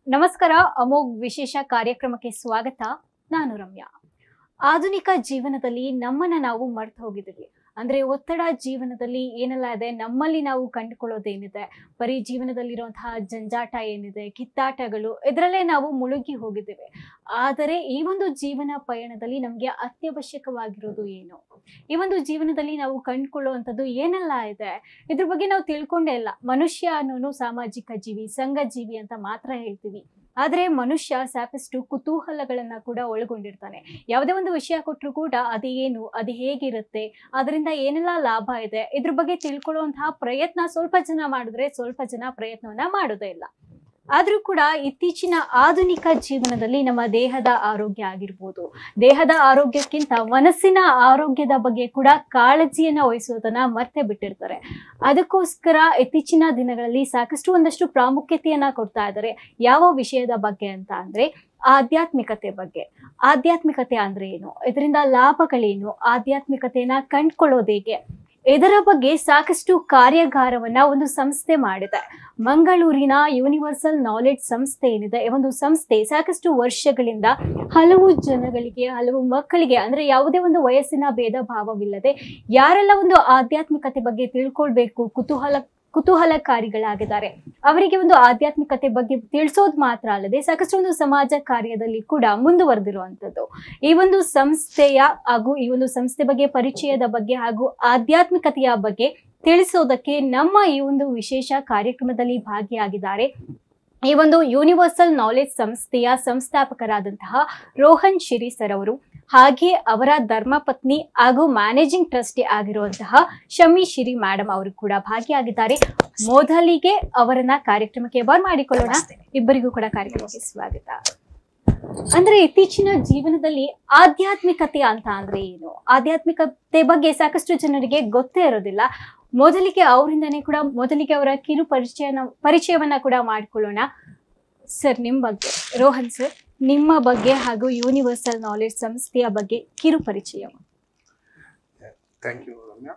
ನಮಸ್ಕಾರ ಅಮೋಘ್ ವಿಶೇಷ ಕಾರ್ಯಕ್ರಮಕ್ಕೆ ಸ್ವಾಗತ ನಾನು ರಮ್ಯಾ ಆಧುನಿಕ ಜೀವನದಲ್ಲಿ ನಮ್ಮನ್ನ ನಾವು ಮರ್ತು ಹೋಗಿದ್ದೀವಿ ಅಂದ್ರೆ ಒತ್ತಡ ಜೀವನದಲ್ಲಿ ಏನೆಲ್ಲ ಇದೆ ನಮ್ಮಲ್ಲಿ ನಾವು ಕಂಡುಕೊಳ್ಳೋದೇನಿದೆ ಬರೀ ಜೀವನದಲ್ಲಿರುವಂತಹ ಜಂಜಾಟ ಏನಿದೆ ಕಿತ್ತಾಟಗಳು ಇದರಲ್ಲೇ ನಾವು ಮುಳುಗಿ ಹೋಗಿದ್ದೇವೆ ಆದರೆ ಈ ಒಂದು ಜೀವನ ಪಯಣದಲ್ಲಿ ನಮಗೆ ಅತ್ಯವಶ್ಯಕವಾಗಿರೋದು ಏನು ಈ ಒಂದು ಜೀವನದಲ್ಲಿ ನಾವು ಕಂಡುಕೊಳ್ಳುವಂಥದ್ದು ಏನೆಲ್ಲ ಇದೆ ಇದ್ರ ಬಗ್ಗೆ ನಾವು ತಿಳ್ಕೊಂಡೇ ಇಲ್ಲ ಮನುಷ್ಯ ಅನ್ನೋನು ಸಾಮಾಜಿಕ ಜೀವಿ ಸಂಘ ಜೀವಿ ಅಂತ ಮಾತ್ರ ಹೇಳ್ತೀವಿ ಆದರೆ ಮನುಷ್ಯ ಸಾಕಷ್ಟು ಕುತೂಹಲಗಳನ್ನ ಕೂಡ ಒಳಗೊಂಡಿರ್ತಾನೆ ಯಾವುದೇ ಒಂದು ವಿಷಯ ಕೊಟ್ಟರು ಕೂಡ ಅದು ಏನು ಅದು ಹೇಗಿರುತ್ತೆ ಅದರಿಂದ ಏನೆಲ್ಲ ಲಾಭ ಇದೆ ಇದ್ರ ಬಗ್ಗೆ ತಿಳ್ಕೊಳ್ಳುವಂತಹ ಪ್ರಯತ್ನ ಸ್ವಲ್ಪ ಜನ ಮಾಡಿದ್ರೆ ಸ್ವಲ್ಪ ಜನ ಪ್ರಯತ್ನವನ್ನ ಮಾಡೋದೇ ಇಲ್ಲ ಆದ್ರೂ ಕೂಡ ಇತ್ತೀಚಿನ ಆಧುನಿಕ ಜೀವನದಲ್ಲಿ ನಮ್ಮ ದೇಹದ ಆರೋಗ್ಯ ಆಗಿರ್ಬೋದು ದೇಹದ ಆರೋಗ್ಯಕ್ಕಿಂತ ಮನಸ್ಸಿನ ಆರೋಗ್ಯದ ಬಗ್ಗೆ ಕೂಡ ಕಾಳಜಿಯನ್ನ ವಹಿಸೋದನ್ನ ಮರ್ತೆ ಬಿಟ್ಟಿರ್ತಾರೆ ಅದಕ್ಕೋಸ್ಕರ ಇತ್ತೀಚಿನ ದಿನಗಳಲ್ಲಿ ಸಾಕಷ್ಟು ಒಂದಷ್ಟು ಪ್ರಾಮುಖ್ಯತೆಯನ್ನ ಕೊಡ್ತಾ ಇದ್ದಾರೆ ಯಾವ ವಿಷಯದ ಬಗ್ಗೆ ಅಂತ ಅಂದ್ರೆ ಆಧ್ಯಾತ್ಮಿಕತೆ ಬಗ್ಗೆ ಆಧ್ಯಾತ್ಮಿಕತೆ ಅಂದ್ರೆ ಏನು ಇದರಿಂದ ಲಾಭಗಳೇನು ಆಧ್ಯಾತ್ಮಿಕತೆಯನ್ನ ಕಂಡ್ಕೊಳ್ಳೋದು ಹೇಗೆ ಇದರ ಬಗ್ಗೆ ಸಾಕಷ್ಟು ಕಾರ್ಯಾಗಾರವನ್ನ ಒಂದು ಸಂಸ್ಥೆ ಮಾಡಿದೆ ಮಂಗಳೂರಿನ ಯೂನಿವರ್ಸಲ್ ನಾಲೆಡ್ಜ್ ಸಂಸ್ಥೆ ಏನಿದೆ ಈ ಒಂದು ಸಂಸ್ಥೆ ಸಾಕಷ್ಟು ವರ್ಷಗಳಿಂದ ಹಲವು ಜನಗಳಿಗೆ ಹಲವು ಮಕ್ಕಳಿಗೆ ಅಂದ್ರೆ ಯಾವುದೇ ಒಂದು ವಯಸ್ಸಿನ ಭೇದ ಭಾವವಿಲ್ಲದೆ ಯಾರೆಲ್ಲ ಒಂದು ಆಧ್ಯಾತ್ಮಿಕತೆ ಬಗ್ಗೆ ತಿಳ್ಕೊಳ್ಬೇಕು ಕುತೂಹಲ ಕುತೂಹಲಕಾರಿಗಳಾಗಿದ್ದಾರೆ ಅವರಿಗೆ ಒಂದು ಆಧ್ಯಾತ್ಮಿಕತೆ ಬಗ್ಗೆ ತಿಳಿಸೋದು ಮಾತ್ರ ಅಲ್ಲದೆ ಸಾಕಷ್ಟು ಒಂದು ಸಮಾಜ ಕಾರ್ಯದಲ್ಲಿ ಕೂಡ ಮುಂದುವರೆದಿರುವಂಥದ್ದು ಈ ಒಂದು ಸಂಸ್ಥೆಯ ಹಾಗೂ ಈ ಒಂದು ಸಂಸ್ಥೆ ಬಗ್ಗೆ ಪರಿಚಯದ ಬಗ್ಗೆ ಹಾಗೂ ಆಧ್ಯಾತ್ಮಿಕತೆಯ ಬಗ್ಗೆ ತಿಳಿಸೋದಕ್ಕೆ ನಮ್ಮ ಈ ಒಂದು ವಿಶೇಷ ಕಾರ್ಯಕ್ರಮದಲ್ಲಿ ಭಾಗಿಯಾಗಿದ್ದಾರೆ ಈ ಒಂದು ಯೂನಿವರ್ಸಲ್ ನಾಲೆಜ್ ಸಂಸ್ಥೆಯ ಸಂಸ್ಥಾಪಕರಾದಂತಹ ರೋಹನ್ ಶಿರಿ ಸರ್ ಅವರು ಹಾಗೆ ಅವರ ಧರ್ಮಪತ್ನಿ ಹಾಗೂ ಮ್ಯಾನೇಜಿಂಗ್ ಟ್ರಸ್ಟಿ ಆಗಿರುವಂತಹ ಶಮಿ ಶಿರಿ ಮೇಡಮ್ ಅವರು ಕೂಡ ಭಾಗಿಯಾಗಿದ್ದಾರೆ ಮೊದಲಿಗೆ ಅವರನ್ನ ಕಾರ್ಯಕ್ರಮಕ್ಕೆ ಬರ್ ಮಾಡಿಕೊಳ್ಳೋಣ ಇಬ್ಬರಿಗೂ ಕೂಡ ಕಾರ್ಯಕ್ರಮಕ್ಕೆ ಸ್ವಾಗತ ಅಂದ್ರೆ ಇತ್ತೀಚಿನ ಜೀವನದಲ್ಲಿ ಆಧ್ಯಾತ್ಮಿಕತೆ ಅಂತ ಅಂದ್ರೆ ಏನು ಆಧ್ಯಾತ್ಮಿಕತೆ ಬಗ್ಗೆ ಸಾಕಷ್ಟು ಜನರಿಗೆ ಗೊತ್ತೇ ಇರೋದಿಲ್ಲ ಮೊದಲಿಗೆ ಅವರಿಂದನೇ ಕೂಡ ಮೊದಲಿಗೆ ಅವರ ಕಿರು ಪರಿಚಯನ ಪರಿಚಯವನ್ನ ಕೂಡ ಮಾಡ್ಕೊಳ್ಳೋಣ ಸರ್ ನಿಮ್ಮ ಬಗ್ಗೆ ರೋಹನ್ ಸರ್ ನಿಮ್ಮ ಬಗ್ಗೆ ಹಾಗೂ ಯೂನಿವರ್ಸಲ್ ನಾಲೆಡ್ಜ್ ಸಂಸ್ಥೆಯ ಬಗ್ಗೆ ಕಿರು ಪರಿಚಯ thank you Ramya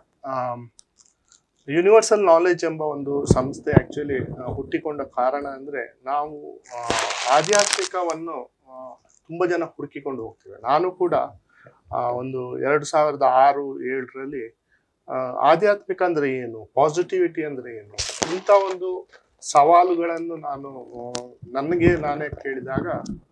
universal knowledge ಎಂಬ ಒಂದು ಸಂಸ್ಥೆ ಆಕ್ಚುಲಿ ಹುಟ್ಟಿಕೊಂಡ ಕಾರಣ ಅಂದ್ರೆ ನಾವು ಆ, ಆಧ್ಯಾತ್ಮಿಕವನ್ನು ಆ, ತುಂಬಾ ಜನ ಹುಡುಕಿಕೊಂಡು ಹೋಗ್ತೇವೆ ನಾನು ಕೂಡ ಆ, ಒಂದು ಎರಡು ಸಾವಿರದ ಆರು ಏಳರಲ್ಲಿ ಆಧ್ಯಾತ್ಮಿಕ ಅಂದ್ರೆ ಏನು ಪಾಸಿಟಿವಿಟಿ ಅಂದ್ರೆ ಏನು ಇಂಥ ಒಂದು ಸವಾಲುಗಳನ್ನು ನಾನು ಆ, ನನಗೆ ನಾನೇ ಕೇಳಿದಾಗ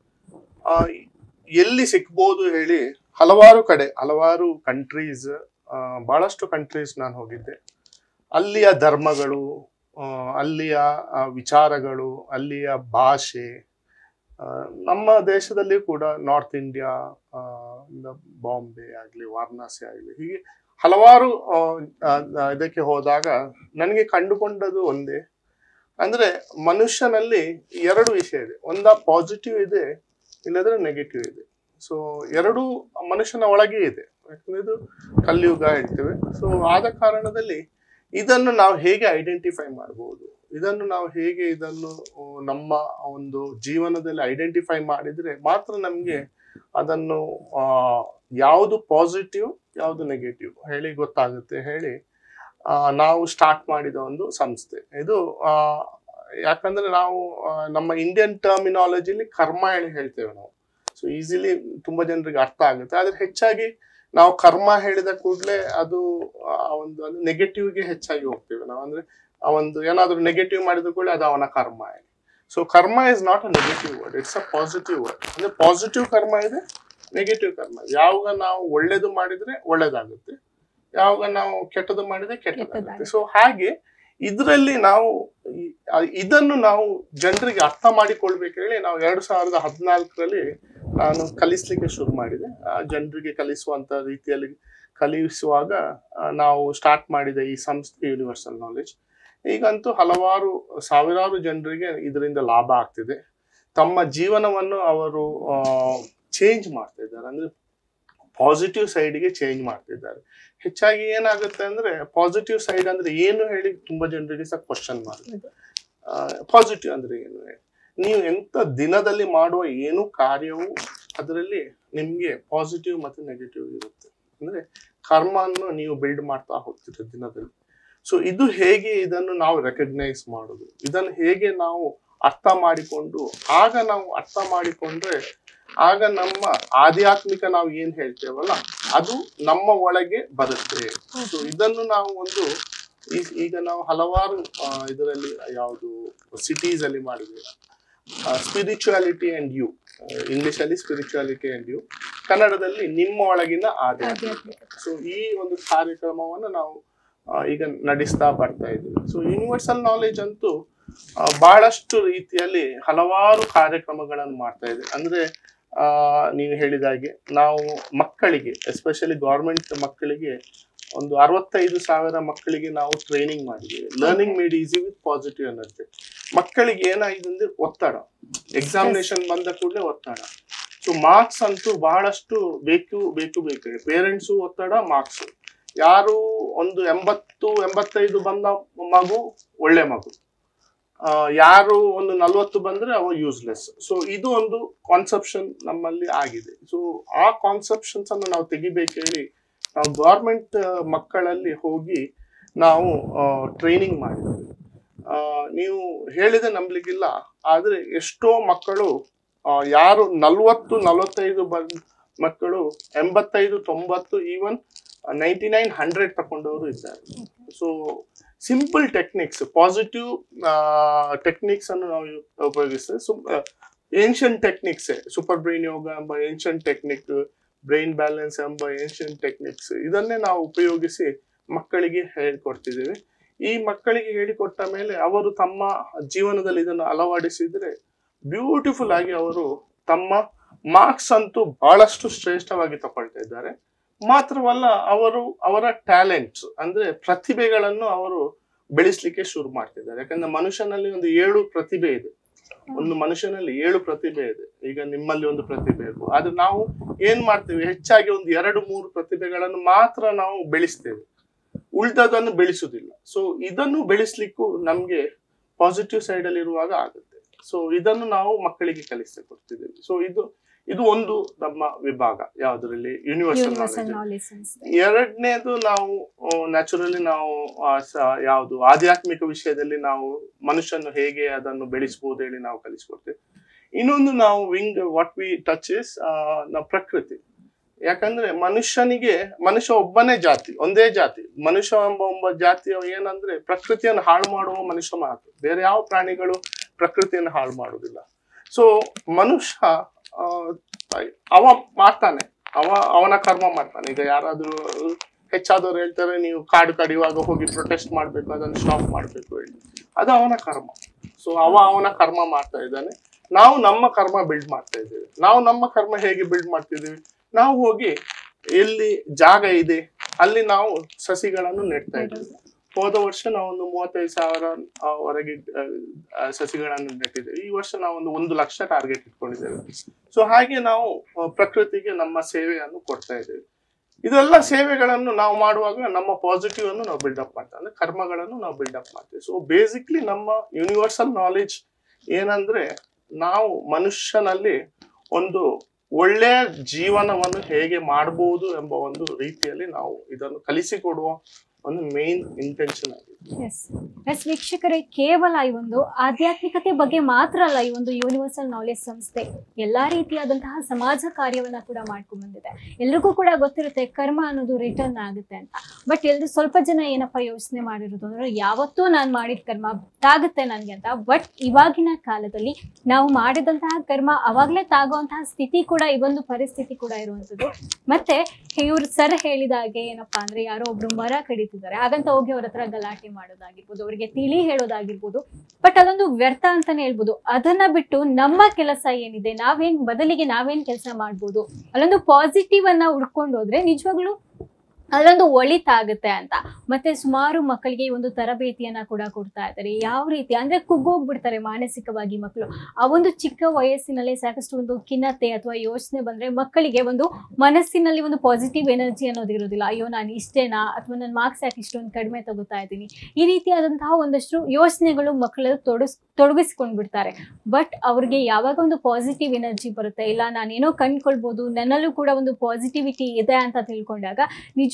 ಆ, ಎಲ್ಲಿ ಸಿಕ್ಬೋದು ಹೇಳಿ ಹಲವಾರು ಕಡೆ ಹಲವಾರು ಕಂಟ್ರೀಸ್ ಬಹಳಷ್ಟು ಕಂಟ್ರೀಸ್ ನಾನು ಹೋಗಿದ್ದೆ ಅಲ್ಲಿಯ ಧರ್ಮಗಳು ಆ, ಅಲ್ಲಿಯ ಆ, ವಿಚಾರಗಳು ಅಲ್ಲಿಯ ಭಾಷೆ ಆ, ನಮ್ಮ ದೇಶದಲ್ಲಿ ಕೂಡ ನಾರ್ತ್ ಇಂಡಿಯಾ ಆ, ಇಂದ ಬಾಂಬೆ ಆಗಲಿ ವಾರಣಾಸಿ ಆಗಲಿ ಹೀಗೆ ಹಲವಾರು ಆ, ಆ, ಇದಕ್ಕೆ ಹೋದಾಗ ನನಗೆ ಕಂಡುಕೊಂಡದ್ದು ಒಂದೇ ಅಂದ್ರೆ ಮನುಷ್ಯನಲ್ಲಿ ಎರಡು ವಿಷಯ ಇದೆ ಒಂದ ಪಾಸಿಟಿವ್ ಇದೆ ಇಲ್ಲದ್ರೆ ನೆಗೆಟಿವ್ ಇದೆ ಸೊ ಎರಡು ಮನುಷ್ಯನ ಒಳಗೆ ಇದೆ ಯಾಕಂದ್ರೆ ಇದು ಕಲಿಯುಗ ಹೇಳ್ತೇವೆ ಸೊ ಆದ ಕಾರಣದಲ್ಲಿ ಇದನ್ನು ನಾವು ಹೇಗೆ ಐಡೆಂಟಿಫೈ ಮಾಡಬಹುದು ಇದನ್ನು ನಾವು ಹೇಗೆ ಇದನ್ನು ಆ, ನಮ್ಮ ಒಂದು ಜೀವನದಲ್ಲಿ ಐಡೆಂಟಿಫೈ ಮಾಡಿದ್ರೆ ಮಾತ್ರ ನಮ್ಗೆ ಅದನ್ನು ಆ, ಯಾವುದು ಪಾಸಿಟಿವ್ ಯಾವುದು ನೆಗೆಟಿವ್ ಹೇಳಿ ಗೊತ್ತಾಗುತ್ತೆ ಹೇಳಿ ಆ, ನಾವು ಸ್ಟಾರ್ಟ್ ಮಾಡಿದ ಒಂದು ಸಂಸ್ಥೆ ಇದು ಆ, ಯಾಕಂದ್ರೆ ನಾವು ಆ, ನಮ್ಮ ಇಂಡಿಯನ್ ಟರ್ಮಿನಾಲಜಿಲಿ ಕರ್ಮ ಹೇಳಿ ಹೇಳ್ತೇವೆ ನಾವು ಸೊ ಈಸಿಲಿ ತುಂಬಾ ಜನರಿಗೆ ಅರ್ಥ ಆಗುತ್ತೆ ಆದ್ರೆ ಹೆಚ್ಚಾಗಿ ನಾವು ಕರ್ಮ ಹೇಳಿದ ಕೂಡಲೇ ಅದು ಆ ಒಂದು ಅದು ನೆಗೆಟಿವ್ಗೆ ಹೆಚ್ಚಾಗಿ ಹೋಗ್ತೇವೆ ನಾವು ಅಂದ್ರೆ ಆ ಒಂದು ಏನಾದ್ರು ನೆಗೆಟಿವ್ ಮಾಡಿದ ಕೂಡಲೇ ಅದು ಅವನ ಕರ್ಮ ಹೇಳಿ so karma is not a negative word it's a positive word ಅಂದ್ರೆ ಪಾಸಿಟಿವ್ ಕರ್ಮ ಇದೆ ನೆಗೆಟಿವ್ ಕರ್ಮ ಯಾವಾಗ ನಾವು ಒಳ್ಳೇದು ಮಾಡಿದ್ರೆ ಒಳ್ಳೇದಾಗುತ್ತೆ ಯಾವಾಗ ನಾವು ಕೆಟ್ಟದ್ದು ಮಾಡಿದ್ರೆ ಕೆಟ್ಟದಾಗುತ್ತೆ ಸೊ ಹಾಗೆ ಇದರಲ್ಲಿ ನಾವು ಈ- ಆ, ಇದನ್ನು ನಾವು ಜನರಿಗೆ ಅರ್ಥ ಮಾಡಿಕೊಳ್ಬೇಕು ಹೇಳಿ ನಾವು ಎರಡ್ ಸಾವಿರದ ಹದಿನಾಲ್ಕರಲ್ಲಿ ನಾನು ಕಲಿಸ್ಲಿಕ್ಕೆ ಶುರು ಮಾಡಿದೆ ಆ, ಜನರಿಗೆ ಕಲಿಸುವಂತ ರೀತಿಯಲ್ಲಿ ಕಲಿಸುವಾಗ ಆ, ನಾವು ಸ್ಟಾರ್ಟ್ ಮಾಡಿದ ಈ ಸಂಸ್ಥೆ ಯೂನಿವರ್ಸಲ್ ನಾಲೆಜ್ ಈಗಂತೂ ಹಲವಾರು ಸಾವಿರಾರು ಜನರಿಗೆ ಇದರಿಂದ ಲಾಭ ಆಗ್ತಿದೆ ತಮ್ಮ ಜೀವನವನ್ನು ಅವರು ಚೇಂಜ್ ಮಾಡ್ತಾ ಇದ್ದಾರೆ ಅಂದ್ರೆ ಪಾಸಿಟಿವ್ ಸೈಡ್ಗೆ ಚೇಂಜ್ ಮಾಡ್ತಿದ್ದಾರೆ ಹೆಚ್ಚಾಗಿ ಏನಾಗುತ್ತೆ ಅಂದ್ರೆ ಪಾಸಿಟಿವ್ ಸೈಡ್ ಅಂದ್ರೆ ಏನು ಹೇಳಿ ತುಂಬಾ ಜನರಿಗೆ ಸಹ ಕ್ವಶನ್ ಮಾಡುತ್ತೆ ಪಾಸಿಟಿವ್ ಅಂದ್ರೆ ಏನು ಹೇಳಿ ನೀವು ಎಂತ ದಿನದಲ್ಲಿ ಮಾಡುವ ಏನು ಕಾರ್ಯವು ಅದರಲ್ಲಿ ನಿಮ್ಗೆ ಪಾಸಿಟಿವ್ ಮತ್ತೆ ನೆಗೆಟಿವ್ ಇರುತ್ತೆ ಅಂದ್ರೆ ಕರ್ಮವನ್ನು ನೀವು ಬಿಲ್ಡ್ ಮಾಡ್ತಾ ಹೋಗ್ತೀರ ದಿನದಲ್ಲಿ ಸೊ ಇದು ಹೇಗೆ ಇದನ್ನು ನಾವು ರೆಕಗ್ನೈಸ್ ಮಾಡೋದು ಇದನ್ನು ಹೇಗೆ ನಾವು ಅರ್ಥ ಮಾಡಿಕೊಂಡು ಆಗ ನಾವು ಅರ್ಥ ಮಾಡಿಕೊಂಡ್ರೆ ಆಗ ನಮ್ಮ ಆಧ್ಯಾತ್ಮಿಕ ನಾವು ಏನ್ ಹೇಳ್ತೇವಲ್ಲ ಅದು ನಮ್ಮ ಒಳಗೆ ಬರುತ್ತೆ ಸೊ ಇದನ್ನು ನಾವು ಒಂದು ಈ- ಈಗ ನಾವು ಹಲವಾರು ಇದರಲ್ಲಿ ಯಾವುದು ಸಿಟೀಸ್ ಅಲ್ಲಿ ಮಾಡಿದ್ವಿ ಸ್ಪಿರಿಚುಯಾಲಿಟಿ ಅಂಡ್ ಯು ಇಂಗ್ಲಿಷ್ ಅಲ್ಲಿ ಸ್ಪಿರಿಚುಯಾಲಿಟಿ ಅಂಡ್ ಯು ಕನ್ನಡದಲ್ಲಿ ನಿಮ್ಮ ಒಳಗಿನ ಆಧ್ಯಾತ್ಮಿಕ ಆಧ್ಯಾತ್ಮಿಕ ಸೊ ಈ ಒಂದು ಕಾರ್ಯಕ್ರಮವನ್ನು ನಾವು ಆ, ಈಗ ನಡೆಸ್ತಾ ಬರ್ತಾ ಇದ್ದೀವಿ ಸೊ ಯೂನಿವರ್ಸಲ್ ನಾಲೆಜ್ ಅಂತೂ ಆ, ಬಹಳಷ್ಟು ರೀತಿಯಲ್ಲಿ ಹಲವಾರು ಕಾರ್ಯಕ್ರಮಗಳನ್ನು ಮಾಡ್ತಾ ಇದೆ ಅಂದ್ರೆ ಆ, ನೀವು ಹೇಳಿದಾಗೆ ನಾವು ಮಕ್ಕಳಿಗೆ ಎಸ್ಪೆಷಲಿ ಗೌರ್ಮೆಂಟ್ ಮಕ್ಕಳಿಗೆ ಒಂದು ಅರವತ್ತೈದು ಸಾವಿರ ಮಕ್ಕಳಿಗೆ ನಾವು ಟ್ರೈನಿಂಗ್ ಮಾಡಿದ್ದೀವಿ learning made easy with positive energy ಮಕ್ಕಳಿಗೆ ಏನಾಗಿದೆ ಅಂದ್ರೆ ಒತ್ತಡ ಎಕ್ಸಾಮಿನೇಷನ್ ಬಂದ ಕೂಡಲೇ ಒತ್ತಡ ಸೊ ಮಾರ್ಕ್ಸ್ ಅಂತೂ ಬಹಳಷ್ಟು ಬೇಕು ಬೇಕು ಬೇಕು ಪೇರೆಂಟ್ಸು ಒತ್ತಡ ಮಾರ್ಕ್ಸ್ ಯಾರು ಒಂದು ಎಂಬತ್ತು ಎಂಬತ್ತೈದು ಬಂದ ಮಗು ಒಳ್ಳೆ ಮಗು ಆ, ಯಾರು ಒಂದು ನಲ್ವತ್ತು ಬಂದ್ರೆ ಅವ ಯೂಸ್ಲೆಸ್ ಸೊ ಇದು ಒಂದು ಕಾನ್ಸೆಪ್ಷನ್ ನಮ್ಮಲ್ಲಿ ಆಗಿದೆ ಸೊ ಆ ಕಾನ್ಸೆಪ್ಷನ್ಸ್ ಅನ್ನು ನಾವು ತೆಗಿಬೇಕು ಹೇಳಿ ನಾವು ಗೌರ್ಮೆಂಟ್ ಮಕ್ಕಳಲ್ಲಿ ಹೋಗಿ ನಾವು ಟ್ರೈನಿಂಗ್ ಮಾಡಿದ್ವಿ ಆ, ನೀವು ಹೇಳಿದೆ ನಂಬಲಿಕ್ಕಿಲ್ಲ ಆದ್ರೆ ಎಷ್ಟೋ ಮಕ್ಕಳು ಆ, ಯಾರು ನಲ್ವತ್ತು ನಲವತ್ತೈದು ಬಂದ್ ಮಕ್ಕಳು ಎಂಬತ್ತೈದು ತೊಂಬತ್ತು ಈವನ್ ನೈಂಟಿ ನೈನ್ ಹಂಡ್ರೆಡ್ ತಗೊಂಡವರು ಇದ್ದಾರೆ so simple techniques positive techniques ಅನ್ನು ನಾವು ಉಪಯೋಗಿಸ್ತೇವೆ ancient techniques super brain yoga ಎಂಬ ಏನ್ಷಿಯನ್ ಟೆಕ್ನಿಕ್ ಬ್ರೈನ್ ಬ್ಯಾಲೆನ್ಸ್ ಎಂಬ ಏನ್ಷಿಯನ್ ಟೆಕ್ನಿಕ್ಸ್ ಇದನ್ನೇ ನಾವು ಉಪಯೋಗಿಸಿ ಮಕ್ಕಳಿಗೆ ಹೇಳಿಕೊಡ್ತಿದ್ದೇವೆ ಈ ಮಕ್ಕಳಿಗೆ ಹೇಳಿಕೊಟ್ಟ ಮೇಲೆ ಅವರು ತಮ್ಮ ಜೀವನದಲ್ಲಿ ಇದನ್ನು ಅಳವಡಿಸಿದ್ರೆ ಬ್ಯೂಟಿಫುಲ್ ಆಗಿ ಅವರು ತಮ್ಮ ಮಾರ್ಕ್ಸ್ ಅಂತೂ ಬಹಳಷ್ಟು ಶ್ರೇಷ್ಠವಾಗಿ ತಗೊಳ್ತಾ ಇದ್ದಾರೆ ಮಾತ್ರವಲ್ಲ ಅವರು ಅವರ ಟ್ಯಾಲೆಂಟ್ಸ್ ಅಂದ್ರೆ ಪ್ರತಿಭೆಗಳನ್ನು ಅವರು ಬೆಳೆಸಲಿಕ್ಕೆ ಶುರು ಮಾಡ್ತಿದ್ದಾರೆ ಯಾಕಂದ್ರೆ ಮನುಷ್ಯನಲ್ಲಿ ಒಂದು ಏಳು ಪ್ರತಿಭೆ ಇದೆ ಒಂದು ಮನುಷ್ಯನಲ್ಲಿ ಏಳು ಪ್ರತಿಭೆ ಇದೆ ಈಗ ನಿಮ್ಮಲ್ಲಿ ಒಂದು ಪ್ರತಿಭೆ ಇರ್ಬೋದು ಆದ್ರೆ ನಾವು ಏನ್ ಮಾಡ್ತೇವೆ ಹೆಚ್ಚಾಗಿ ಒಂದು ಎರಡು ಮೂರು ಪ್ರತಿಭೆಗಳನ್ನು ಮಾತ್ರ ನಾವು ಬೆಳೆಸ್ತೇವೆ ಉಳ್ದದನ್ನು ಬೆಳೆಸುವುದಿಲ್ಲ ಸೊ ಇದನ್ನು ಬೆಳೆಸ್ಲಿಕ್ಕೂ ನಮ್ಗೆ ಪಾಸಿಟಿವ್ ಸೈಡ್ ಅಲ್ಲಿ ಇರುವಾಗ ಆಗುತ್ತೆ ಸೊ ಇದನ್ನು ನಾವು ಮಕ್ಕಳಿಗೆ ಕಲಿಸಿ ಕೊಡ್ತಿದ್ದೇವೆ ಸೊ ಇದು ಇದು ಒಂದು ನಮ್ಮ ವಿಭಾಗ ಯಾವ್ದ್ರಲ್ಲಿ ಯೂನಿವರ್ಸಲ್ ಯೂನಿವರ್ಸಲ್ ನಾಲೆಜ್ ನಾಲೆಜ್ ಸಂಸ್ಥೆ ಎರಡನೇದು ನಾವು ನ್ಯಾಚುರಲಿ ನಾವು ಆ, ಸ- ಯಾವುದು ಆಧ್ಯಾತ್ಮಿಕ ವಿಷಯದಲ್ಲಿ ನಾವು ಮನುಷ್ಯನು ಹೇಗೆ ಅದನ್ನು ಬೆಳೆಸಬಹುದು ಹೇಳಿ ನಾವು ಕಲಿಸ್ಕೊಡ್ತೇವೆ ಇನ್ನೊಂದು ನಾವು wing what we touch is ನಾವು ಪ್ರಕೃತಿ ಯಾಕಂದ್ರೆ ಮನುಷ್ಯನಿಗೆ ಮನುಷ್ಯ ಒಬ್ಬನೇ ಜಾತಿ ಒಂದೇ ಜಾತಿ ಮನುಷ್ಯ ಎಂಬ ಒಬ್ಬ ಜಾತಿಯ ಏನಂದ್ರೆ ಪ್ರಕೃತಿಯನ್ನು ಹಾಳು ಮಾಡುವ ಮನುಷ್ಯ ಮಾತ್ರ ಬೇರೆ ಯಾವ ಪ್ರಾಣಿಗಳು ಪ್ರಕೃತಿಯನ್ನು ಹಾಳು ಮಾಡುವುದಿಲ್ಲ ಸೊ ಮನುಷ್ಯ ಆ, ಅವ ಮಾಡ್ತಾನೆ ಅವ ಅವನ ಕರ್ಮ ಮಾಡ್ತಾನೆ ಈಗ ಯಾರಾದ್ರೂ ಹೆಚ್ಚಾದವ್ರು ಹೇಳ್ತಾರೆ ನೀವು ಕಾಡು ಕಡಿಯುವಾಗ ಹೋಗಿ ಪ್ರೊಟೆಸ್ಟ್ ಮಾಡ್ಬೇಕು ಅದನ್ನು ಸ್ಟಾಪ್ ಮಾಡ್ಬೇಕು ಹೇಳಿ ಅದು ಅವನ ಕರ್ಮ ಸೊ ಅವ ಅವನ ಕರ್ಮ ಮಾಡ್ತಾ ಇದ್ದಾನೆ ನಾವು ನಮ್ಮ ಕರ್ಮ ಬಿಲ್ಡ್ ಮಾಡ್ತಾ ಇದ್ದೇವೆ ನಾವು ನಮ್ಮ ಕರ್ಮ ಹೇಗೆ ಬಿಲ್ಡ್ ಮಾಡ್ತಿದ್ದೀವಿ ನಾವು ಹೋಗಿ ಎಲ್ಲಿ ಜಾಗ ಇದೆ ಅಲ್ಲಿ ನಾವು ಸಸಿಗಳನ್ನು ನೆಡ್ತಾ ಇದ್ದೀವಿ ಹೋದ ವರ್ಷ ನಾವು ಒಂದು ಮೂವತ್ತೈದು ಸಾವಿರ ಆ, ವರೆಗೆ ಆ, ಆ, ಸಸಿಗಳನ್ನು ನೆಟ್ಟಿದ್ದೇವೆ ಈ ವರ್ಷ ನಾವು ಒಂದು ಒಂದು ಲಕ್ಷ ಟಾರ್ಗೆಟ್ ಇಟ್ಕೊಂಡಿದ್ದೇವೆ ಸೊ ಹಾಗೆ ನಾವು ಆ, ಪ್ರಕೃತಿಗೆ ನಮ್ಮ ಸೇವೆಯನ್ನು ಕೊಡ್ತಾ ಇದ್ದೇವೆ ಇದೆಲ್ಲ ಸೇವೆಗಳನ್ನು ನಾವು ಮಾಡುವಾಗ ನಮ್ಮ ಪಾಸಿಟಿವ್ ಅನ್ನು ನಾವು ಬಿಲ್ಡಪ್ ಮಾಡ್ತೇವೆ ಅಂದ್ರೆ ಕರ್ಮಗಳನ್ನು ನಾವು ಬಿಲ್ಡಪ್ ಮಾಡ್ತೇವೆ ಸೊ ಬೇಸಿಕ್ಲಿ ನಮ್ಮ ಯೂನಿವರ್ಸಲ್ ನಾಲೆಜ್ ಏನಂದ್ರೆ ನಾವು ಮನುಷ್ಯನಲ್ಲಿ ಒಂದು ಒಳ್ಳೆಯ ಜೀವನವನ್ನು ಹೇಗೆ ಮಾಡಬಹುದು ಎಂಬ ಒಂದು ರೀತಿಯಲ್ಲಿ ನಾವು ಇದನ್ನು ಕಲಿಸಿಕೊಡುವ ಒಂದು ಮೇನ್ ಇಂಟೆನ್ಷನ್ ಆಗಿದೆ ಎಸ್ ಎಸ್ ವೀಕ್ಷಕರೇ ಕೇವಲ ಈ ಒಂದು ಆಧ್ಯಾತ್ಮಿಕತೆ ಬಗ್ಗೆ ಮಾತ್ರ ಅಲ್ಲ ಈ ಒಂದು ಯೂನಿವರ್ಸಲ್ ನಾಲೆಜ್ ಸಂಸ್ಥೆ ಎಲ್ಲಾ ರೀತಿಯಾದಂತಹ ಸಮಾಜ ಕಾರ್ಯವನ್ನ ಕೂಡ ಮಾಡ್ಕೊಂಡ್ ಬಂದಿದೆ ಎಲ್ರಿಗೂ ಕೂಡ ಗೊತ್ತಿರುತ್ತೆ ಕರ್ಮ ಅನ್ನೋದು ರಿಟರ್ನ್ ಆಗುತ್ತೆ ಅಂತ ಬಟ್ ಎಲ್ರು ಸ್ವಲ್ಪ ಜನ ಏನಪ್ಪ ಯೋಚನೆ ಮಾಡಿರೋದು ಅಂದ್ರೆ ಯಾವತ್ತೂ ನಾನು ಮಾಡಿದ ಕರ್ಮ ತಾಗುತ್ತೆ ನನಗೆ ಅಂತ ಬಟ್ ಇವಾಗಿನ ಕಾಲದಲ್ಲಿ ನಾವು ಮಾಡಿದಂತಹ ಕರ್ಮ ಅವಾಗ್ಲೇ ತಾಗುವಂತಹ ಸ್ಥಿತಿ ಕೂಡ ಈ ಒಂದು ಪರಿಸ್ಥಿತಿ ಕೂಡ ಇರುವಂತದ್ದು ಮತ್ತೆ ಇವ್ರು ಸರ್ ಹೇಳಿದ ಹಾಗೆ ಏನಪ್ಪಾ ಅಂದ್ರೆ ಯಾರೋ ಒಬ್ರು ಮರ ಕಡಿತಿದ್ದಾರೆ ಹಾಗಂತ ಹೋಗಿ ಅವ್ರ ಹತ್ರ ಗಲಾಟೆ ಮಾಡೋದಾಗಿರ್ಬೋದು ಅವರಿಗೆ ತಿಳಿ ಹೇಳೋದಾಗಿರ್ಬೋದು ಬಟ್ ಅದೊಂದು ವ್ಯರ್ಥ ಅಂತಾನೆ ಹೇಳ್ಬೋದು ಅದನ್ನ ಬಿಟ್ಟು ನಮ್ಮ ಕೆಲಸ ಏನಿದೆ ನಾವೇನ್ ಬದಲಿಗೆ ನಾವೇನ್ ಕೆಲಸ ಮಾಡ್ಬೋದು ಅಲ್ಲೊಂದು ಪಾಸಿಟಿವ್ ಅನ್ನ ಹುಡ್ಕೊಂಡು ಹೋದ್ರೆ ನಿಜವಾಗ್ಲೂ ಅಲ್ಲೊಂದು ಒಳಿತಾಗುತ್ತೆ ಅಂತ ಮತ್ತೆ ಸುಮಾರು ಮಕ್ಕಳಿಗೆ ಈ ಒಂದು ತರಬೇತಿಯನ್ನ ಕೂಡ ಕೊಡ್ತಾ ಇದ್ದಾರೆ ಯಾವ ರೀತಿ ಅಂದ್ರೆ ಕುಗ್ಗೋಗ್ಬಿಡ್ತಾರೆ ಮಾನಸಿಕವಾಗಿ ಮಕ್ಕಳು ಆ ಒಂದು ಚಿಕ್ಕ ವಯಸ್ಸಿನಲ್ಲೇ ಸಾಕಷ್ಟು ಒಂದು ಖಿನ್ನತೆ ಅಥವಾ ಯೋಚನೆ ಬಂದ್ರೆ ಮಕ್ಕಳಿಗೆ ಒಂದು ಮನಸ್ಸಿನಲ್ಲಿ ಒಂದು ಪಾಸಿಟಿವ್ ಎನರ್ಜಿ ಅನ್ನೋದು ಇರೋದಿಲ್ಲ ಅಯ್ಯೋ ನಾನು ಇಷ್ಟೇನಾ ಅಥವಾ ನನ್ನ ಮಾರ್ಕ್ಸ್ ಯಾಕೆ ಇಷ್ಟೊಂದು ಕಡಿಮೆ ತಗೋತಾ ಇದ್ದೀನಿ ಈ ರೀತಿಯಾದಂತಹ ಒಂದಷ್ಟು ಯೋಚನೆಗಳು ಮಕ್ಕಳು ತೊಡಸ್ ತೊಡಗಿಸ್ಕೊಂಡ್ ಬಿಡ್ತಾರೆ ಬಟ್ ಅವ್ರಿಗೆ ಯಾವಾಗ ಒಂದು ಪಾಸಿಟಿವ್ ಎನರ್ಜಿ ಬರುತ್ತೆ ಇಲ್ಲ ನಾನೇನೋ ಕಂಡ್ಕೊಳ್ಬೋದು ನನ್ನಲ್ಲೂ ಕೂಡ ಒಂದು ಪಾಸಿಟಿವಿಟಿ ಇದೆ ಅಂತ ತಿಳ್ಕೊಂಡಾಗ ನಿಜ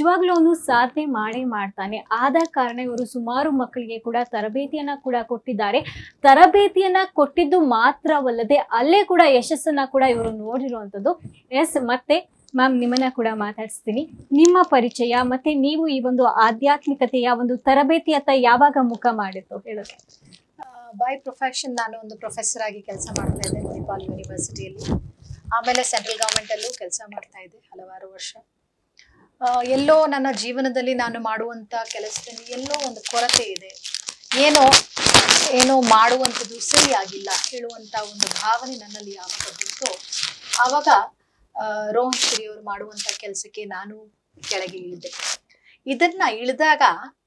ನಿಜವಾಗ್ಲೂ ಅವನು ಸಾಧನೆ ಮಾಡೇ ಮಾಡ್ತಾನೆ ಆದ ಕಾರಣ ಇವರು ಸುಮಾರು ಮಕ್ಕಳಿಗೆ ಕೂಡ ತರಬೇತಿಯನ್ನ ಕೂಡ ಕೊಟ್ಟಿದ್ದಾರೆ ತರಬೇತಿಯನ್ನ ಕೊಟ್ಟಿದ್ದು ಮಾತ್ರವಲ್ಲದೆ ಅಲ್ಲೇ ಕೂಡ ಯಶಸ್ಸನ್ನ ಕೂಡ ಇವರು ನೋಡಿರುವಂಥದ್ದು ಎಸ್ ಮತ್ತೆ ಮ್ಯಾಮ್ ನಿಮ್ಮನ್ನ ಕೂಡ ಮಾತಾಡಿಸ್ತೀನಿ ನಿಮ್ಮ ಪರಿಚಯ ಮತ್ತೆ ನೀವು ಈ ಒಂದು ಆಧ್ಯಾತ್ಮಿಕತೆಯ ಒಂದು ತರಬೇತಿಯತ್ತ ಯಾವಾಗ ಮುಖ ಮಾಡಿತ್ತು ಹೇಳೋದು ಬೈ ಪ್ರೊಫೆಷನ್ ನಾನು ಒಂದು ಪ್ರೊಫೆಸರ್ ಆಗಿ ಕೆಲಸ ಮಾಡ್ತಾ ಇದ್ದೆ ಮಣಿಪಾಲ್ ಯೂನಿವರ್ಸಿಟಿಯಲ್ಲಿ ಆಮೇಲೆ ಸೆಂಟ್ರಲ್ ಗೌರ್ಮೆಂಟಲ್ಲೂ ಕೆಲಸ ಮಾಡ್ತಾ ಇದ್ದೆ ಹಲವಾರು ವರ್ಷ ಆ, ಎಲ್ಲೋ ನನ್ನ ಜೀವನದಲ್ಲಿ ನಾನು ಮಾಡುವಂಥ ಕೆಲಸದಲ್ಲಿ ಎಲ್ಲೋ ಒಂದು ಕೊರತೆ ಇದೆ ಏನೋ ಏನೋ ಮಾಡುವಂಥದ್ದು ಸರಿಯಾಗಿಲ್ಲ ಹೇಳುವಂಥ ಒಂದು ಭಾವನೆ ನನ್ನಲ್ಲಿ ಯಾವಾಗ ಬಂತೋ ಆವಾಗ ಆ, ರೋಹನ್ ಶ್ರೀ ಅವರು ಮಾಡುವಂಥ ಕೆಲಸಕ್ಕೆ ನಾನು ಕೆಳಗೆ ಇಳಿದೆ ಇದನ್ನ ಇಳಿದಾಗ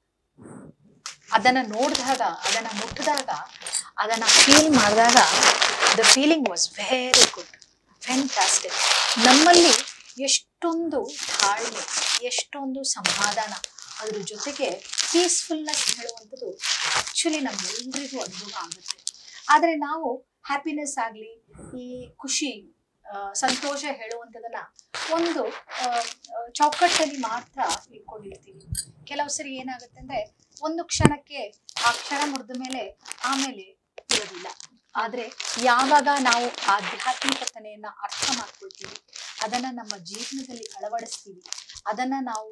ಅದನ್ನ ನೋಡಿದಾಗ ಅದನ್ನ ಮುಟ್ಟಿದಾಗ ಅದನ್ನ ಫೀಲ್ ಮಾಡಿದಾಗ the feeling was very good fantastic ನಮ್ಮಲ್ಲಿ ಎಷ್ಟೊಂದು ತಾಳ್ಮೆ ಎಷ್ಟೊಂದು ಸಮಾಧಾನ ಅದ್ರ ಜೊತೆಗೆ ಪೀಸ್ಫುಲ್ನೆಸ್ ಹೇಳುವಂಥದ್ದು ಆಕ್ಚುಲಿ ನಮ್ಗೆಲ್ರಿಗೂ ಅನುಭವ ಆಗುತ್ತೆ ಆದರೆ ನಾವು ಹ್ಯಾಪಿನೆಸ್ ಆಗಲಿ ಈ ಖುಷಿ ಆ, ಸಂತೋಷ ಹೇಳುವಂಥದ್ದನ್ನ ಒಂದು ಆ, ಆ, ಚೌಕಟ್ಟಲ್ಲಿ ಮಾತ್ರ ಇಟ್ಕೊಂಡಿರ್ತೀವಿ ಕೆಲವು ಸರಿ ಏನಾಗುತ್ತೆ ಅಂದ್ರೆ ಒಂದು ಕ್ಷಣಕ್ಕೆ ಆ ಕ್ಷಣ ಮುರಿದ ಮೇಲೆ ಆಮೇಲೆ ಇರೋದಿಲ್ಲ ಆದ್ರೆ ಯಾವಾಗ ನಾವು ಆಧ್ಯಾತ್ಮಿಕತೆಯನ್ನ ಅರ್ಥ ಮಾಡ್ಕೊಳ್ತೀವಿ ಅದನ್ನ ನಮ್ಮ ಜೀವನದಲ್ಲಿ ಅಳವಡಿಸ್ತೀವಿ ಅದನ್ನ ನಾವು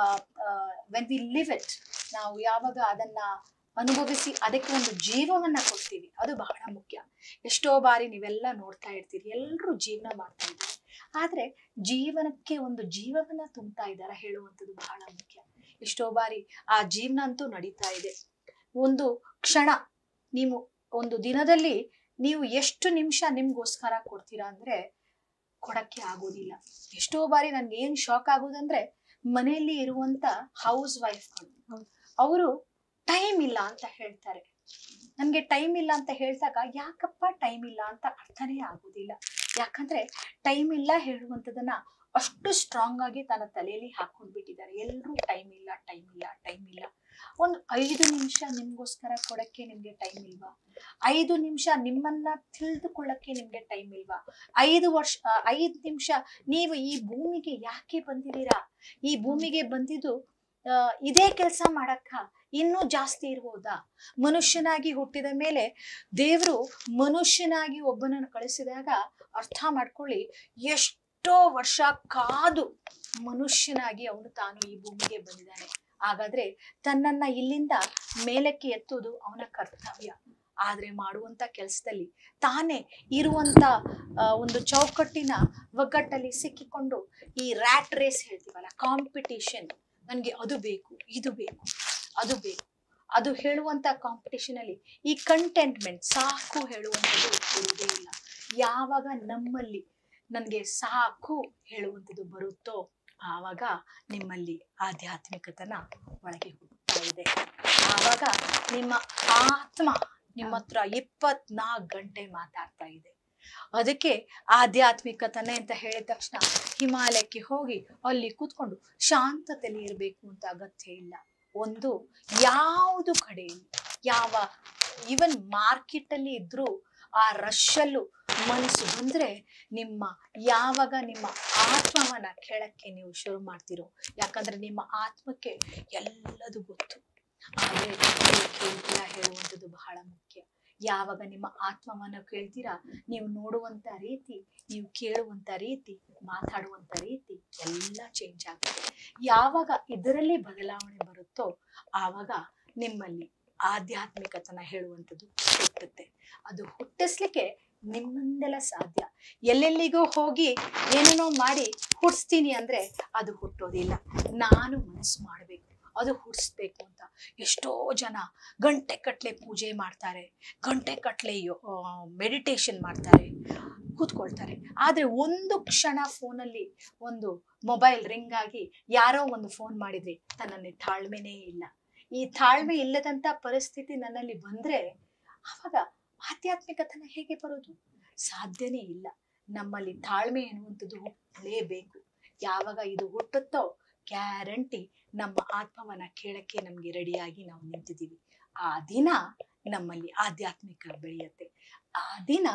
ವೆನ್ ವಿ ಲಿವ್ ಇಟ್ ನಾವು ಯಾವಾಗ ಅದನ್ನ ಅನುಭವಿಸಿ ಅದಕ್ಕೆ ಒಂದು ಜೀವವನ್ನ ಕೊಡ್ತೀವಿ ಅದು ಬಹಳ ಮುಖ್ಯ ಎಷ್ಟೋ ಬಾರಿ ನೀವೆಲ್ಲ ನೋಡ್ತಾ ಇರ್ತೀರಿ ಎಲ್ಲರೂ ಜೀವನ ಮಾಡ್ತಾ ಇದ್ದಾರೆ ಆದ್ರೆ ಜೀವನಕ್ಕೆ ಒಂದು ಜೀವವನ್ನ ತುಂಬ್ತಾ ಇದ್ದಾರೆ ಹೇಳುವಂಥದ್ದು ಬಹಳ ಮುಖ್ಯ ಎಷ್ಟೋ ಬಾರಿ ಆ ಜೀವನ ಅಂತೂ ನಡೀತಾ ಇದೆ ಒಂದು ಕ್ಷಣ ನೀವು ಒಂದು ದಿನದಲ್ಲಿ ನೀವು ಎಷ್ಟು ನಿಮಿಷ ನಿಮ್ಗೋಸ್ಕರ ಕೊಡ್ತೀರಾ ಅಂದ್ರೆ ಕೊಡಕ್ಕೆ ಆಗೋದಿಲ್ಲ ಎಷ್ಟೋ ಬಾರಿ ನನ್ಗೆ ಏನ್ ಶಾಕ್ ಆಗೋದಂದ್ರೆ ಮನೆಯಲ್ಲಿ ಇರುವಂತ ಹೌಸ್ ವೈಫ್ಗಳು ಹೌದು. ಅವರು ಟೈಮ್ ಇಲ್ಲ ಅಂತ ಹೇಳ್ತಾರೆ ನನ್ಗೆ ಟೈಮ್ ಇಲ್ಲ ಅಂತ ಹೇಳ್ದಾಗ ಯಾಕಪ್ಪ ಟೈಮ್ ಇಲ್ಲ ಅಂತ ಅರ್ಥನೇ ಆಗೋದಿಲ್ಲ ಯಾಕಂದ್ರೆ ಟೈಮ್ ಇಲ್ಲ ಹೇಳುವಂಥದ್ದನ್ನ ಅಷ್ಟು ಸ್ಟ್ರಾಂಗ್ ಆಗಿ ತನ್ನ ತಲೆಯಲ್ಲಿ ಹಾಕೊಂಡ್ಬಿಟ್ಟಿದ್ದಾರೆ ಎಲ್ಲರೂ ಟೈಮ್ ಇಲ್ಲ ಟೈಮ್ ಇಲ್ಲ ಟೈಮ್ ಇಲ್ಲ ಒಂದು ಐದು ನಿಮಿಷ ನಿಮ್ಗೋಸ್ಕರ ಕೊಡಕ್ಕೆ ನಿಮ್ಗೆ ಟೈಮ್ ಇಲ್ವಾ ಐದು ನಿಮಿಷ ನಿಮ್ಮನ್ನ ತಿಳಿದುಕೊಳ್ಳಕ್ಕೆ ನಿಮ್ಗೆ ಟೈಮ್ ಇಲ್ವಾ ಐದು ವರ್ಷ ಆ, ಐದು ನಿಮಿಷ ನೀವು ಈ ಭೂಮಿಗೆ ಯಾಕೆ ಬಂದಿದ್ದೀರಾ ಈ ಭೂಮಿಗೆ ಬಂದಿದ್ದು ಆ, ಇದೇ ಕೆಲಸ ಮಾಡಕ್ಕ ಇನ್ನೂ ಜಾಸ್ತಿ ಇರ್ಬೋದಾ ಮನುಷ್ಯನಾಗಿ ಹುಟ್ಟಿದ ಮೇಲೆ ದೇವರು ಮನುಷ್ಯನಾಗಿ ಒಬ್ಬನನ್ನು ಕಳಿಸಿದಾಗ ಅರ್ಥ ಮಾಡ್ಕೊಳ್ಳಿ ಎಷ್ಟೋ ವರ್ಷ ಕಾದು ಮನುಷ್ಯನಾಗಿ ಅವನು ತಾನು ಈ ಭೂಮಿಗೆ ಬಂದಿದ್ದಾನೆ ಹಾಗಾದ್ರೆ ತನ್ನನ್ನ ಇಲ್ಲಿಂದ ಮೇಲಕ್ಕೆ ಎತ್ತುವುದು ಅವನ ಕರ್ತವ್ಯ ಆದ್ರೆ ಮಾಡುವಂತ ಕೆಲಸದಲ್ಲಿ ತಾನೇ ಇರುವಂತ ಆ, ಒಂದು ಚೌಕಟ್ಟಿನ ಒಗ್ಗಟ್ಟಲ್ಲಿ ಸಿಕ್ಕಿಕೊಂಡು ಈ ರ್ಯಾಟ್ ರೇಸ್ ಹೇಳ್ತೀವಲ್ಲ ಕಾಂಪಿಟಿಷನ್ ನನಗೆ ಅದು ಬೇಕು ಇದು ಬೇಕು ಅದು ಬೇಕು ಅದು ಹೇಳುವಂತ ಕಾಂಪಿಟಿಷನ್ ಅಲ್ಲಿ ಈ ಕಂಟೆಂಟ್ಮೆಂಟ್ ಸಾಕು ಹೇಳುವಂಥದ್ದು ಇರುವುದೇ ಇಲ್ಲ ಯಾವಾಗ ನಮ್ಮಲ್ಲಿ ನನಗೆ ಸಾಕು ಹೇಳುವಂಥದ್ದು ಬರುತ್ತೋ ಆವಾಗ ನಿಮ್ಮಲ್ಲಿ ಆಧ್ಯಾತ್ಮಿಕತನ ಒಳಗೆ ಹುಟ್ಟುತ್ತಾ ಇದೆ ಆವಾಗ ನಿಮ್ಮ ಆತ್ಮ ನಿಮ್ಮ ಹತ್ರ ಇಪ್ಪತ್ನಾಲ್ಕು ಗಂಟೆ ಮಾತಾಡ್ತಾ ಇದೆ ಅದಕ್ಕೆ ಆಧ್ಯಾತ್ಮಿಕತನೆ ಅಂತ ಹೇಳಿದ ತಕ್ಷಣ ಹಿಮಾಲಯಕ್ಕೆ ಹೋಗಿ ಅಲ್ಲಿ ಕೂತ್ಕೊಂಡು ಶಾಂತತೆಯಲ್ಲಿ ಇರಬೇಕು ಅಂತ ಅಗತ್ಯ ಇಲ್ಲ ಒಂದು ಯಾವುದು ಕಡೆಯಲ್ಲಿ ಯಾವ ಈವನ್ ಮಾರ್ಕೆಟ್ ಅಲ್ಲಿ ಇದ್ರೂ ಆ ರಶಲ್ಲೂ ಮನಸ್ಸು ಬಂದ್ರೆ ನಿಮ್ಮ ಯಾವಾಗ ನಿಮ್ಮ ಆತ್ಮವನ್ನ ಕೇಳಕ್ಕೆ ನೀವು ಶುರು ಮಾಡ್ತಿರೋ ಯಾಕಂದ್ರೆ ನಿಮ್ಮ ಆತ್ಮಕ್ಕೆ ಎಲ್ಲದು ಗೊತ್ತು ಆದ್ರೆ ನೀವು ಕೇಳ್ತೀರಾ ಹೇಳುವಂಥದ್ದು ಬಹಳ ಮುಖ್ಯ ಯಾವಾಗ ನಿಮ್ಮ ಆತ್ಮವನ್ನ ಕೇಳ್ತೀರಾ ನೀವು ನೋಡುವಂತ ರೀತಿ ನೀವು ಕೇಳುವಂತ ರೀತಿ ಮಾತಾಡುವಂತ ರೀತಿ ಎಲ್ಲ ಚೇಂಜ್ ಆಗುತ್ತೆ ಯಾವಾಗ ಇದರಲ್ಲಿ ಬದಲಾವಣೆ ಬರುತ್ತೋ ಆವಾಗ ನಿಮ್ಮಲ್ಲಿ ಆಧ್ಯಾತ್ಮಿಕತನ ಹೇಳುವಂಥದ್ದು ಹುಟ್ಟುತ್ತೆ ಅದು ಹುಟ್ಟಿಸ್ಲಿಕ್ಕೆ ನಿಮ್ಮಿಂದೆಲ್ಲ ಸಾಧ್ಯ ಎಲ್ಲೆಲ್ಲಿಗೋ ಹೋಗಿ ಏನೇನೋ ಮಾಡಿ ಹುಟ್ಟಿಸ್ತೀನಿ ಅಂದ್ರೆ ಅದು ಹುಟ್ಟೋದಿಲ್ಲ ನಾನು ಮನಸ್ಸು ಮಾಡಬೇಕು ಅದು ಹುಟ್ಟಿಸ್ಬೇಕು ಅಂತ ಎಷ್ಟೋ ಜನ ಗಂಟೆ ಕಟ್ಲೆ ಪೂಜೆ ಮಾಡ್ತಾರೆ ಗಂಟೆ ಕಟ್ಲೆ ಮೆಡಿಟೇಷನ್ ಮಾಡ್ತಾರೆ ಕೂತ್ಕೊಳ್ತಾರೆ ಆದ್ರೆ ಒಂದು ಕ್ಷಣ ಫೋನಲ್ಲಿ ಒಂದು ಮೊಬೈಲ್ ರಿಂಗ್ ಆಗಿ ಯಾರೋ ಒಂದು ಫೋನ್ ಮಾಡಿದ್ರೆ ತನ್ನಲ್ಲಿ ತಾಳ್ಮೆನೇ ಇಲ್ಲ ಈ ತಾಳ್ಮೆ ಇಲ್ಲದಂತ ಪರಿಸ್ಥಿತಿ ನನ್ನಲ್ಲಿ ಬಂದ್ರೆ ಆವಾಗ ಆಧ್ಯಾತ್ಮಿಕತನ ಹೇಗೆ ಬರೋದು ಸಾಧ್ಯನೇ ಇಲ್ಲ ನಮ್ಮಲ್ಲಿ ತಾಳ್ಮೆ ಎನ್ನುವಂಥದ್ದು ಹುಟ್ಟಲೇಬೇಕು ಯಾವಾಗ ಇದು ಹುಟ್ಟುತ್ತೋ ಗ್ಯಾರಂಟಿ ನಮ್ಮ ಆತ್ಮವನ್ನ ಕೇಳಕ್ಕೆ ನಮ್ಗೆ ರೆಡಿಯಾಗಿ ನಾವು ನಿಂತಿದ್ದೀವಿ ಆ ದಿನ ನಮ್ಮಲ್ಲಿ ಆಧ್ಯಾತ್ಮಿಕ ಬೆಳೆಯುತ್ತೆ ಆ ದಿನ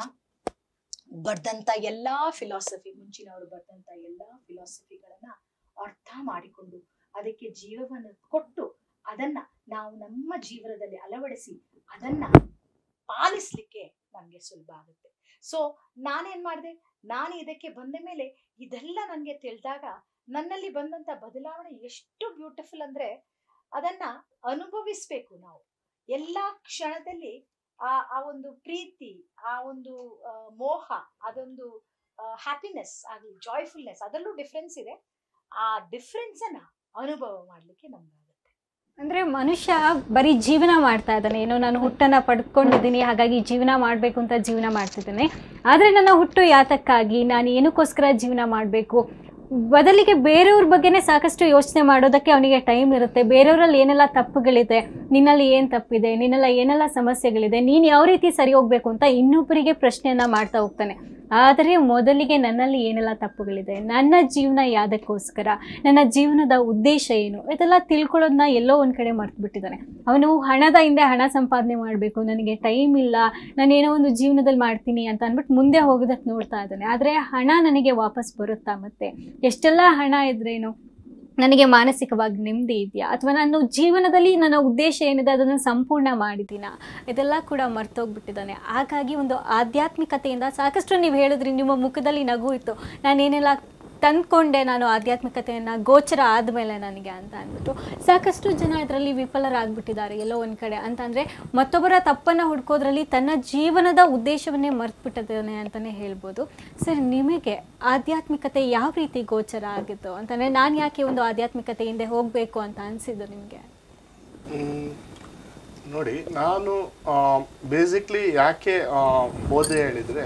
ಬರ್ದಂತ ಎಲ್ಲಾ ಫಿಲಾಸಫಿ ಮುಂಚಿನವರು ಬರ್ದಂತ ಎಲ್ಲಾ ಫಿಲಾಸಫಿಗಳನ್ನ ಅರ್ಥ ಮಾಡಿಕೊಂಡು ಅದಕ್ಕೆ ಜೀವವನ್ನು ಕೊಟ್ಟು ಅದನ್ನ ನಾವು ನಮ್ಮ ಜೀವನದಲ್ಲಿ ಅಳವಡಿಸಿ ಅದನ್ನ ಪಾಲಿಸ್ಲಿಕ್ಕೆ ನಮ್ಗೆ ಸುಲಭ ಆಗುತ್ತೆ ಸೊ ನಾನೇನ್ ಮಾಡಿದೆ ನಾನು ಇದಕ್ಕೆ ಬಂದ ಮೇಲೆ ಇದೆಲ್ಲ ನನಗೆ ತಿಳಿದಾಗ ನನ್ನಲ್ಲಿ ಬಂದಂತ ಬದಲಾವಣೆ ಎಷ್ಟು ಬ್ಯೂಟಿಫುಲ್ ಅಂದ್ರೆ ಅದನ್ನ ಅನುಭವಿಸ್ಬೇಕು ನಾವು ಎಲ್ಲಾ ಕ್ಷಣದಲ್ಲಿ ಆ ಆ ಒಂದು ಪ್ರೀತಿ ಆ ಒಂದು ಆ, ಮೋಹ ಅದೊಂದು ಹ್ಯಾಪಿನೆಸ್ ಆಗಲಿ ಜಾಯ್ಫುಲ್ನೆಸ್ ಅದರಲ್ಲೂ ಡಿಫ್ರೆನ್ಸ್ ಇದೆ ಆ ಡಿಫ್ರೆನ್ಸ್ ಅನ್ನ ಅನುಭವ ಮಾಡ್ಲಿಕ್ಕೆ ನಮ್ಗಾಗುತ್ತೆ ಅಂದ್ರೆ ಮನುಷ್ಯ ಬರೀ ಜೀವನ ಮಾಡ್ತಾ ಇದ್ದಾನೆ ಏನೋ ನಾನು ಹುಟ್ಟನ್ನ ಪಡ್ಕೊಂಡಿದ್ದೀನಿ ಹಾಗಾಗಿ ಜೀವನ ಮಾಡಬೇಕು ಅಂತ ಜೀವನ ಮಾಡ್ತಿದ್ದೇನೆ ಆದರೆ ನನ್ನ ಹುಟ್ಟು ಯಾತಕ್ಕಾಗಿ ನಾನು ಏನಕ್ಕೋಸ್ಕರ ಜೀವನ ಮಾಡಬೇಕು ಬದಲಿಗೆ ಬೇರೆಯವ್ರ ಬಗ್ಗೆನೇ ಸಾಕಷ್ಟು ಯೋಚನೆ ಮಾಡೋದಕ್ಕೆ ಅವನಿಗೆ ಟೈಮ್ ಇರುತ್ತೆ ಬೇರೆಯವರಲ್ಲಿ ಏನೆಲ್ಲ ತಪ್ಪುಗಳಿದೆ ನಿನ್ನಲ್ಲಿ ಏನು ತಪ್ಪಿದೆ ನಿನ್ನೆಲ್ಲ ಏನೆಲ್ಲ ಸಮಸ್ಯೆಗಳಿದೆ ನೀನು ಯಾವ ರೀತಿ ಸರಿ ಹೋಗ್ಬೇಕು ಅಂತ ಇನ್ನೊಬ್ಬರಿಗೆ ಪ್ರಶ್ನೆಯನ್ನ ಮಾಡ್ತಾ ಹೋಗ್ತಾನೆ ಆದರೆ ಮೊದಲಿಗೆ ನನ್ನಲ್ಲಿ ಏನೆಲ್ಲ ತಪ್ಪುಗಳಿದೆ ನನ್ನ ಜೀವನ ಯಾವುದಕ್ಕೋಸ್ಕರ ನನ್ನ ಜೀವನದ ಉದ್ದೇಶ ಏನು ಇದೆಲ್ಲ ತಿಳ್ಕೊಳ್ಳೋದನ್ನ ಎಲ್ಲೋ ಒಂದು ಕಡೆ ಮರ್ತು ಬಿಟ್ಟಿದ್ದಾನೆ ಅವನು ಹಣದ ಹಿಂದೆ ಹಣ ಸಂಪಾದನೆ ಮಾಡಬೇಕು ನನಗೆ ಟೈಮ್ ಇಲ್ಲ ನಾನೇನೋ ಒಂದು ಜೀವನದಲ್ಲಿ ಮಾಡ್ತೀನಿ ಅಂತ ಅಂದ್ಬಿಟ್ಟು ಮುಂದೆ ಹೋಗೋದಕ್ಕೆ ನೋಡ್ತಾ ಇದ್ದಾನೆ ಆದರೆ ಹಣ ನನಗೆ ವಾಪಸ್ ಬರುತ್ತಾ ಮತ್ತೆ ಎಷ್ಟೆಲ್ಲ ಹಣ ಇದ್ರೇನು ನನಗೆ ಮಾನಸಿಕವಾಗಿ ನೆಮ್ಮದಿ ಇದೆಯಾ ಅಥವಾ ನಾನು ಜೀವನದಲ್ಲಿ ನನ್ನ ಉದ್ದೇಶ ಏನಿದೆ ಅದನ್ನು ಸಂಪೂರ್ಣ ಮಾಡಿದ್ದೀನ ಇದೆಲ್ಲ ಕೂಡ ಮರ್ತೋಗ್ಬಿಟ್ಟಿದ್ದಾನೆ ಹಾಗಾಗಿ ಒಂದು ಆಧ್ಯಾತ್ಮಿಕತೆಯಿಂದ ಸಾಕಷ್ಟು ನೀವು ಹೇಳಿದ್ರಿ ನಿಮ್ಮ ಮುಖದಲ್ಲಿ ನಗು ಇತ್ತು ನಾನೇನೆಲ್ಲ ತಂದ್ಕೊಂಡೆ ನಾನು ಆಧ್ಯಾತ್ಮಿಕತೆಯನ್ನು ಗೋಚರ ಆದಮೇಲೆ ನನಗೆ ಅಂತ ಅಂದ್ಬಿಟ್ಟು ಸಾಕಷ್ಟು ಜನ ಇದರಲ್ಲಿ ವಿಫಲರಾಗ್ಬಿಟ್ಟಿದ್ದಾರೆ ಎಲ್ಲೋ ಒಂದು ಕಡೆ ಅಂತಂದರೆ ಮತ್ತೊಬ್ಬರ ತಪ್ಪನ್ನು ಹುಡ್ಕೋದ್ರಲ್ಲಿ ತನ್ನ ಜೀವನದ ಉದ್ದೇಶವನ್ನೇ ಮರ್ತ್ಬಿಟ್ಟಿದ್ದಾನೆ ಅಂತಲೇ ಹೇಳ್ಬೋದು ಸರ್ ನಿಮಗೆ ಆಧ್ಯಾತ್ಮಿಕತೆ ಯಾವ ರೀತಿ ಗೋಚರ ಆಗಿತ್ತು ಅಂತಂದರೆ ನಾನು ಯಾಕೆ ಒಂದು ಆಧ್ಯಾತ್ಮಿಕತೆ ಹಿಂದೆ ಹೋಗಬೇಕು ಅಂತ ಅನಿಸಿದ್ದು ನಿಮಗೆ ಮ್, ನೋಡಿ ನಾನು ಬೇಸಿಕ್ಲಿ ಯಾಕೆ ಆ, ಹೋದೆ ಹೇಳಿದರೆ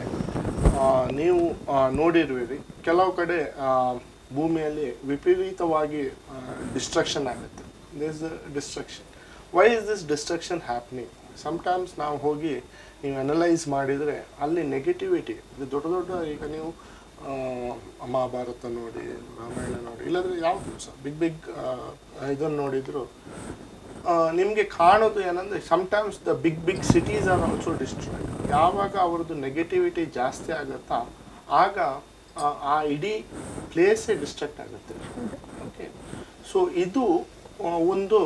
ನೀವು ಆ, ನೋಡಿರುವಿರಿ ಕೆಲವು ಕಡೆ ಆ, ಭೂಮಿಯಲ್ಲಿ ವಿಪರೀತವಾಗಿ ಡಿಸ್ಟ್ರಕ್ಷನ್ ಆಗುತ್ತೆ this destruction why is this destruction happening sometimes ನಾವು ಹೋಗಿ ನೀವು ಅನಲೈಸ್ ಮಾಡಿದರೆ ಅಲ್ಲಿ ನೆಗೆಟಿವಿಟಿ ಇದು ದೊಡ್ಡ ದೊಡ್ಡ ಈಗ ನೀವು ಆ, ಮಹಾಭಾರತ ನೋಡಿ ರಾಮಾಯಣ ನೋಡಿ ಇಲ್ಲಾಂದರೆ ಯಾವುದು ಸಹ ಬಿಗ್ ಬಿಗ್ ಇದನ್ನು ನೋಡಿದ್ರು ನಿಮಗೆ ಕಾಣೋದು ಏನಂದರೆ sometimes the big big cities are also destroyed ಯಾವಾಗ ಅವ್ರದ್ದು ನೆಗೆಟಿವಿಟಿ ಜಾಸ್ತಿ ಆಗುತ್ತಾ ಆಗ ಆ, ಆ ಇಡೀ ಪ್ಲೇಸೇ ಡಿಸ್ಟ್ರಾಕ್ಟ್ ಆಗುತ್ತೆ ಓಕೆ ಸೊ ಇದು ಆ, ಒಂದು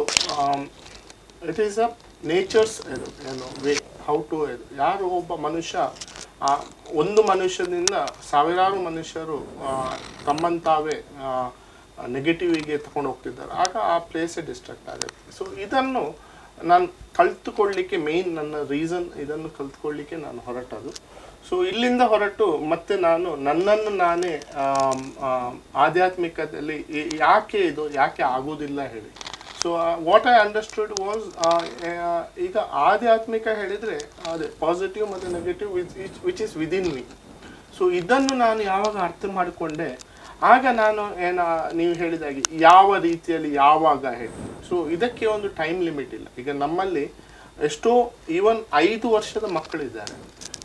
ಇಟ್ ಈಸ್ ಅ ನೇಚರ್ಸ್ ಇದು ಏನು ವೇ ಹೌ ಟು ಇದು ಯಾರು ಒಬ್ಬ ಮನುಷ್ಯ ಆ ಒಂದು ಮನುಷ್ಯನಿಂದ ಸಾವಿರಾರು ಮನುಷ್ಯರು ಆ, ತಮ್ಮನ್ನು ತಾವೇ ನೆಗೆಟಿವಿಗೆ ತಗೊಂಡು ಹೋಗ್ತಿದ್ದಾರೆ ಆಗ ಆ ಪ್ಲೇಸೇ ಡಿಸ್ಟ್ರಾಕ್ಟ್ ಆಗುತ್ತೆ ಸೊ ಇದನ್ನು ನಾನು ಕಲ್ತುಕೊಳ್ಳಿಕ್ಕೆ ಮೇಯ್ನ್ ನನ್ನ ರೀಸನ್ ಇದನ್ನು ಕಲ್ತ್ಕೊಳ್ಳಿಕ್ಕೆ ನಾನು ಹೊರಟದು ಸೊ ಇಲ್ಲಿಂದ ಹೊರಟು ಮತ್ತೆ ನಾನು ನನ್ನನ್ನು ನಾನೇ ಆಮ್, ಆಮ್, ಆಧ್ಯಾತ್ಮಿಕದಲ್ಲಿ ಈ- ಯಾಕೆ ಇದು ಯಾಕೆ ಆಗೋದಿಲ್ಲ ಹೇಳಿ so what I understood was ಈಗ ಆಧ್ಯಾತ್ಮಿಕ ಹೇಳಿದರೆ ಅದೇ ಪಾಸಿಟಿವ್ ಮತ್ತು negative which is within me so ಇದನ್ನು ನಾನು ಯಾವಾಗ ಅರ್ಥ ಮಾಡಿಕೊಂಡೆ ಆಗ ನಾನು ಏನ ನೀವು ಹೇಳಿದಾಗೆ ಯಾವ ರೀತಿಯಲ್ಲಿ ಯಾವಾಗ ಹೇಳಿ ಸೊ ಇದಕ್ಕೆ ಒಂದು ಟೈಮ್ ಲಿಮಿಟ್ ಇಲ್ಲ ಈಗ ನಮ್ಮಲ್ಲಿ ಎಷ್ಟೋ ಈವನ್ ಐದು ವರ್ಷದ ಮಕ್ಕಳಿದ್ದಾರೆ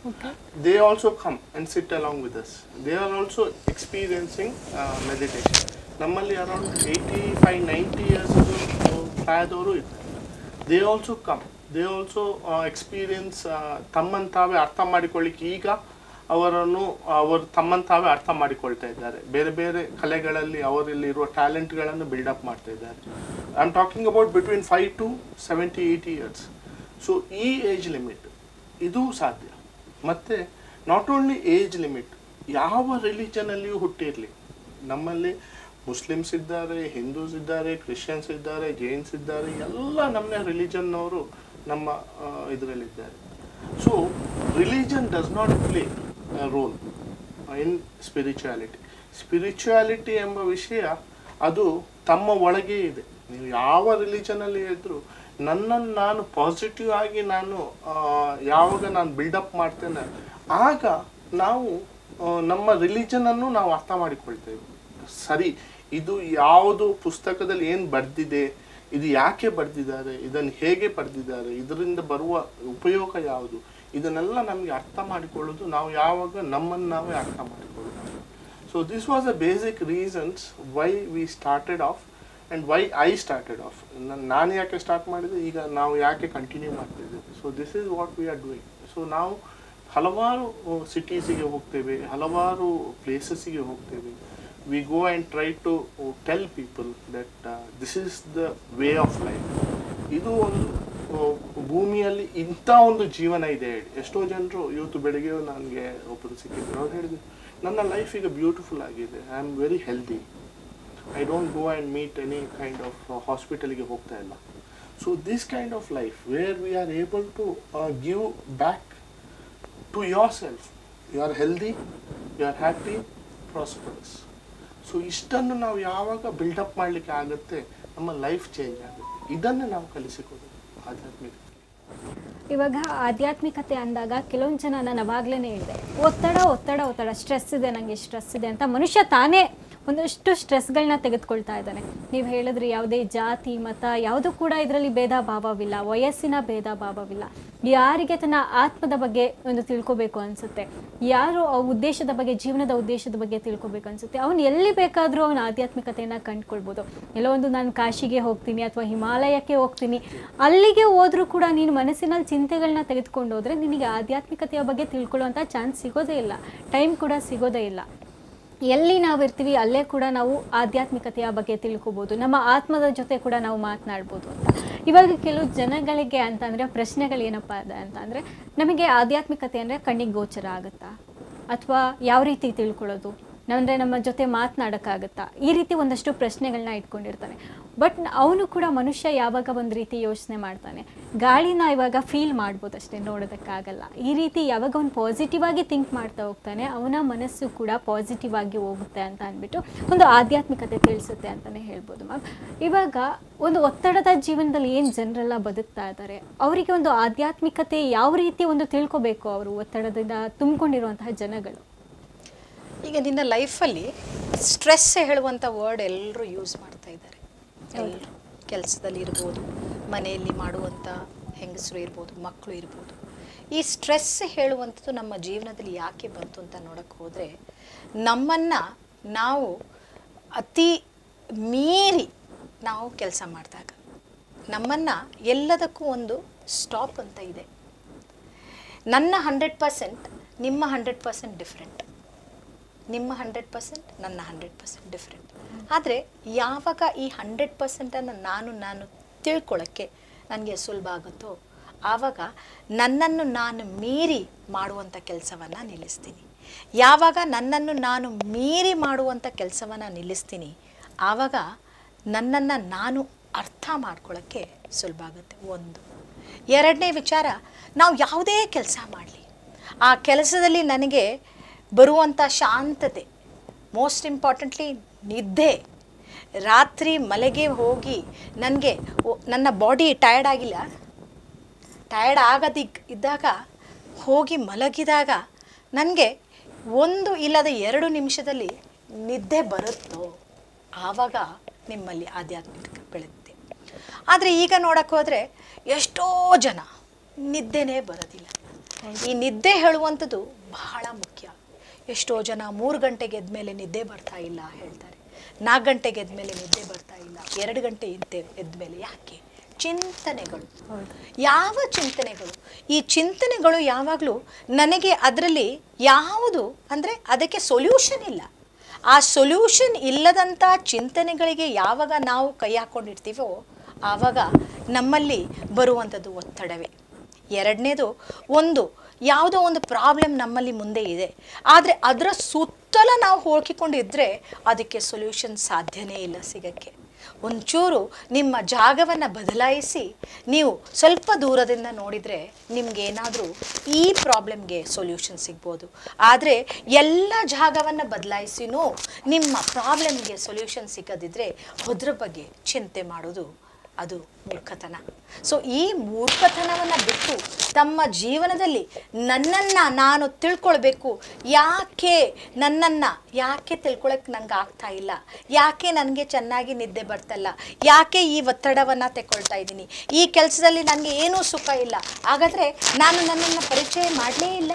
they also come and sit along with us they are also experiencing meditation ನಮ್ಮಲ್ಲಿ around eighty five ninety years ಪ್ರಾಯದವರು ಇದ್ದಾರೆ they also come they also experience ತಮ್ಮನ್ನು ತಾವೇ ಅರ್ಥ ಮಾಡಿಕೊಳ್ಳಿಕ್ಕೆ ಈಗ ಅವರನ್ನು ಅವರು ತಮ್ಮನ್ನು ತಾವೇ ಅರ್ಥ ಮಾಡಿಕೊಳ್ತಾ ಇದ್ದಾರೆ ಬೇರೆ ಬೇರೆ ಕಲೆಗಳಲ್ಲಿ ಅವರಲ್ಲಿರುವ ಟ್ಯಾಲೆಂಟ್ಗಳನ್ನು ಬಿಲ್ಡಪ್ ಮಾಡ್ತಾ ಇದ್ದಾರೆ I am talking about between five to seventy eighty years so ಈ ಏಜ್ ಲಿಮಿಟ್ ಇದು ಸಾಧ್ಯ ಮತ್ತು ನಾಟ್ ಓನ್ಲಿ ಏಜ್ ಲಿಮಿಟ್ ಯಾವ ರಿಲಿಜನಲ್ಲಿಯೂ ಹುಟ್ಟಿರಲಿ ನಮ್ಮಲ್ಲಿ ಮುಸ್ಲಿಮ್ಸ್ ಇದ್ದಾರೆ ಹಿಂದೂಸ್ ಇದ್ದಾರೆ ಕ್ರಿಶ್ಚಿಯನ್ಸ್ ಇದ್ದಾರೆ ಜೈನ್ಸ್ ಇದ್ದಾರೆ ಎಲ್ಲ ನಮ್ಮ ರಿಲಿಜನ್ನವರು ನಮ್ಮ ಇದರಲ್ಲಿದ್ದಾರೆ so religion does not play role in spirituality spirituality ಎಂಬ ವಿಷಯ ಅದು ತಮ್ಮ ಒಳಗೆ ಇದೆ ನೀವು ಯಾವ ರಿಲಿಜನಲ್ಲಿ ಇದ್ದರೂ ನನ್ನನ್ನು ನಾನು ಪಾಸಿಟಿವ್ ಆಗಿ ನಾನು ಆ, ಯಾವಾಗ ನಾನು ಬಿಲ್ಡಪ್ ಮಾಡ್ತೇನೆ ಆಗ ನಾವು ಆ, ನಮ್ಮ ರಿಲಿಜನನ್ನು ನಾವು ಅರ್ಥ ಮಾಡಿಕೊಳ್ತೇವೆ ಸರಿ ಇದು ಯಾವುದು ಪುಸ್ತಕದಲ್ಲಿ ಏನು ಬರೆದಿದೆ ಇದು ಯಾಕೆ ಬರೆದಿದ್ದಾರೆ ಇದನ್ನು ಹೇಗೆ ಬರೆದಿದ್ದಾರೆ ಇದರಿಂದ ಬರುವ ಉಪಯೋಗ ಯಾವುದು ಇದನ್ನೆಲ್ಲ ನಮಗೆ ಅರ್ಥ ಮಾಡಿಕೊಳ್ಳೋದು ನಾವು ಯಾವಾಗ ನಮ್ಮನ್ನು ನಾವೇ ಅರ್ಥ ಮಾಡಿಕೊಳ್ಳೋದು so this was a basic reasons why we started off and why I started off ನಾನು ಯಾಕೆ ಸ್ಟಾರ್ಟ್ ಮಾಡಿದೆ ಈಗ ನಾವು ಯಾಕೆ ಕಂಟಿನ್ಯೂ ಮಾಡ್ತಿದ್ದೇವೆ so this is what we are doing so ನಾವು ಹಲವಾರು ಸಿಟೀಸಿಗೆ ಹೋಗ್ತೇವೆ ಹಲವಾರು ಪ್ಲೇಸಸ್ಸಿಗೆ ಹೋಗ್ತೇವೆ we go and try to tell people that this is the way of life ಇದು ಒಂದು ಆ, ಭೂಮಿಯಲ್ಲಿ ಇಂಥ ಒಂದು ಜೀವನ ಇದೆ ಹೇಳಿ ಎಷ್ಟೋ ಜನರು ಇವತ್ತು ಬೆಳಿಗ್ಗೆ ನನಗೆ ಒಬ್ಬರು ಸಿಕ್ಕಿದ್ರು ಅವ್ರು ಹೇಳಿದ್ರು ನನ್ನ ಲೈಫ್ ಈಗ ಬ್ಯೂಟಿಫುಲ್ ಆಗಿದೆ I am very healthy I don't go and meet any kind of ಹಾಸ್ಪಿಟಲ್ಗೆ ಹೋಗ್ತಾ ಇಲ್ಲ so this kind of life where we are able to give back to yourself you are healthy you are happy prosperous so ಇಷ್ಟನ್ನು ನಾವು ಯಾವಾಗ build up ಮಾಡಲಿಕ್ಕೆ ಆಗುತ್ತೆ ನಮ್ಮ life change ಆಗುತ್ತೆ ಇದನ್ನು ನಾವು ಕಲಿಸಿಕೊಡೋದು ಆಧ್ಯಾತ್ಮಿಕ ಇವಾಗ ಆಧ್ಯಾತ್ಮಿಕತೆ ಅಂದಾಗ ಕೆಲವೊಂದು ಜನ ನಾನು ಅವಾಗಲೇ ಹೇಳಿದೆ ಒತ್ತಡ ಒತ್ತಡ ಒತ್ತಡ ಸ್ಟ್ರೆಸ್ ಇದೆ ನನಗೆ ಸ್ಟ್ರೆಸ್ ಇದೆ ಅಂತ ಮನುಷ್ಯ ತಾನೇ ಒಂದಷ್ಟು ಸ್ಟ್ರೆಸ್ಗಳನ್ನ ತೆಗೆದುಕೊಳ್ತಾ ಇದ್ದಾನೆ ನೀವು ಹೇಳಿದ್ರಿ ಯಾವುದೇ ಜಾತಿ ಮತ ಯಾವುದು ಕೂಡ ಇದರಲ್ಲಿ ಭೇದ ಭಾವವಿಲ್ಲ ವಯಸ್ಸಿನ ಭೇದ ಭಾವವಿಲ್ಲ ಯಾರಿಗೆ ತನ್ನ ಆತ್ಮದ ಬಗ್ಗೆ ಒಂದು ತಿಳ್ಕೊಬೇಕು ಅನಿಸುತ್ತೆ ಯಾರು ಆ ಉದ್ದೇಶದ ಬಗ್ಗೆ ಜೀವನದ ಉದ್ದೇಶದ ಬಗ್ಗೆ ತಿಳ್ಕೊಬೇಕು ಅನಿಸುತ್ತೆ ಅವನು ಎಲ್ಲಿ ಬೇಕಾದರೂ ಅವನ ಆಧ್ಯಾತ್ಮಿಕತೆಯನ್ನು ಕಂಡುಕೊಳ್ಬೋದು ಎಲ್ಲೋ ಒಂದು ನಾನು ಕಾಶಿಗೆ ಹೋಗ್ತೀನಿ ಅಥವಾ ಹಿಮಾಲಯಕ್ಕೆ ಹೋಗ್ತೀನಿ ಅಲ್ಲಿಗೆ ಹೋದ್ರೂ ಕೂಡ ನೀನು ಮನಸ್ಸಿನಲ್ಲಿ ಚಿಂತೆಗಳನ್ನ ತೆಗೆದುಕೊಂಡು ಹೋದ್ರೆ ನಿನಗೆ ಆಧ್ಯಾತ್ಮಿಕತೆಯ ಬಗ್ಗೆ ತಿಳ್ಕೊಳ್ಳುವಂಥ ಚಾನ್ಸ್ ಸಿಗೋದೇ ಇಲ್ಲ ಟೈಮ್ ಕೂಡ ಸಿಗೋದೇ ಇಲ್ಲ ಎಲ್ಲಿ ನಾವು ಇರ್ತೀವಿ ಅಲ್ಲೇ ಕೂಡ ನಾವು ಆಧ್ಯಾತ್ಮಿಕತೆಯ ಬಗ್ಗೆ ತಿಳ್ಕೊಬೋದು ನಮ್ಮ ಆತ್ಮದ ಜೊತೆ ಕೂಡ ನಾವು ಮಾತನಾಡ್ಬೋದು ಅಂತ ಇವಾಗ ಕೆಲವು ಜನಗಳಿಗೆ ಅಂತಂದರೆ ಪ್ರಶ್ನೆಗಳು ಏನಪ್ಪ ಇದೆ ಅಂತ ಅಂದರೆ ನಮಗೆ ಆಧ್ಯಾತ್ಮಿಕತೆ ಅಂದರೆ ಕಣ್ಣಿಗೆ ಗೋಚರ ಆಗುತ್ತಾ ಅಥವಾ ಯಾವ ರೀತಿ ತಿಳ್ಕೊಳ್ಳೋದು ಅಂದರೆ ನಮ್ಮ ಜೊತೆ ಮಾತನಾಡೋಕ್ಕಾಗುತ್ತಾ ಈ ರೀತಿ ಒಂದಷ್ಟು ಪ್ರಶ್ನೆಗಳನ್ನ ಇಟ್ಕೊಂಡಿರ್ತಾನೆ ಬಟ್ ಅವನು ಕೂಡ ಮನುಷ್ಯ ಯಾವಾಗ ಒಂದು ರೀತಿ ಯೋಚನೆ ಮಾಡ್ತಾನೆ ಗಾಳಿನ ಇವಾಗ ಫೀಲ್ ಮಾಡ್ಬೋದು ಅಷ್ಟೇ ನೋಡೋದಕ್ಕಾಗಲ್ಲ ಈ ರೀತಿ ಯಾವಾಗ ಅವ್ನು ಪಾಸಿಟಿವ್ ಆಗಿ ಥಿಂಕ್ ಮಾಡ್ತಾ ಹೋಗ್ತಾನೆ ಅವನ ಮನಸ್ಸು ಕೂಡ ಪಾಸಿಟಿವ್ ಆಗಿ ಹೋಗುತ್ತೆ ಅಂತ ಅಂದ್ಬಿಟ್ಟು ಒಂದು ಆಧ್ಯಾತ್ಮಿಕತೆ ತಿಳಿಸುತ್ತೆ ಅಂತಲೇ ಹೇಳ್ಬೋದು ಮ್ಯಾಮ್ ಇವಾಗ ಒಂದು ಒತ್ತಡದ ಜೀವನದಲ್ಲಿ ಏನು ಜನರೆಲ್ಲ ಬದುಕ್ತಾ ಇದ್ದಾರೆ ಅವರಿಗೆ ಒಂದು ಆಧ್ಯಾತ್ಮಿಕತೆ ಯಾವ ರೀತಿ ಒಂದು ತಿಳ್ಕೊಬೇಕು ಅವರು ಒತ್ತಡದಿಂದ ತುಂಬಿಕೊಂಡಿರುವಂತಹ ಜನಗಳು ಈಗ ನಿನ್ನ ಲೈಫಲ್ಲಿ ಸ್ಟ್ರೆಸ್ ಹೇಳುವಂಥ ವರ್ಡ್ ಎಲ್ಲರೂ ಯೂಸ್ ಮಾಡ್ತಾ ಇದ್ದಾರೆ ಎಲ್ಲರೂ ಕೆಲಸದಲ್ಲಿ ಇರ್ಬೋದು ಮನೆಯಲ್ಲಿ ಮಾಡುವಂಥ ಹೆಂಗಸರು ಇರ್ಬೋದು ಮಕ್ಕಳು ಇರ್ಬೋದು ಈ ಸ್ಟ್ರೆಸ್ ಹೇಳುವಂಥದ್ದು ನಮ್ಮ ಜೀವನದಲ್ಲಿ ಯಾಕೆ ಬಂತು ಅಂತ ನೋಡಕ್ಕೆ ಹೋದರೆ ನಮ್ಮನ್ನು ನಾವು ಅತಿ ಮೀರಿ ನಾವು ಕೆಲಸ ಮಾಡಿದಾಗ ನಮ್ಮನ್ನು ಎಲ್ಲದಕ್ಕೂ ಒಂದು ಸ್ಟಾಪ್ ಅಂತ ಇದೆ ನನ್ನ ಹಂಡ್ರೆಡ್ ಪರ್ಸೆಂಟ್ ನಿಮ್ಮ ಹಂಡ್ರೆಡ್ ಪರ್ಸೆಂಟ್ ಡಿಫ್ರೆಂಟ್ ನಿಮ್ಮ ಹಂಡ್ರೆಡ್ ಪರ್ಸೆಂಟ್ ನನ್ನ ಹಂಡ್ರೆಡ್ ಪರ್ಸೆಂಟ್ ಡಿಫ್ರೆಂಟ್ ಆದರೆ ಯಾವಾಗ ಈ ಹಂಡ್ರೆಡ್ ಪರ್ಸೆಂಟನ್ನು ನಾನು ನಾನು ತಿಳ್ಕೊಳ್ಳೋಕ್ಕೆ ನನಗೆ ಸುಲಭ ಆಗುತ್ತೋ ಆವಾಗ ನನ್ನನ್ನು ನಾನು ಮೀರಿ ಮಾಡುವಂಥ ಕೆಲಸವನ್ನು ನಿಲ್ಲಿಸ್ತೀನಿ ಯಾವಾಗ ನನ್ನನ್ನು ನಾನು ಮೀರಿ ಮಾಡುವಂಥ ಕೆಲಸವನ್ನು ನಿಲ್ಲಿಸ್ತೀನಿ ಆವಾಗ ನನ್ನನ್ನು ನಾನು ಅರ್ಥ ಮಾಡ್ಕೊಳ್ಳೋಕ್ಕೆ ಸುಲಭ ಆಗುತ್ತೆ ಒಂದು ಎರಡನೇ ವಿಚಾರ ನಾವು ಯಾವುದೇ ಕೆಲಸ ಮಾಡಲಿ ಆ ಕೆಲಸದಲ್ಲಿ ನನಗೆ ಬರುವಂಥ ಶಾಂತತೆ ಮೋಸ್ಟ್ ಇಂಪಾರ್ಟೆಂಟ್ಲಿ ನಿದ್ದೆ ರಾತ್ರಿ ಮಲೆಗೆ ಹೋಗಿ ನನಗೆ ನನ್ನ ಬಾಡಿ ಟಯರ್ಡ್ ಆಗಿಲ್ಲ ಟಯರ್ಡ್ ಆಗದಿಗ್ ಇದ್ದಾಗ ಹೋಗಿ ಮಲಗಿದಾಗ ನನಗೆ ಒಂದು ಇಲ್ಲದ ಎರಡು ನಿಮಿಷದಲ್ಲಿ ನಿದ್ದೆ ಬರುತ್ತೋ ಆವಾಗ ನಿಮ್ಮಲ್ಲಿ ಆಧ್ಯಾತ್ಮಿಕ ಬೆಳೆಯುತ್ತೆ ಆದರೆ ಈಗ ನೋಡಕ್ಕೆ ಹೋದರೆ ಎಷ್ಟೋ ಜನ ನಿದ್ದೆನೇ ಬರೋದಿಲ್ಲ ಈ ನಿದ್ದೆ ಹೇಳುವಂಥದ್ದು ಬಹಳ ಮುಖ್ಯ ಎಷ್ಟೋ ಜನ ಮೂರು ಗಂಟೆಗೆ ಎದ್ಮೇಲೆ ನಿದ್ದೆ ಬರ್ತಾ ಇಲ್ಲ ಹೇಳ್ತಾರೆ ನಾಲ್ಕು ಗಂಟೆಗೆ ಎದ್ಮೇಲೆ ನಿದ್ದೆ ಬರ್ತಾ ಇಲ್ಲ ಎರಡು ಗಂಟೆ ಎದ್ದೆ ಎದ್ಮೇಲೆ ಯಾಕೆ ಚಿಂತನೆಗಳು ಯಾವ ಚಿಂತನೆಗಳು ಈ ಚಿಂತನೆಗಳು ಯಾವಾಗಲೂ ನನಗೆ ಅದರಲ್ಲಿ ಯಾವುದು ಅಂದರೆ ಅದಕ್ಕೆ ಸೊಲ್ಯೂಷನ್ ಇಲ್ಲ ಆ ಸೊಲ್ಯೂಷನ್ ಇಲ್ಲದಂಥ ಚಿಂತನೆಗಳಿಗೆ ಯಾವಾಗ ನಾವು ಕೈ ಹಾಕ್ಕೊಂಡಿರ್ತೀವೋ ಆವಾಗ ನಮ್ಮಲ್ಲಿ ಬರುವಂಥದ್ದು ಒತ್ತಡವೇ ಎರಡನೇದು ಒಂದು ಯಾವುದೋ ಒಂದು ಪ್ರಾಬ್ಲಮ್ ನಮ್ಮಲ್ಲಿ ಮುಂದೆ ಇದೆ ಆದರೆ ಅದರ ಸುತ್ತಲ ನಾವು ಹೋಗಿಕೊಂಡಿದ್ರೆ ಅದಕ್ಕೆ ಸೊಲ್ಯೂಷನ್ ಸಾಧ್ಯನೇ ಇಲ್ಲ ಸಿಗಕ್ಕೆ ಒಂಚೂರು ನಿಮ್ಮ ಜಾಗವನ್ನು ಬದಲಾಯಿಸಿ ನೀವು ಸ್ವಲ್ಪ ದೂರದಿಂದ ನೋಡಿದರೆ ನಿಮ್ಗೇನಾದರೂ ಈ ಪ್ರಾಬ್ಲಮ್ಗೆ ಸೊಲ್ಯೂಷನ್ ಸಿಗ್ಬೋದು ಆದರೆ ಎಲ್ಲ ಜಾಗವನ್ನು ಬದಲಾಯಿಸಿನೂ ನಿಮ್ಮ ಪ್ರಾಬ್ಲಮ್ಗೆ ಸೊಲ್ಯೂಷನ್ ಸಿಗದಿದ್ದರೆ ಅದ್ರ ಬಗ್ಗೆ ಚಿಂತೆ ಮಾಡೋದು ಅದು ಮೂರ್ಖತನ ಸೊ ಈ ಮೂರ್ಖತನವನ್ನು ಬಿಟ್ಟು ತಮ್ಮ ಜೀವನದಲ್ಲಿ ನನ್ನನ್ನು ನಾನು ತಿಳ್ಕೊಳ್ಬೇಕು ಯಾಕೆ ನನ್ನನ್ನು ಯಾಕೆ ತಿಳ್ಕೊಳಕ್ಕೆ ನಂಗೆ ಆಗ್ತಾ ಇಲ್ಲ ಯಾಕೆ ನನಗೆ ಚೆನ್ನಾಗಿ ನಿದ್ದೆ ಬರ್ತಲ್ಲ ಯಾಕೆ ಈ ಒತ್ತಡವನ್ನು ತೆಕ್ಕೊಳ್ತಾ ಇದ್ದೀನಿ ಈ ಕೆಲಸದಲ್ಲಿ ನನಗೆ ಏನೂ ಸುಖ ಇಲ್ಲ ಹಾಗಾದರೆ ನಾನು ನನ್ನನ್ನು ಪರಿಚಯ ಮಾಡಲೇ ಇಲ್ಲ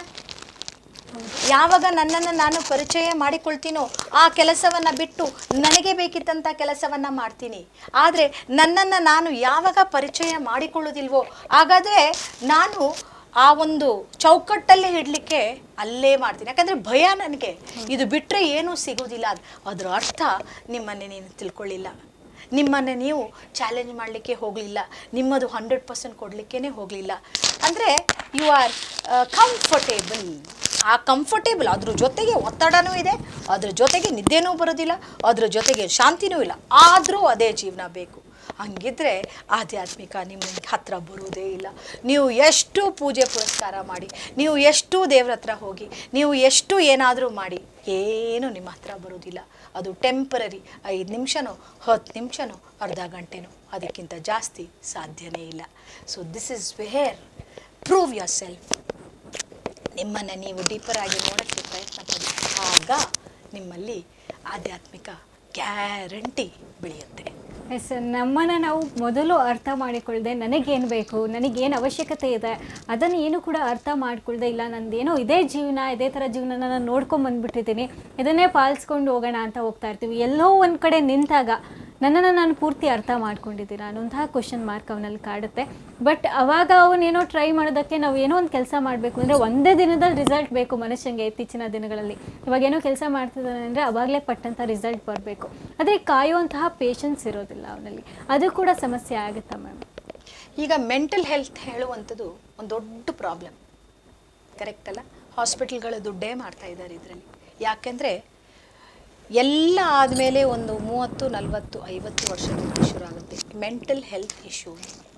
ಯಾವಾಗ ನನ್ನನ್ನು ನಾನು ಪರಿಚಯ ಮಾಡಿಕೊಳ್ತೀನೋ ಆ ಕೆಲಸವನ್ನು ಬಿಟ್ಟು ನನಗೆ ಬೇಕಿದ್ದಂಥ ಕೆಲಸವನ್ನು ಮಾಡ್ತೀನಿ ಆದರೆ ನನ್ನನ್ನು ನಾನು ಯಾವಾಗ ಪರಿಚಯ ಮಾಡಿಕೊಳ್ಳೋದಿಲ್ವೋ ಹಾಗಾದರೆ ನಾನು ಆ ಒಂದು ಚೌಕಟ್ಟಲ್ಲೇ ಇಡಲಿಕ್ಕೆ ಅಲ್ಲೇ ಮಾಡ್ತೀನಿ ಯಾಕಂದರೆ ಭಯ ನನಗೆ ಇದು ಬಿಟ್ಟರೆ ಏನೂ ಸಿಗೋದಿಲ್ಲ ಅದ್- ಅದರ ಅರ್ಥ ನಿಮ್ಮನ್ನೇ ನೀನು ತಿಳ್ಕೊಳ್ಳಿಲ್ಲ ನಿಮ್ಮನ್ನು ನೀವು ಚಾಲೆಂಜ್ ಮಾಡಲಿಕ್ಕೆ ಹೋಗಲಿಲ್ಲ ನಿಮ್ಮದು ಹಂಡ್ರೆಡ್ ಪರ್ಸೆಂಟ್ ಕೊಡಲಿಕ್ಕೇ ಹೋಗಲಿಲ್ಲ ಅಂದರೆ you are comfortable ah comfortable ಅದ್ರ ಜೊತೆಗೆ ಒತ್ತಡನೂ ಇದೆ ಅದ್ರ ಜೊತೆಗೆ ನಿದ್ದೆನೂ ಬರೋದಿಲ್ಲ ಅದ್ರ ಜೊತೆಗೆ ಶಾಂತಿನೂ ಇಲ್ಲ ಆದರೂ ಅದೇ ಜೀವನ ಬೇಕು ಹಂಗಿದ್ರೆ ಆಧ್ಯಾತ್ಮಿಕ ನಿಮ್ಮ ಹತ್ರ ಬರೋದೇ ಇಲ್ಲ ನೀವು ಎಷ್ಟು ಪೂಜೆ ಪುರಸ್ಕಾರ ಮಾಡಿ ನೀವು ಎಷ್ಟು ದೇವ್ರ ಹತ್ರ ಹೋಗಿ ನೀವು ಎಷ್ಟು ಏನಾದರೂ ಮಾಡಿ ಏನು ನಿಮ್ಮ ಹತ್ರ ಬರೋದಿಲ್ಲ ಅದು ಟೆಂಪರರಿ ಐದು ನಿಮಿಷನೋ ಹತ್ತು ನಿಮಿಷನೋ ಅರ್ಧ ಗಂಟೆನೋ ಅದಕ್ಕಿಂತ ಜಾಸ್ತಿ ಸಾಧ್ಯನೇ ಇಲ್ಲ so this is where prove yourself ನಿಮ್ಮನ್ನು ನೀವು ಡೀಪರ್ ಆಗಿ ನೋಡೋಕ್ಕೆ ಪ್ರಯತ್ನ ಪಡಿ ಆಗ ನಿಮ್ಮಲ್ಲಿ ಆಧ್ಯಾತ್ಮಿಕ ಗ್ಯಾರಂಟಿ ಬೆಳೆಯುತ್ತೆ ಎಸ್ ನಮ್ಮನ್ನು ನಾವು ಮೊದಲು ಅರ್ಥ ಮಾಡಿಕೊಳ್ಳದೆ ನನಗೇನು ಬೇಕು ನನಗೇನು ಅವಶ್ಯಕತೆ ಇದೆ ಅದನ್ನು ಏನು ಕೂಡ ಅರ್ಥ ಮಾಡ್ಕೊಳ್ದೆ ಇಲ್ಲ ನಂದೇನೋ ಇದೇ ಜೀವನ ಇದೇ ಥರ ಜೀವನ ನಾನು ನೋಡ್ಕೊಂಡು ಬಂದ್ಬಿಟ್ಟಿದ್ದೀನಿ ಇದನ್ನೇ ಪಾಲಿಸ್ಕೊಂಡು ಹೋಗೋಣ ಅಂತ ಹೋಗ್ತಾ ಇರ್ತೀವಿ ಎಲ್ಲೋ ಒಂದು ಕಡೆ ನಿಂತಾಗ ನನ್ನನ್ನು ನಾನು ಪೂರ್ತಿ ಅರ್ಥ ಮಾಡ್ಕೊಂಡಿದ್ದೀರಾ ಅನ್ನೋಂತಹ ಕ್ವಶನ್ ಮಾರ್ಕ್ ಅವನಲ್ಲಿ ಕಾಡುತ್ತೆ ಬಟ್ ಅವಾಗ ಅವನೇನೋ ಟ್ರೈ ಮಾಡೋದಕ್ಕೆ ನಾವು ಏನೋ ಒಂದು ಕೆಲಸ ಮಾಡಬೇಕು ಅಂದರೆ ಒಂದೇ ದಿನದಲ್ಲಿ ರಿಸಲ್ಟ್ ಬೇಕು ಮನುಷ್ಯನಿಗೆ ಇತ್ತೀಚಿನ ದಿನಗಳಲ್ಲಿ ಇವಾಗ ಏನೋ ಕೆಲಸ ಮಾಡ್ತಿದ್ದಾನೆ ಅಂದರೆ ಅವಾಗಲೇ ಪಟ್ಟಂಥ ರಿಸಲ್ಟ್ ಬರಬೇಕು ಆದರೆ ಕಾಯುವಂತಹ ಪೇಷನ್ಸ್ ಇರೋದಿಲ್ಲ ಅವನಲ್ಲಿ ಅದು ಕೂಡ ಸಮಸ್ಯೆ ಆಗುತ್ತಾ ಮ್ಯಾಮ್ ಈಗ ಮೆಂಟಲ್ ಹೆಲ್ತ್ ಹೇಳುವಂಥದ್ದು ಒಂದು ದೊಡ್ಡ ಪ್ರಾಬ್ಲಮ್ ಕರೆಕ್ಟ್ ಅಲ್ಲ ಹಾಸ್ಪಿಟಲ್ಗಳು ದುಡ್ಡೇ ಮಾಡ್ತಾ ಇದ್ದಾರೆ ಇದರಲ್ಲಿ ಯಾಕೆಂದರೆ ಎಲ್ಲ ಆದಮೇಲೆ ಒಂದು ಮೂವತ್ತು ನಲವತ್ತು ಐವತ್ತು ವರ್ಷದಿಂದ ಶುರು ಆಗುತ್ತೆ ಮೆಂಟಲ್ ಹೆಲ್ತ್ ಇಶ್ಯೂ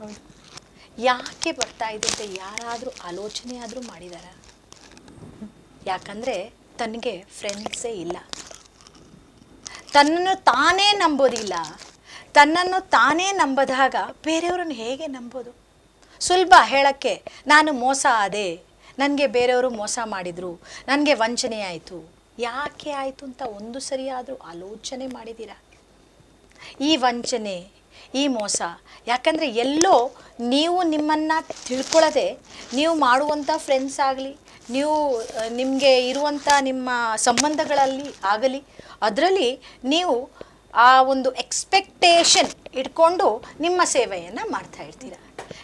ಯಾಕೆ ಬರ್ತಾ ಇದೆ ಅಂತ ಯಾರಾದರೂ ಆಲೋಚನೆ ಆದರೂ ಮಾಡಿದಾರ ಯಾಕಂದರೆ ತನಗೆ ಫ್ರೆಂಡ್ಸೇ ಇಲ್ಲ ತನ್ನನ್ನು ತಾನೇ ನಂಬೋದಿಲ್ಲ ತನ್ನನ್ನು ತಾನೇ ನಂಬದಾಗ ಬೇರೆಯವ್ರನ್ನ ಹೇಗೆ ನಂಬೋದು ಸುಲಭ ಹೇಳಕ್ಕೆ ನಾನು ಮೋಸ ಆದೆ ನನಗೆ ಬೇರೆಯವರು ಮೋಸ ಮಾಡಿದರು ನನಗೆ ವಂಚನೆ ಆಯಿತು ಯಾಕೆ ಆಯಿತು ಅಂತ ಒಂದು ಸರಿ ಆದರೂ ಆಲೋಚನೆ ಮಾಡಿದ್ದೀರಾ ಈ ವಂಚನೆ ಈ ಮೋಸ ಯಾಕಂದರೆ ಎಲ್ಲೋ ನೀವು ನಿಮ್ಮನ್ನು ತಿಳ್ಕೊಳ್ಳದೆ ನೀವು ಮಾಡುವಂಥ ಫ್ರೆಂಡ್ಸ್ ಆಗಲಿ ನೀವು ನಿಮಗೆ ಇರುವಂಥ ನಿಮ್ಮ ಸಂಬಂಧಗಳಲ್ಲಿ ಆಗಲಿ ಅದರಲ್ಲಿ ನೀವು ಆ ಒಂದು ಎಕ್ಸ್ಪೆಕ್ಟೇಷನ್ ಇಟ್ಕೊಂಡು ನಿಮ್ಮ ಸೇವೆಯನ್ನು ಮಾಡ್ತಾ ಇರ್ತೀರ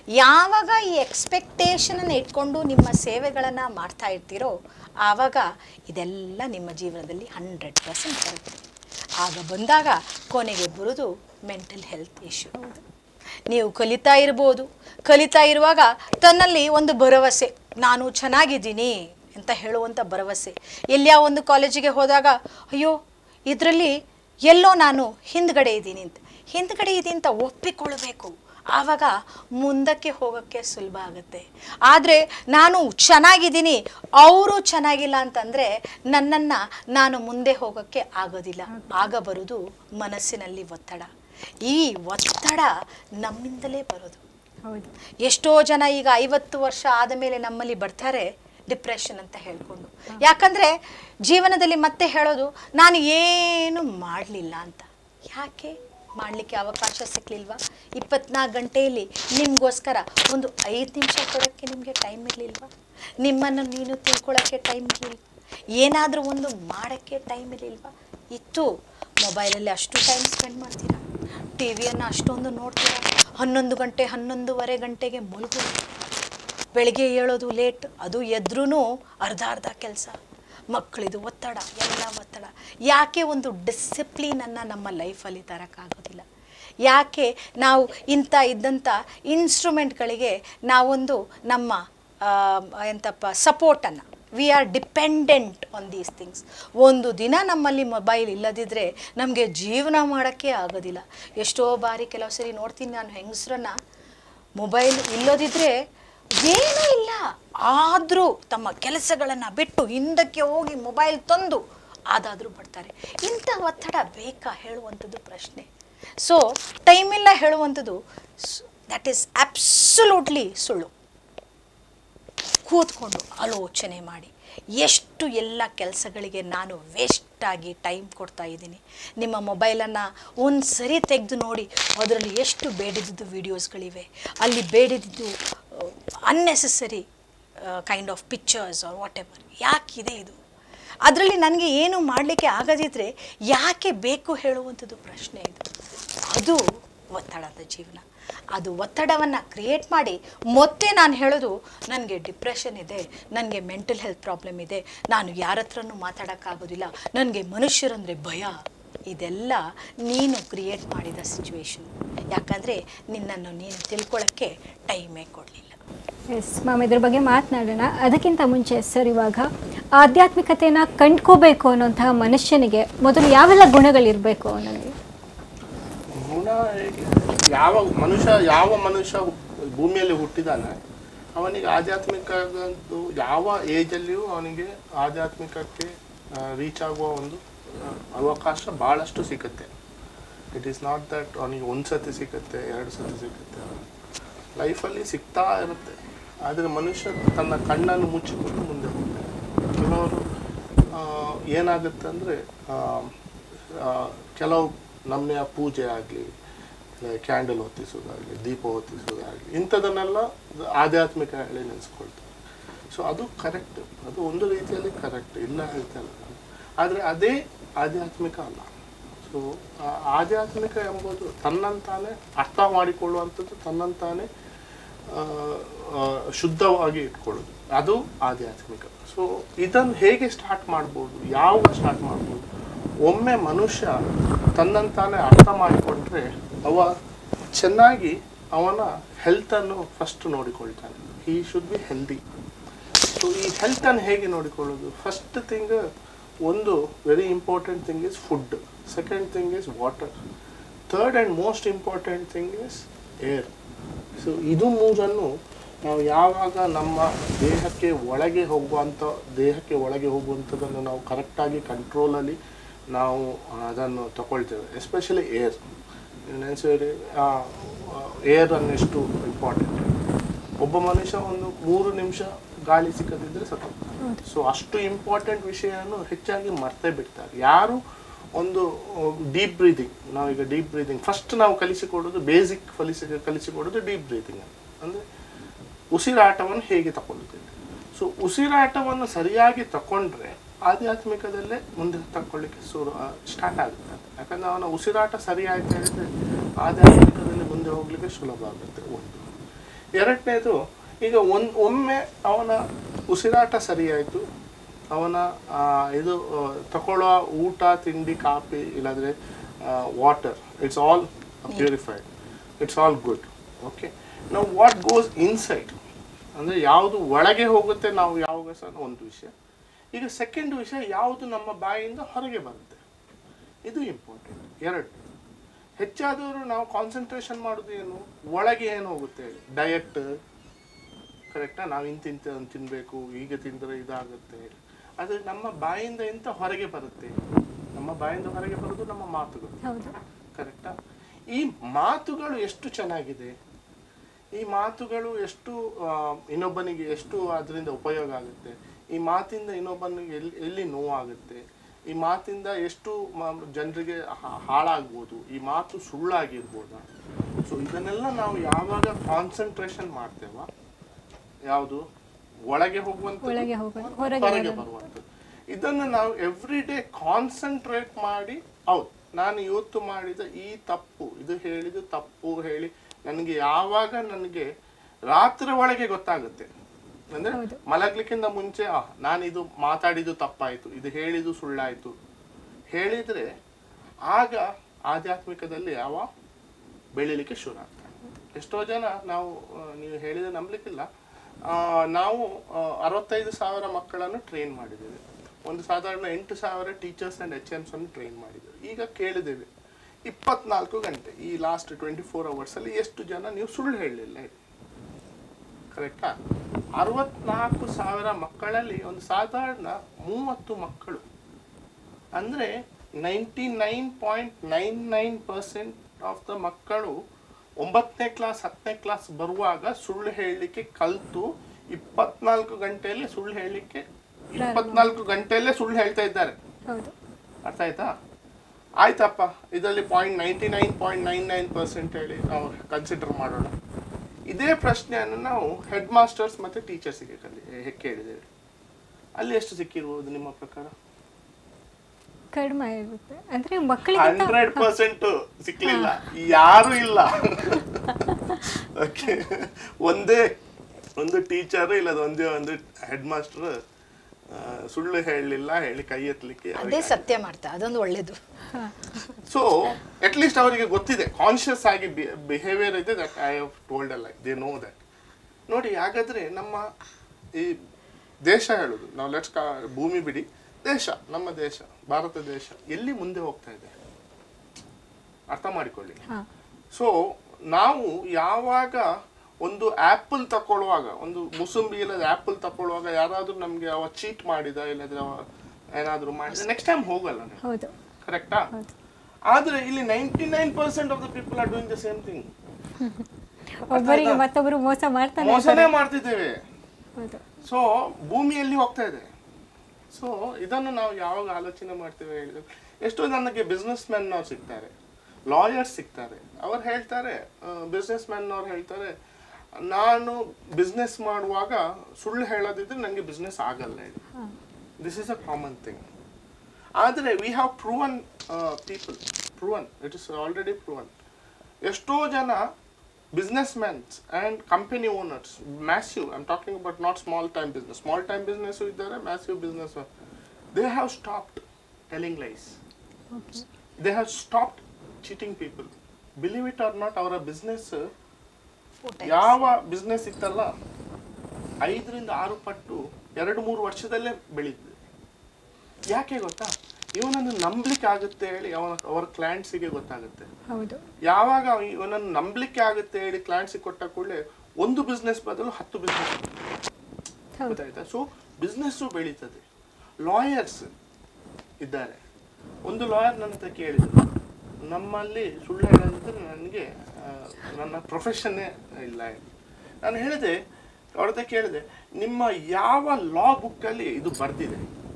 ಯಾವಾಗ ಈ ಎಕ್ಸ್ಪೆಕ್ಟೇಷನನ್ನು ಇಟ್ಕೊಂಡು ನಿಮ್ಮ ಸೇವೆಗಳನ್ನು ಮಾಡ್ತಾ ಇರ್ತೀರೋ ಆವಾಗ ಇದೆಲ್ಲ ನಿಮ್ಮ ಜೀವನದಲ್ಲಿ ಹಂಡ್ರೆಡ್ ಪರ್ಸೆಂಟ್ ಬರುತ್ತೆ ಆಗ ಬಂದಾಗ ಕೊನೆಗೆ ಬರೋದು ಮೆಂಟಲ್ ಹೆಲ್ತ್ ಇಶ್ಯೂ ನೀವು ಕಲಿತಾ ಇರ್ಬೋದು ಕಲಿತಾ ಇರುವಾಗ ತನ್ನಲ್ಲಿ ಒಂದು ಭರವಸೆ ನಾನು ಚೆನ್ನಾಗಿದ್ದೀನಿ ಅಂತ ಹೇಳುವಂಥ ಭರವಸೆ ಎಲ್ಲಿಯ ಒಂದು ಕಾಲೇಜಿಗೆ ಹೋದಾಗ ಅಯ್ಯೋ ಇದರಲ್ಲಿ ಎಲ್ಲೋ ನಾನು ಹಿಂದ್ಗಡೆ ಇದ್ದೀನಿ ಅಂತ ಹಿಂದ್ಗಡೆ ಇದ್ದೀನಿ ಅಂತ ಒಪ್ಪಿಕೊಳ್ಬೇಕು ಆವಾಗ ಮುಂದಕ್ಕೆ ಹೋಗೋಕ್ಕೆ ಸುಲಭ ಆಗುತ್ತೆ ಆದರೆ ನಾನು ಚೆನ್ನಾಗಿದ್ದೀನಿ ಅವರು ಚೆನ್ನಾಗಿಲ್ಲ ಅಂತಂದರೆ ನನ್ನನ್ನು ನಾನು ಮುಂದೆ ಹೋಗೋಕ್ಕೆ ಆಗೋದಿಲ್ಲ ಆಗ ಬರೋದು ಮನಸ್ಸಿನಲ್ಲಿ ಒತ್ತಡ ಈ ಒತ್ತಡ ನಮ್ಮಿಂದಲೇ ಬರೋದು ಹೌದು ಎಷ್ಟೋ ಜನ ಈಗ ಐವತ್ತು ವರ್ಷ ಆದ ಮೇಲೆ ನಮ್ಮಲ್ಲಿ ಬರ್ತಾರೆ ಡಿಪ್ರೆಷನ್ ಅಂತ ಹೇಳ್ಕೊಂಡು ಯಾಕಂದರೆ ಜೀವನದಲ್ಲಿ ಮತ್ತೆ ಹೇಳೋದು ನಾನು ಏನು ಮಾಡಲಿಲ್ಲ ಅಂತ ಯಾಕೆ ಮಾಡಲಿಕ್ಕೆ ಅವಕಾಶ ಸಿಕ್ಕಲಿಲ್ವಾ ಇಪ್ಪತ್ನಾಲ್ಕು ಗಂಟೆಯಲ್ಲಿ ನಿಮಗೋಸ್ಕರ ಒಂದು ಐದು ನಿಮಿಷ ಕೊಡೋಕ್ಕೆ ನಿಮಗೆ ಟೈಮ್ ಇರಲಿಲ್ವಾ ನಿಮ್ಮನ್ನು ನೀನು ತಿಳ್ಕೊಳ್ಳೋಕ್ಕೆ ಟೈಮ್ ಇರಲಿಲ್ವಾ ಏನಾದರೂ ಒಂದು ಮಾಡೋಕ್ಕೆ ಟೈಮ್ ಇರಲಿಲ್ವಾ ಇತ್ತು ಮೊಬೈಲಲ್ಲಿ ಅಷ್ಟು ಟೈಮ್ ಸ್ಪೆಂಡ್ ಮಾಡ್ತೀರಾ ಟಿ ವಿಯನ್ನು ಅಷ್ಟೊಂದು ನೋಡ್ತೀರಾ ಹನ್ನೊಂದು ಗಂಟೆ ಹನ್ನೊಂದುವರೆ ಗಂಟೆಗೆ ಮಲಗೋದು ಬೆಳಗ್ಗೆ ಏಳೋದು ಲೇಟ್ ಅದು ಎದ್ರೂ ಅರ್ಧ ಅರ್ಧ ಕೆಲಸ ಮಕ್ಕಳಿದು ಒತ್ತಡ ಎಲ್ಲ ಒತ್ತಡ ಯಾಕೆ ಒಂದು ಡಿಸಿಪ್ಲಿನನ್ನು ನಮ್ಮ ಲೈಫಲ್ಲಿ ತರೋಕ್ಕಾಗೋದಿಲ್ಲ ಯಾಕೆ ನಾವು ಇಂಥ ಇದ್ದಂಥ ಇನ್ಸ್ಟ್ರೂಮೆಂಟ್ಗಳಿಗೆ ನಾವೊಂದು ನಮ್ಮ ಆ, ಎಂತಪ್ಪ ಸಪೋರ್ಟನ್ನು we are dependent on these things ಒಂದು ದಿನ ನಮ್ಮಲ್ಲಿ ಮೊಬೈಲ್ ಇಲ್ಲದಿದ್ದರೆ ನಮಗೆ ಜೀವನ ಮಾಡೋಕ್ಕೆ ಆಗೋದಿಲ್ಲ ಎಷ್ಟೋ ಬಾರಿ ಕೆಲವು ಸರಿ ನೋಡ್ತೀನಿ ನಾನು ಹೆಂಗಸ್ರನ್ನ ಮೊಬೈಲ್ ಇಲ್ಲದಿದ್ದರೆ ಏನೂ ಇಲ್ಲ ಆದರೂ ತಮ್ಮ ಕೆಲಸಗಳನ್ನು ಬಿಟ್ಟು ಹಿಂದಕ್ಕೆ ಹೋಗಿ ಮೊಬೈಲ್ ತಂದು ಅದಾದರೂ ಬರ್ತಾರೆ ಇಂಥ ಒತ್ತಡ ಬೇಕಾ ಹೇಳುವಂಥದ್ದು ಪ್ರಶ್ನೆ ಸೊ ಟೈಮಿಲ್ಲ ಹೇಳುವಂಥದ್ದು ದಟ್ ಈಸ್ ಅಬ್ಸಲ್ಯೂಟ್ಲಿ ಸುಳ್ಳು ಕೂತ್ಕೊಂಡು ಆಲೋಚನೆ ಮಾಡಿ ಎಷ್ಟು ಎಲ್ಲ ಕೆಲಸಗಳಿಗೆ ನಾನು ವೇಸ್ಟಾಗಿ ಟೈಮ್ ಕೊಡ್ತಾ ಇದ್ದೀನಿ ನಿಮ್ಮ ಮೊಬೈಲನ್ನು ಒಂದು ಸರಿ ತೆಗೆದು ನೋಡಿ ಅದರಲ್ಲಿ ಎಷ್ಟು ಬೇಡಿದ್ದು ವೀಡಿಯೋಸ್ಗಳಿವೆ ಅಲ್ಲಿ ಬೇಡಿದ್ದು unnecessary kind of pictures are whatever ಯಾಕಿದೆ ಇದು ಅದರಲ್ಲಿ ನನಗೆ ಏನು ಮಾಡಲಿಕ್ಕೆ ಆಗದಿದ್ದರೆ ಯಾಕೆ ಬೇಕು ಹೇಳುವಂಥದ್ದು ಪ್ರಶ್ನೆ ಇದು ಅದು ಒತ್ತಡದ ಜೀವನ ಅದು ಒತ್ತಡವನ್ನು ಕ್ರಿಯೇಟ್ ಮಾಡಿ ಮತ್ತೆ ನಾನು ಹೇಳೋದು ನನಗೆ ಡಿಪ್ರೆಷನ್ ಇದೆ ನನಗೆ ಮೆಂಟಲ್ ಹೆಲ್ತ್ ಪ್ರಾಬ್ಲಮ್ ಇದೆ ನಾನು ಯಾರ ಹತ್ರನೂ ಮಾತಾಡೋಕ್ಕಾಗೋದಿಲ್ಲ ನನಗೆ ಮನುಷ್ಯರಂದರೆ ಭಯ ಇದೆಲ್ಲ ನೀನು ಕ್ರಿಯೇಟ್ ಮಾಡಿದ ಸಿಚುವೇಶನ್ ಯಾಕಂದರೆ ನಿನ್ನನ್ನು ನೀನು ತಿಳ್ಕೊಳ್ಳೋಕ್ಕೆ ಟೈಮೇ ಕೊಡಲಿಲ್ಲ ಎಸ್ ಮ್ಯಾಮ್ ಇದ್ರ ಬಗ್ಗೆ ಮಾತನಾಡೋಣ ಅದಕ್ಕಿಂತ ಮುಂಚೆ ಸರ್ ಇವಾಗ ಆಧ್ಯಾತ್ಮಿಕತೆನ ಕಂಡ್ಕೋಬೇಕು ಅನ್ನೋಂತಹ ಮನುಷ್ಯನಿಗೆ ಮೊದಲು ಯಾವೆಲ್ಲ ಗುಣಗಳಿರಬೇಕು ನನಗೆ ಗುಣ ಹೇಗೆ ಯಾವ ಮನುಷ್ಯ ಯಾವ ಮನುಷ್ಯ ಹು- ಭೂಮಿಯಲ್ಲಿ ಹುಟ್ಟಿದಾನೆ ಅವನಿಗೆ ಆಧ್ಯಾತ್ಮಿಕ ಯಾವ ಏಜಲ್ಲಿಯೂ ಅವನಿಗೆ ಆಧ್ಯಾತ್ಮಿಕಕ್ಕೆ ರೀಚ್ ಆಗುವ ಒಂದು ಆ, ಅವಕಾಶ ಭಾಳಷ್ಟು ಸಿಗುತ್ತೆ ಇಟ್ ಈಸ್ ನಾಟ್ ದಟ್ ಅವನಿಗೆ ಒಂದು ಸತಿ ಸಿಗುತ್ತೆ ಎರಡು ಸತಿ ಸಿಗುತ್ತೆ ಲೈಫಲ್ಲಿ ಸಿಗ್ತಾ ಇರುತ್ತೆ ಆದರೆ ಮನುಷ್ಯ ತನ್ನ ಕಣ್ಣನ್ನು ಮುಚ್ಚಿಕೊಂಡು ಮುಂದೆ ಹೋಗ್ತಾನೆ ಕೆಲವರು ಆ, ಏನಾಗುತ್ತೆ ಅಂದರೆ ಕೆಲವು ನಮ್ಮ ಪೂಜೆ ಆಗಲಿ ಕ್ಯಾಂಡಲ್ ಹೊತ್ತಿಸೋದಾಗಲಿ ದೀಪ ಹೊತ್ತಿಸೋದಾಗಲಿ ಇಂಥದನ್ನೆಲ್ಲ ಆಧ್ಯಾತ್ಮಿಕ ಹೇಳಿ ನೆನೆಸ್ಕೊಳ್ತಾರೆ ಸೊ ಅದು ಕರೆಕ್ಟ್ ಅದು ಒಂದು ರೀತಿಯಲ್ಲಿ ಕರೆಕ್ಟ್ ಇಲ್ಲ ಹೇಳ್ತಾ ಇಲ್ಲ ನಾನು ಆದರೆ ಅದೇ ಆಧ್ಯಾತ್ಮಿಕ ಅಲ್ಲ ಸೊ ಆಧ್ಯಾತ್ಮಿಕ ಎಂಬುದು ತನ್ನಂತಾನೆ ಅರ್ಥ ಮಾಡಿಕೊಳ್ಳುವಂಥದ್ದು ತನ್ನಂತಾನೆ ಆ, ಆ, ಶುದ್ಧವಾಗಿ ಇಟ್ಕೊಳ್ಳೋದು ಅದು ಆಧ್ಯಾತ್ಮಿಕ ಸೊ ಇದನ್ನು ಹೇಗೆ ಸ್ಟಾರ್ಟ್ ಮಾಡ್ಬೋದು ಯಾವಾಗ ಸ್ಟಾರ್ಟ್ ಮಾಡ್ಬೋದು ಒಮ್ಮೆ ಮನುಷ್ಯ ತನ್ನಂತಾನೆ ಅರ್ಥ ಮಾಡಿಕೊಂಡ್ರೆ ಅವ ಚೆನ್ನಾಗಿ ಅವನ ಹೆಲ್ತನ್ನು ಫಸ್ಟ್ ನೋಡಿಕೊಳ್ತಾನೆ he should be healthy so ಈ ಹೆಲ್ತನ್ನು ಹೇಗೆ ನೋಡಿಕೊಳ್ಳೋದು ಫಸ್ಟ್ ಥಿಂಗ್ ಒಂದು very important thing is food second thing is water third and most important thing is air so ಇದು ಮೂರನ್ನು ನಾವು ಯಾವಾಗ ನಮ್ಮ ದೇಹಕ್ಕೆ ಒಳಗೆ ಹೋಗುವಂಥ ದೇಹಕ್ಕೆ ಒಳಗೆ ಹೋಗುವಂಥದ್ದನ್ನು ನಾವು ಕರೆಕ್ಟಾಗಿ ಕಂಟ್ರೋಲಲ್ಲಿ ನಾವು ಅದನ್ನು ತಗೊಳ್ತೇವೆ ಎಸ್ಪೆಷಲಿ ಏರ್ ನೆನೆಸಿದ್ರೆ ಏರ್ ಅನ್ನೆಷ್ಟು ಇಂಪಾರ್ಟೆಂಟ್ ಒಬ್ಬ ಮನುಷ್ಯ ಒಂದು ಮೂರು ನಿಮಿಷ ಗಾಳಿ ಸಿಕ್ಕದಿದ್ರೆ ಸತ್ತ ಸೊ ಅಷ್ಟು ಇಂಪಾರ್ಟೆಂಟ್ ವಿಷಯವನ್ನು ಹೆಚ್ಚಾಗಿ ಮರ್ತೇ ಬಿಡ್ತಾರೆ ಯಾರು ಒಂದು ಡೀಪ್ ಬ್ರೀದಿಂಗ್ ನಾವೀಗ ಡೀಪ್ ಬ್ರೀದಿಂಗ್ ಫಸ್ಟ್ ನಾವು ಕಲಿಸಿಕೊಡೋದು ಬೇಸಿಕ್ ಕಲಿಸಿ ಕಲಿಸಿಕೊಡೋದು ಡೀಪ್ ಬ್ರೀದಿಂಗ್ ಅಂದರೆ ಉಸಿರಾಟವನ್ನು ಹೇಗೆ ತಗೊಳ್ತೇವೆ ಸೊ ಉಸಿರಾಟವನ್ನು ಸರಿಯಾಗಿ ತಗೊಂಡ್ರೆ ಆಧ್ಯಾತ್ಮಿಕದಲ್ಲೇ ಮುಂದೆ ತಗೊಳ್ಳಿಕ್ಕೆ ಶುರು ಸ್ಟಾರ್ಟ್ ಆಗುತ್ತೆ ಯಾಕಂದ್ರೆ ಅವನ ಉಸಿರಾಟ ಸರಿ ಆಯ್ತು ಹೇಳಿದ್ರೆ ಆಧ್ಯಾತ್ಮಿಕದಲ್ಲಿ ಮುಂದೆ ಹೋಗ್ಲಿಕ್ಕೆ ಸುಲಭ ಆಗುತ್ತೆ ಒಂದು ಎರಡನೇದು ಈಗ ಒಂದ್ ಒಮ್ಮೆ ಅವನ ಉಸಿರಾಟ ಸರಿ ಆಯಿತು ಅವನ ಆ, ಇದು ಆ, ತಗೊಳ್ಳೋ ಊಟ ತಿಂಡಿ ಕಾಫಿ ಇಲ್ಲಾಂದರೆ water it's all purified it's all good okay ನಾವು ವಾಟ್ ಗೋಸ್ ಇನ್ಸೈಡ್ ಅಂದರೆ ಯಾವುದು ಒಳಗೆ ಹೋಗುತ್ತೆ ನಾವು ಯಾವಾಗ ಸಹ ಒಂದು ವಿಷಯ ಈಗ ಸೆಕೆಂಡ್ ವಿಷಯ ಯಾವುದು ನಮ್ಮ ಬಾಯಿಯಿಂದ ಹೊರಗೆ ಬರುತ್ತೆ ಇದು ಇಂಪಾರ್ಟೆಂಟ್ ಎರಡು ಹೆಚ್ಚಾದವರು ನಾವು ಕಾನ್ಸಂಟ್ರೇಷನ್ ಮಾಡೋದು ಏನು ಒಳಗೆ ಏನು ಹೋಗುತ್ತೆ ಡಯಟ್ ಕರೆಕ್ಟಾ ನಾವು ಇಂತಿಂತ ತಿನ್ನಬೇಕು ಈಗ ತಿಂದರೆ ಇದಾಗುತ್ತೆ ಆದರೆ ನಮ್ಮ ಬಾಯಿಂದ ಇಂತ ಹೊರಗೆ ಬರುತ್ತೆ ನಮ್ಮ ಬಾಯಿಂದ ಹೊರಗೆ ಬರೋದು ನಮ್ಮ ಮಾತುಗಳು ಹೌದು ಕರೆಕ್ಟಾ ಈ ಮಾತುಗಳು ಎಷ್ಟು ಚೆನ್ನಾಗಿದೆ ಈ ಮಾತುಗಳು ಎಷ್ಟು ಆ, ಇನ್ನೊಬ್ಬನಿಗೆ ಎಷ್ಟು ಅದರಿಂದ ಉಪಯೋಗ ಆಗುತ್ತೆ ಈ ಮಾತಿಂದ ಇನ್ನೊಬ್ಬನಿಗೆ ಎಲ್ಲಿ ಎಲ್ಲಿ ನೋವಾಗುತ್ತೆ ಈ ಮಾತಿಂದ ಎಷ್ಟು ಮ- ಜನರಿಗೆ ಹಾ- ಹಾಳಾಗ್ಬೋದು ಈ ಮಾತು ಸುಳ್ಳಾಗಿರ್ಬೋದಾ ಸೊ ಇದನ್ನೆಲ್ಲ ನಾವು ಯಾವಾಗ ಕಾನ್ಸಂಟ್ರೇಷನ್ ಮಾಡ್ತೇವ ಯಾವುದು ಒಳಗೆ ಹೋಗುವಂಥದ್ದು ಒಳಗೆ ಹೋಗೋದು ಹೊರಗೆ ಹೊರಗೆ ಬರೋದು. ಬರುವಂಥದ್ದು ಇದನ್ನು ನಾವು ಎವ್ರಿ ಡೇ ಕಾನ್ಸಂಟ್ರೇಟ್ ಮಾಡಿ ಹೌದು ನಾನು ಇವತ್ತು ಮಾಡಿದ ಈ ತಪ್ಪು ಇದು ಹೇಳಿದ್ದು ತಪ್ಪು ಹೇಳಿ ನನಗೆ ಯಾವಾಗ ನನಗೆ ರಾತ್ರಿ ಒಳಗೆ ಗೊತ್ತಾಗುತ್ತೆ ಅಂದ್ರೆ ಹೌದು. ಮಲಗ್ಲಿಕ್ಕಿಂತ ಮುಂಚೆ ಆ ನಾನು ಇದು ಮಾತಾಡಿದ್ದು ತಪ್ಪಾಯ್ತು ಇದು ಹೇಳಿದ್ದು ಸುಳ್ಳಾಯ್ತು ಹೇಳಿದ್ರೆ ಆಗ ಆಧ್ಯಾತ್ಮಿಕದಲ್ಲಿ ಯಾವ ಬೆಳಿಲಿಕ್ಕೆ ಶುರು ಆಗ್ತದೆ ಎಷ್ಟೋ ಜನ ನಾವು ಆ, ನೀವು ಹೇಳಿದ ನಂಬಲಿಕ್ಕಿಲ್ಲ ಆ, ನಾವು ಆ, ಅರವತ್ತೈದು ಸಾವಿರ ಮಕ್ಕಳನ್ನು ಟ್ರೈನ್ ಮಾಡಿದ್ದೇವೆ ಒಂದು ಸಾಧಾರಣ ಎಂಟು ಸಾವಿರ ಟೀಚರ್ಸ್ ಆ್ಯಂಡ್ ಎಚ್ ಎಮ್ಸ್ ಅನ್ನು ಟ್ರೈನ್ ಮಾಡಿದ್ದೇವೆ ಈಗ ಕೇಳಿದ್ದೇವೆ ಇಪ್ಪತ್ನಾಲ್ಕು ಗಂಟೆ ಈ ಲಾಸ್ಟ್ ಟ್ವೆಂಟಿ ಫೋರ್ ಅವರ್ಸಲ್ಲಿ ಎಷ್ಟು ಜನ ನೀವು ಸುಳ್ಳು ಹೇಳಲಿಲ್ಲ ಹೇಳಿ ಕರೆಕ್ಟಾ ಅರವತ್ನಾಲ್ಕು ಸಾವಿರ ಮಕ್ಕಳಲ್ಲಿ ಒಂದು ಸಾಧಾರಣ ಮೂವತ್ತು ಮಕ್ಕಳು ಅಂದರೆ ninety nine point nine nine percent of the ಮಕ್ಕಳು ಒಂಬತ್ತನೇ ಕ್ಲಾಸ್ ಹತ್ತನೇ ಕ್ಲಾಸ್ ಬರುವಾಗ ಸುಳ್ಳು ಹೇಳಲಿಕ್ಕೆ ಕಲಿತು ಇಪ್ಪತ್ನಾಲ್ಕು ಗಂಟೆಯಲ್ಲಿ ಸುಳ್ಳು ಹೇಳಲಿಕ್ಕೆ ಇಪ್ಪತ್ನಾಲ್ಕು ಗಂಟೆಯಲ್ಲೇ ಸುಳ್ಳು ಹೇಳ್ತಾ ಇದ್ದಾರೆ ಹೌದು ಅರ್ಥ ಆಯ್ತಾ ಆಯ್ತಪ್ಪ ಇದರಲ್ಲಿ point ninety nine point nine nine percent ಹೇಳಿ ನಾವು ಕನ್ಸಿಡರ್ ಮಾಡೋಣ ಇದೇ ಪ್ರಶ್ನೆಯನ್ನು ನಾವು ಹೆಡ್ ಮಾಸ್ಟರ್ಸ್ ಮತ್ತು ಟೀಚರ್ಸಿಗೆ ಕಲಿ ಹೆ- ಕೇಳಿದ್ದೇವೆ ಅಲ್ಲಿ ಎಷ್ಟು ಸಿಕ್ಕಿರ್ಬೋದು ನಿಮ್ಮ ಪ್ರಕಾರ ಕಡಿಮೆ ಇರುತ್ತೆ ಅಂದ್ರೆ ಮಕ್ಕಳಿಗಿಂತ ಹಂಡ್ರೆಡ್ ಪರ್ಸೆಂಟ್ ಸಿಕ್ಲಿಲ್ಲ ಯಾರು ಇಲ್ಲ ಓಕೆ ಒಂದೇ ಒಂದು ಟೀಚರ್ ಇಲ್ಲ ಒಂದೇ ಒಂದು ಹೆಡ್ ಮಾಸ್ಟರ್ ಸುಳ್ಳು ಹೇಳಲಿಲ್ಲ ಹೇಳಿ ಕೈ ಎತ್ತಲಿಕ್ಕೆ ಅದೇ ಸತ್ಯ ಮಾಡ್ತಾ ಅದೊಂದು ಒಳ್ಳೇದು ಸೊ ಅಟ್ ಲೀಸ್ಟ್ ಅವರಿಗೆ ಗೊತ್ತಿದೆ ಕಾನ್ಶಿಯಸ್ ಆಗಿ ಬಿಹೇವಿಯರ್ ಇದೆ ದಟ್ ಐ ಹವ್ ಟೋಲ್ಡ್ ಅಲ್ಲ ದೇ ನೋ ದಟ್ ನೋಡಿ ಹಾಗಾದ್ರೆ ನಮ್ಮ ಈ ದೇಶ ಹೇಳುದು ನಾವು ಲೆಟ್ಸ್ ಭೂಮಿ ಬಿಡಿ ದೇಶ ನಮ್ಮ ದೇಶ ಭಾರತ ದೇಶ ಎಲ್ಲಿ ಮುಂದೆ ಹೋಗ್ತಾ ಇದೆ ಅರ್ಥ ಮಾಡಿಕೊಳ್ಳಿ ಹಾ ಸೊ ನಾವು ಯಾವಾಗ ಒಂದು ಆ್ಯಪಲ್ ತಗೊಳ್ಳುವಾಗ ಒಂದು ಮುಸುಂಬಿ ಇಲ್ಲದ ಆ್ಯಪಲ್ ತಗೊಳ್ಳುವಾಗ ಯಾರಾದ್ರೂ ನಮಗೆ ಅವ ಚೀಟ್ ಮಾಡಿದ ಇಲ್ಲದ್ರೆ ಅವ ಏನಾದರೂ ಮಾಡಿದ ನೆಕ್ಸ್ಟ್ ಟೈಮ್ ಹೋಗಲ್ಲ ನೀವು ಹೌದು ಕರೆಕ್ಟಾ ಹೌದು. ಆದ್ರೆ ಇಲ್ಲಿ ninety nine percent of the people are doing the same thing ಒಬ್ಬರಿಗೆ ಮತ್ತೊಬ್ಬರು ಮೋಸ ಮಾಡ್ತಾನೆ ಮೋಸನೇ ಮಾಡ್ತಿದ್ದೇವೆ ಹೌದು ಸೊ ಭೂಮಿಯಲ್ಲಿ ಹೋಗ್ತಾ ಇದೆ ಸೊ ಇದನ್ನು ನಾವು ಯಾವಾಗ ಆಲೋಚನೆ ಮಾಡ್ತೇವೆ ಹೇಳಿದ್ರೆ ಎಷ್ಟೋ ನನಗೆ ಬಿಸ್ನೆಸ್ ಮ್ಯಾನ್ ಅವ್ರು ಸಿಗ್ತಾರೆ ಲಾಯರ್ಸ್ ಸಿಗ್ತಾರೆ ಅವ್ರು ಹೇಳ್ತಾರೆ ಬಿಸ್ನೆಸ್ ಮ್ಯಾನ್ ಅವ್ರು ಹೇಳ್ತಾರೆ ನಾನು ಬಿಸ್ನೆಸ್ ಮಾಡುವಾಗ ಸುಳ್ಳು ಹೇಳೋದಿದ್ರೆ ನನಗೆ ಬಿಸ್ನೆಸ್ ಆಗಲ್ಲ ಹೇಳಿ this is a common thing ಆದರೆ we have proven people proven it is already proven ಎಷ್ಟೋ ಜನ business mans and company owners massive I'm talking about not small time business small time business ಇದ್ದಾರೆ massive business they have stopped telling lies they have stopped cheating people believe it are not ಅವರ business ಯಾವ business ಇತ್ತಲ್ಲ ಐದರಿಂದ ಆರು ಪಟ್ಟು ಎರಡು ಮೂರು ವರ್ಷದಲ್ಲೇ ಬೆಳೀತದೆ ಯಾಕೆ ಗೊತ್ತಾ ಇವನನ್ನು ನಂಬಲಿಕ್ಕೆ ಆಗುತ್ತೆ ಹೇಳಿ ಅವನ ಅವರ ಕ್ಲೈಂಟ್ಸಿಗೆ ಗೊತ್ತಾಗುತ್ತೆ ಹೌದು ಯಾವಾಗ ಅವ ಇವನನ್ನು ನಂಬಲಿಕ್ಕೆ ಆಗುತ್ತೆ ಹೇಳಿ ಕ್ಲೈಂಟ್ಸಿಗೆ ಕೊಟ್ಟ ಕೂಡಲೇ ಒಂದು ಬಿಸ್ನೆಸ್ ಬದಲು ಹತ್ತು ಬಿಸ್ನೆಸ್ ಹೌದು ಗೊತ್ತಾಯ್ತಾ ಸೊ ಬಿಸ್ನೆಸ್ಸು ಬೆಳೀತದೆ ಲಾಯರ್ಸ್ ಇದ್ದಾರೆ ಒಂದು ಲಾಯರ್ ನನ್ನ ಹತ್ರ ಕೇಳಿದ್ರು ನಮ್ಮಲ್ಲಿ ಸುಳ್ಳು ಹೇಳೋದಿದ್ರೆ ನನಗೆ ಆ, ನನ್ನ ಪ್ರೊಫೆಷನ್ನೇ ಇಲ್ಲ ನಾನು ಹೇಳಿದೆ ಅವ್ರ ಹತ್ರ ಕೇಳಿದೆ ನಿಮ್ಮ ಯಾವ ಲಾ ಬುಕ್ಕಲ್ಲಿ ಇದು ಬರ್ದಿದೆ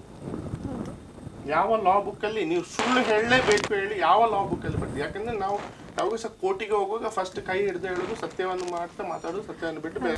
ಯಾವ ಲಾ ಬುಕ್ಕಲ್ಲಿ ನೀವು ಸುಳ್ಳು ಹೇಳಲೇಬೇಕು ಹೇಳಿ ಯಾವ ಲಾ ಬುಕ್ಕಲ್ಲಿ ಬರ್ದಿದೆ ಯಾಕಂದ್ರೆ ನಾವು ಯಾವಾಗ ಸಹ ಕೋರ್ಟಿಗೆ ಹೋಗುವಾಗ ಫಸ್ಟ್ ಕೈ ಹಿಡಿದು ಹೇಳೋದು ಸತ್ಯವನ್ನು ಮಾಡ್ತಾ ಮಾತಾಡೋದು ಸತ್ಯವನ್ನು ಬಿಟ್ಟು ಬೇರೆ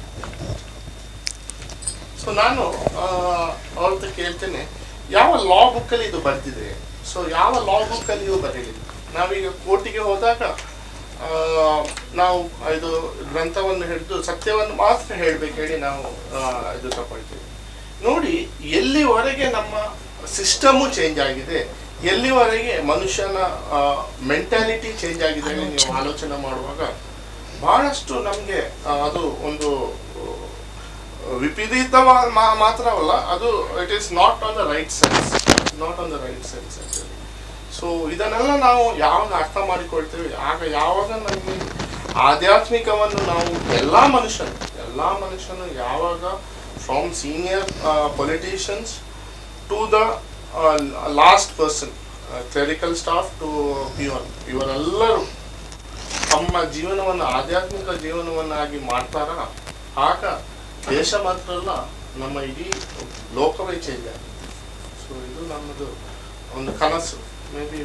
ಸೊ ನಾನು ಅವ್ರ ಹತ್ರ ಕೇಳ್ತೇನೆ ಯಾವ ಲಾ ಬುಕ್ಕಲ್ಲಿ ಇದು ಬರ್ತಿದೆ ಸೊ ಯಾವ ಲಾ ಬುಕ್ಕಲ್ಲಿ ಇದು ಬರೀಲಿಲ್ಲ ನಾವೀಗ ಕೋರ್ಟಿಗೆ ಹೋದಾಗ ಆ, ನಾವು ಇದು ಗ್ರಂಥವನ್ನು ಹಿಡಿದು ಸತ್ಯವನ್ನು ಮಾತ್ರ ಹೇಳ್ಬೇಕು ಹೇಳಿ ನಾವು ಆ, ಇದು ತಗೊಳ್ತೀವಿ ನೋಡಿ ಎಲ್ಲಿವರೆಗೆ ನಮ್ಮ ಸಿಸ್ಟಮು ಚೇಂಜ್ ಆಗಿದೆ ಎಲ್ಲಿವರೆಗೆ ಮನುಷ್ಯನ ಮೆಂಟಾಲಿಟಿ ಚೇಂಜ್ ಆಗಿದೆ ಹೇಳಿ ನೀವು ಆಲೋಚನೆ ಮಾಡುವಾಗ ಬಹಳಷ್ಟು ನಮಗೆ ಅದು ಒಂದು ವಿಪರೀತ ಮಾತ್ರವಲ್ಲ ಅದು it is not on the right sense not on the right sense actually so ಇದನ್ನೆಲ್ಲ ನಾವು ಯಾವಾಗ ಅರ್ಥ ಮಾಡಿಕೊಳ್ತೇವೆ ಆಗ ಯಾವಾಗ ನಮಗೆ ಆಧ್ಯಾತ್ಮಿಕವನ್ನು ನಾವು ಎಲ್ಲ ಮನುಷ್ಯನು ಎಲ್ಲ ಮನುಷ್ಯನು ಯಾವಾಗ from senior politicians to the last person clerical staff to peon ಇವರೆಲ್ಲರೂ ತಮ್ಮ ಜೀವನವನ್ನು ಆಧ್ಯಾತ್ಮಿಕ ಜೀವನವನ್ನಾಗಿ ಮಾಡ್ತಾರ ಆಗ ದೇಶ ಮಾತ್ರ ಅಲ್ಲ ನಮ್ಮ ಇಡೀ ಲೋಕವೇ ಚೇಂಜ್ ಆಗುತ್ತೆ ಸೊ ಇದು ನಮ್ಮದು ಒಂದು ಕನಸು ಮೇ ಬಿ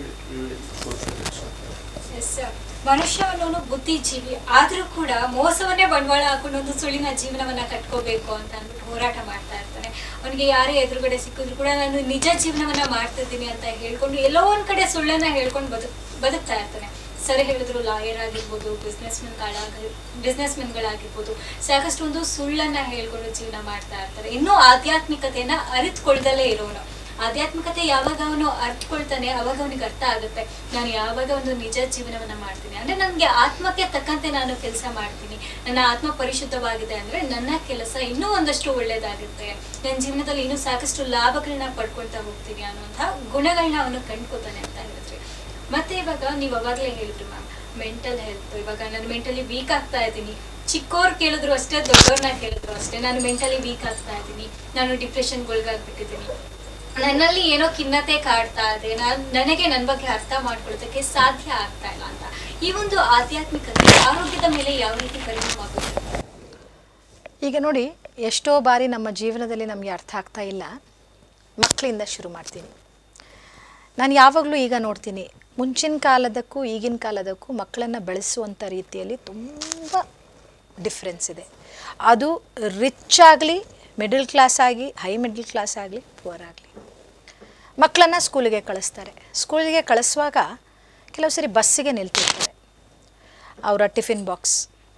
ಎಸ್ ಮನುಷ್ಯ ಅನ್ನೋನು ಬುದ್ಧಿಜೀವಿ ಆದ್ರೂ ಕೂಡ ಮೋಸವನ್ನೇ ಬಂಡವಾಳ ಹಾಕೊಂಡು ಒಂದು ಸುಳ್ಳಿನ ಜೀವನವನ್ನ ಕಟ್ಕೋಬೇಕು ಅಂತ ಅಂದ್ಬಿಟ್ಟು ಹೋರಾಟ ಮಾಡ್ತಾ ಇರ್ತಾನೆ ಅವನಿಗೆ ಯಾರೇ ಎದುರುಗಡೆ ಸಿಕ್ಕಿದ್ರು ಕೂಡ ನಾನು ನಿಜ ಜೀವನವನ್ನ ಮಾಡ್ತಿದ್ದೀನಿ ಅಂತ ಹೇಳ್ಕೊಂಡು ಎಲ್ಲೋ ಒಂದ್ ಕಡೆ ಸುಳ್ಳನ್ನ ಹೇಳ್ಕೊಂಡು ಬದುಕ್ ಬದುಕ್ತಾ ಇರ್ತಾನೆ ಸರಿ ಹೇಳಿದ್ರು ಲಾಯರ್ ಆಗಿರ್ಬೋದು ಬಿಸ್ನೆಸ್ ಮೆನ್ಗಳಾಗಿ ಬಿಸ್ನೆಸ್ ಮೆನ್ಗಳಾಗಿರ್ಬೋದು ಸಾಕಷ್ಟು ಒಂದು ಸುಳ್ಳನ್ನ ಹೇಳ್ಕೊಂಡು ಜೀವನ ಮಾಡ್ತಾ ಇರ್ತಾರೆ ಇನ್ನೂ ಆಧ್ಯಾತ್ಮಿಕತೆಯನ್ನ ಅರಿತುಕೊಳ್ದಲೇ ಇರೋನು ಆಧ್ಯಾತ್ಮಿಕತೆ ಯಾವಾಗ ಅವನು ಅರ್ಥಕೊಳ್ತಾನೆ ಅವಾಗ ಅವನಿಗೆ ಅರ್ಥ ಆಗುತ್ತೆ ನಾನು ಯಾವಾಗ ಒಂದು ನಿಜ ಜೀವನವನ್ನ ಮಾಡ್ತೀನಿ ಅಂದ್ರೆ ನನಗೆ ಆತ್ಮಕ್ಕೆ ತಕ್ಕಂತೆ ನಾನು ಕೆಲಸ ಮಾಡ್ತೀನಿ ನನ್ನ ಆತ್ಮ ಪರಿಶುದ್ಧವಾಗಿದೆ ಅಂದ್ರೆ ನನ್ನ ಕೆಲಸ ಇನ್ನೂ ಒಂದಷ್ಟು ಒಳ್ಳೇದಾಗುತ್ತೆ ನನ್ನ ಜೀವನದಲ್ಲಿ ಇನ್ನೂ ಸಾಕಷ್ಟು ಲಾಭಗಳನ್ನ ಪಡ್ಕೊಳ್ತಾ ಹೋಗ್ತೀನಿ ಅನ್ನುವಂತಹ ಗುಣಗಳನ್ನ ಅವನು ಕಂಡ್ಕೋತಾನೆ ಅಂತ ಹೇಳಿದ್ರಿ ಮತ್ತೆ ಇವಾಗ ನೀವು ಅವಾಗಲೇ ಹೇಳಿದ್ರು ಮ್ಯಾಮ್ ಮೆಂಟಲ್ ಹೆಲ್ತ್ ಇವಾಗ ನಾನು ಮೆಂಟಲಿ ವೀಕ್ ಆಗ್ತಾ ಇದ್ದೀನಿ ಚಿಕ್ಕವ್ರು ಕೇಳಿದ್ರು ಅಷ್ಟೇ ದೊಡ್ಡವ್ರನ್ನ ಕೇಳಿದ್ರು ಅಷ್ಟೇ ನಾನು ಮೆಂಟಲಿ ವೀಕ್ ಆಗ್ತಾ ಇದ್ದೀನಿ ನಾನು ಡಿಪ್ರೆಷನ್ಗೊಳಗಾಗ್ಬಿಟ್ಟಿದ್ದೀನಿ ನನ್ನಲ್ಲಿ ಏನೋ ಖಿನ್ನತೆ ಕಾಡ್ತಾ ಇದೆ ನಾನು ನನಗೆ ನನ್ನ ಬಗ್ಗೆ ಅರ್ಥ ಮಾಡ್ಕೊಳ್ಳೋದಕ್ಕೆ ಸಾಧ್ಯ ಆಗ್ತಾ ಇಲ್ಲ ಅಂತ ಈ ಒಂದು ಆಧ್ಯಾತ್ಮಿಕತೆ ಆರೋಗ್ಯದ ಮೇಲೆ ಯಾವ ರೀತಿ ಪರಿಣಾಮ ಆಗುತ್ತೆ ಈಗ ನೋಡಿ ಎಷ್ಟೋ ಬಾರಿ ನಮ್ಮ ಜೀವನದಲ್ಲಿ ನಮಗೆ ಅರ್ಥ ಆಗ್ತಾ ಇಲ್ಲ ಮಕ್ಕಳಿಂದ ಶುರು ಮಾಡ್ತೀನಿ ನಾನು ಯಾವಾಗಲೂ ಈಗ ನೋಡ್ತೀನಿ ಮುಂಚಿನ ಕಾಲದಕ್ಕೂ ಈಗಿನ ಕಾಲದಕ್ಕೂ ಮಕ್ಕಳನ್ನು ಬೆಳೆಸುವಂಥ ರೀತಿಯಲ್ಲಿ ತುಂಬ ಡಿಫ್ರೆನ್ಸ್ ಇದೆ ಅದು ರಿಚ್ ಆಗಲಿ ಮಿಡಲ್ ಕ್ಲಾಸ್ ಆಗಿ ಹೈ ಮಿಡಲ್ ಕ್ಲಾಸ್ ಆಗಲಿ ಪುವರ್ ಆಗಲಿ ಮಕ್ಕಳನ್ನು ಸ್ಕೂಲಿಗೆ ಕಳಿಸ್ತಾರೆ ಸ್ಕೂಲಿಗೆ ಕಳಿಸುವಾಗ ಕೆಲವು ಸರಿ ಬಸ್ಸಿಗೆ ನಿಲ್ತಿರ್ತಾರೆ ಅವರ ಟಿಫಿನ್ ಬಾಕ್ಸ್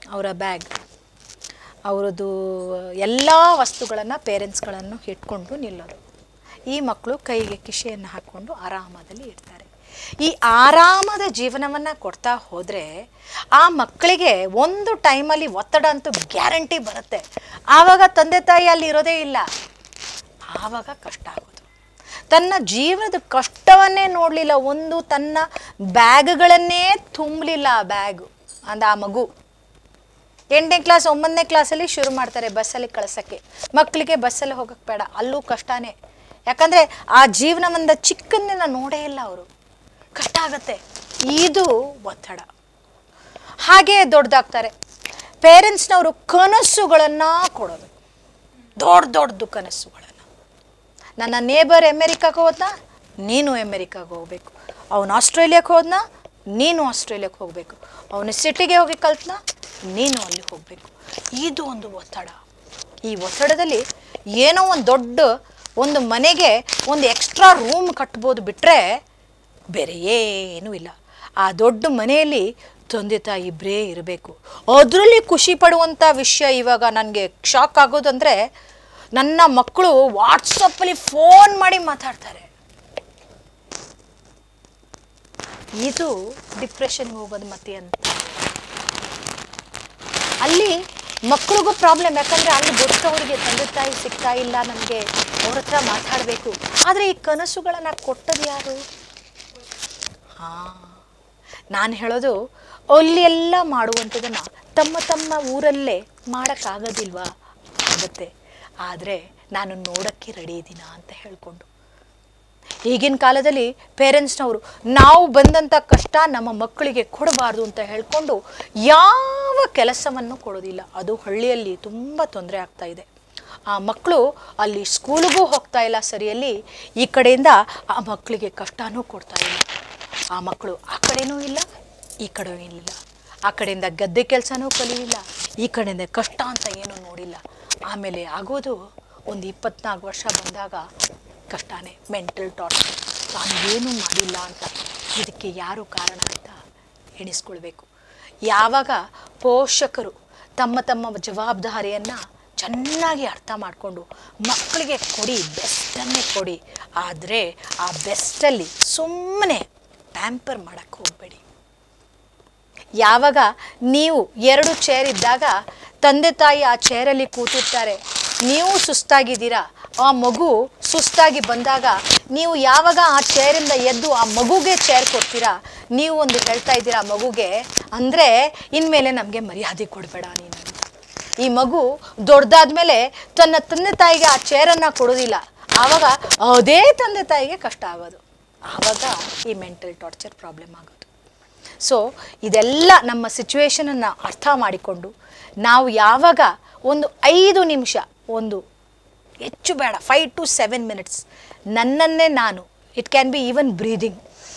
ಅವರ ಬ್ಯಾಗ್ ಅವರದ್ದು ಎಲ್ಲ ವಸ್ತುಗಳನ್ನು ಪೇರೆಂಟ್ಸ್ಗಳನ್ನು ಇಟ್ಕೊಂಡು ನಿಲ್ಲೋದು ಈ ಮಕ್ಕಳು ಕೈಗೆ ಕಿಶೆಯನ್ನು ಹಾಕ್ಕೊಂಡು ಆರಾಮದಲ್ಲಿ ಇರ್ತಾರೆ ಈ ಆರಾಮದ ಜೀವನವನ್ನು ಕೊಡ್ತಾ ಹೋದರೆ ಆ ಮಕ್ಕಳಿಗೆ ಒಂದು ಟೈಮಲ್ಲಿ ಒತ್ತಡ ಅಂತೂ ಗ್ಯಾರಂಟಿ ಬರುತ್ತೆ ಆವಾಗ ತಂದೆ ತಾಯಿ ಅಲ್ಲಿ ಇರೋದೇ ಇಲ್ಲ ಆವಾಗ ಕಷ್ಟ ಆಗೋದು ತನ್ನ ಜೀವನದ ಕಷ್ಟವನ್ನೇ ನೋಡಲಿಲ್ಲ ಒಂದು ತನ್ನ ಬ್ಯಾಗ್ಗಳನ್ನೇ ತುಂಬಲಿಲ್ಲ ಆ ಬ್ಯಾಗು ಅಂದ ಆ ಮಗು ಎಂಟನೇ ಕ್ಲಾಸ್ ಒಂಬತ್ತನೇ ಕ್ಲಾಸಲ್ಲಿ ಶುರು ಮಾಡ್ತಾರೆ ಬಸ್ಸಲ್ಲಿ ಕಳ್ಸೋಕ್ಕೆ ಮಕ್ಕಳಿಗೆ ಬಸ್ಸಲ್ಲಿ ಹೋಗಕ್ಕೆ ಬೇಡ ಅಲ್ಲೂ ಕಷ್ಟನೇ ಯಾಕಂದರೆ ಆ ಜೀವನವೊಂದ ಚಿಕ್ಕಂದಿನ ನೋಡೇ ಇಲ್ಲ ಅವರು ಕಷ್ಟ ಆಗುತ್ತೆ ಇದು ಒತ್ತಡ ಹಾಗೇ ದೊಡ್ಡದಾಗ್ತಾರೆ ಪೇರೆಂಟ್ಸ್ನವರು ಕನಸುಗಳನ್ನು ಕೊಡೋದು ದೊಡ್ಡ ದೊಡ್ಡದು ಕನಸುಗಳನ್ನು ನನ್ನ ನೇಬರ್ ಅಮೆರಿಕಾಗೆ ಹೋದ್ನ ನೀನು ಅಮೆರಿಕಾಗೆ ಹೋಗ್ಬೇಕು ಅವನು ಆಸ್ಟ್ರೇಲಿಯಾಕ್ಕೆ ಹೋದ್ನ ನೀನು ಆಸ್ಟ್ರೇಲಿಯಾಕ್ಕೆ ಹೋಗಬೇಕು ಅವನು ಸಿಟಿಗೆ ಹೋಗಿ ಕಲ್ತ್ನ ನೀನು ಅಲ್ಲಿ ಹೋಗಬೇಕು ಇದು ಒಂದು ಒತ್ತಡ ಈ ಒತ್ತಡದಲ್ಲಿ ಏನೋ ಒಂದು ದೊಡ್ಡ ಒಂದು ಮನೆಗೆ ಒಂದು ಎಕ್ಸ್ಟ್ರಾ ರೂಮ್ ಕಟ್ಬೋದು ಬಿಟ್ಟರೆ ಬೇರೆ ಏನೂ ಇಲ್ಲ ಆ ದೊಡ್ಡ ಮನೆಯಲ್ಲಿ ತಂದೆ ತಾಯಿ ಇಬ್ಬರೇ ಇರಬೇಕು ಅದರಲ್ಲಿ ಖುಷಿ ಪಡುವಂಥ ವಿಷಯ ಇವಾಗ ನನಗೆ ಶಾಕ್ ಆಗೋದಂದರೆ ನನ್ನ ಮಕ್ಕಳು ವಾಟ್ಸಪ್ಪಲ್ಲಿ ಫೋನ್ ಮಾಡಿ ಮಾತಾಡ್ತಾರೆ ಇದು ಡಿಪ್ರೆಷನ್ಗೆ ಹೋಗೋದು ಮತ್ತೆ ಅಂತ ಅಲ್ಲಿ ಮಕ್ಳಿಗೂ ಪ್ರಾಬ್ಲಮ್ ಯಾಕಂದರೆ ಅಲ್ಲಿ ದೊಡ್ಡವರಿಗೆ ತಂದೆ ತಾಯಿ ಸಿಗ್ತಾ ಇಲ್ಲ ನಮಗೆ ಅವ್ರ ಹತ್ರ ಮಾತಾಡಬೇಕು ಆದರೆ ಈ ಕನಸುಗಳನ್ನು ಕೊಟ್ಟದ್ದು ಯಾರು ಹಾಂ ನಾನು ಹೇಳೋದು ಅಲ್ಲಿ ಎಲ್ಲ ಮಾಡುವಂಥದ್ದನ್ನು ತಮ್ಮ ತಮ್ಮ ಊರಲ್ಲೇ ಮಾಡೋಕ್ಕಾಗೋದಿಲ್ವಾ ಆಗುತ್ತೆ ಆದರೆ ನಾನು ನೋಡೋಕ್ಕೆ ರೆಡಿ ಇದ್ದೀನಾ ಅಂತ ಹೇಳ್ಕೊಂಡು ಈಗಿನ ಕಾಲದಲ್ಲಿ ಪೇರೆಂಟ್ಸ್ನವರು ನಾವು ಬಂದಂಥ ಕಷ್ಟ ನಮ್ಮ ಮಕ್ಕಳಿಗೆ ಕೊಡಬಾರ್ದು ಅಂತ ಹೇಳ್ಕೊಂಡು ಯಾವ ಕೆಲಸವನ್ನು ಕೊಡೋದಿಲ್ಲ ಅದು ಹಳ್ಳಿಯಲ್ಲಿ ತುಂಬ ತೊಂದರೆ ಆಗ್ತಾ ಇದೆ ಆ ಮಕ್ಕಳು ಅಲ್ಲಿ ಸ್ಕೂಲಿಗೂ ಹೋಗ್ತಾ ಇಲ್ಲ ಸರಿಯಲ್ಲಿ ಈ ಕಡೆಯಿಂದ ಆ ಮಕ್ಕಳಿಗೆ ಕಷ್ಟನೂ ಕೊಡ್ತಾ ಇಲ್ಲ ಆ ಮಕ್ಕಳು ಆ ಕಡೆನೂ ಇಲ್ಲ ಈ ಕಡೆನೂ ಇಲ್ಲ ಆ ಕಡೆಯಿಂದ ಗದ್ದೆ ಕೆಲಸನೂ ಕಲಿಯಿಲ್ಲ ಈ ಕಡೆಯಿಂದ ಕಷ್ಟ ಅಂತ ಏನೂ ನೋಡಿಲ್ಲ ಆಮೇಲೆ ಆಗೋದು ಒಂದು ಇಪ್ಪತ್ನಾಲ್ಕು ವರ್ಷ ಬಂದಾಗ ಕಷ್ಟನೇ ಮೆಂಟಲ್ ಟಾರ್ಚರ್ ತಾನು ಏನೂ ಮಾಡಿಲ್ಲ ಅಂತ ಇದಕ್ಕೆ ಯಾರು ಕಾರಣ ಅಂತ ಎಣಿಸ್ಕೊಳ್ಬೇಕು ಯಾವಾಗ ಪೋಷಕರು ತಮ್ಮ ತಮ್ಮ ಜವಾಬ್ದಾರಿಯನ್ನು ಚೆನ್ನಾಗಿ ಅರ್ಥ ಮಾಡಿಕೊಂಡು ಮಕ್ಕಳಿಗೆ ಕೊಡಿ ಬೆಸ್ಟನ್ನೇ ಕೊಡಿ ಆದರೆ ಆ ಬೆಸ್ಟಲ್ಲಿ ಸುಮ್ಮನೆ ಪ್ಯಾಂಪರ್ ಮಾಡೋಕ್ಕೆ ಹೋಗಬೇಡಿ ಯಾವಾಗ ನೀವು ಎರಡು ಚೇರ್ ಇದ್ದಾಗ ತಂದೆ ತಾಯಿ ಆ ಚೇರಲ್ಲಿ ಕೂತಿರ್ತಾರೆ ನೀವು ಸುಸ್ತಾಗಿದ್ದೀರಾ ಆ ಮಗು ಸುಸ್ತಾಗಿ ಬಂದಾಗ ನೀವು ಯಾವಾಗ ಆ ಚೇರಿಂದ ಎದ್ದು ಆ ಮಗುಗೆ ಚೇರ್ ಕೊಡ್ತೀರಾ ನೀವು ಒಂದು ಹೇಳ್ತಾ ಇದ್ದೀರಾ ಆ ಮಗುಗೆ ಅಂದರೆ ಇನ್ಮೇಲೆ ನಮಗೆ ಮರ್ಯಾದೆ ಕೊಡಬೇಡ ನೀನು ಅಂತ ಈ ಮಗು ದೊಡ್ಡದಾದ್ಮೇಲೆ ತನ್ನ ತಂದೆ ತಾಯಿಗೆ ಆ ಚೇರನ್ನು ಕೊಡೋದಿಲ್ಲ ಆವಾಗ ಅದೇ ತಂದೆ ತಾಯಿಗೆ ಕಷ್ಟ ಆಗೋದು ಆವಾಗ ಈ ಮೆಂಟಲ್ ಟಾರ್ಚರ್ ಪ್ರಾಬ್ಲಮ್ ಆಗೋದು ಸೊ ಇದೆಲ್ಲ ನಮ್ಮ ಸಿಚುವೇಶನನ್ನು ಅರ್ಥ ಮಾಡಿಕೊಂಡು ನಾವು ಯಾವಾಗ ಒಂದು ಐದು ನಿಮಿಷ ಒಂದು ಹೆಚ್ಚು ಬೇಡ ಫೈವ್ ಟು ಸೆವೆನ್ ಮಿನಿಟ್ಸ್ ನನ್ನನ್ನೇ ನಾನು it can be even breathing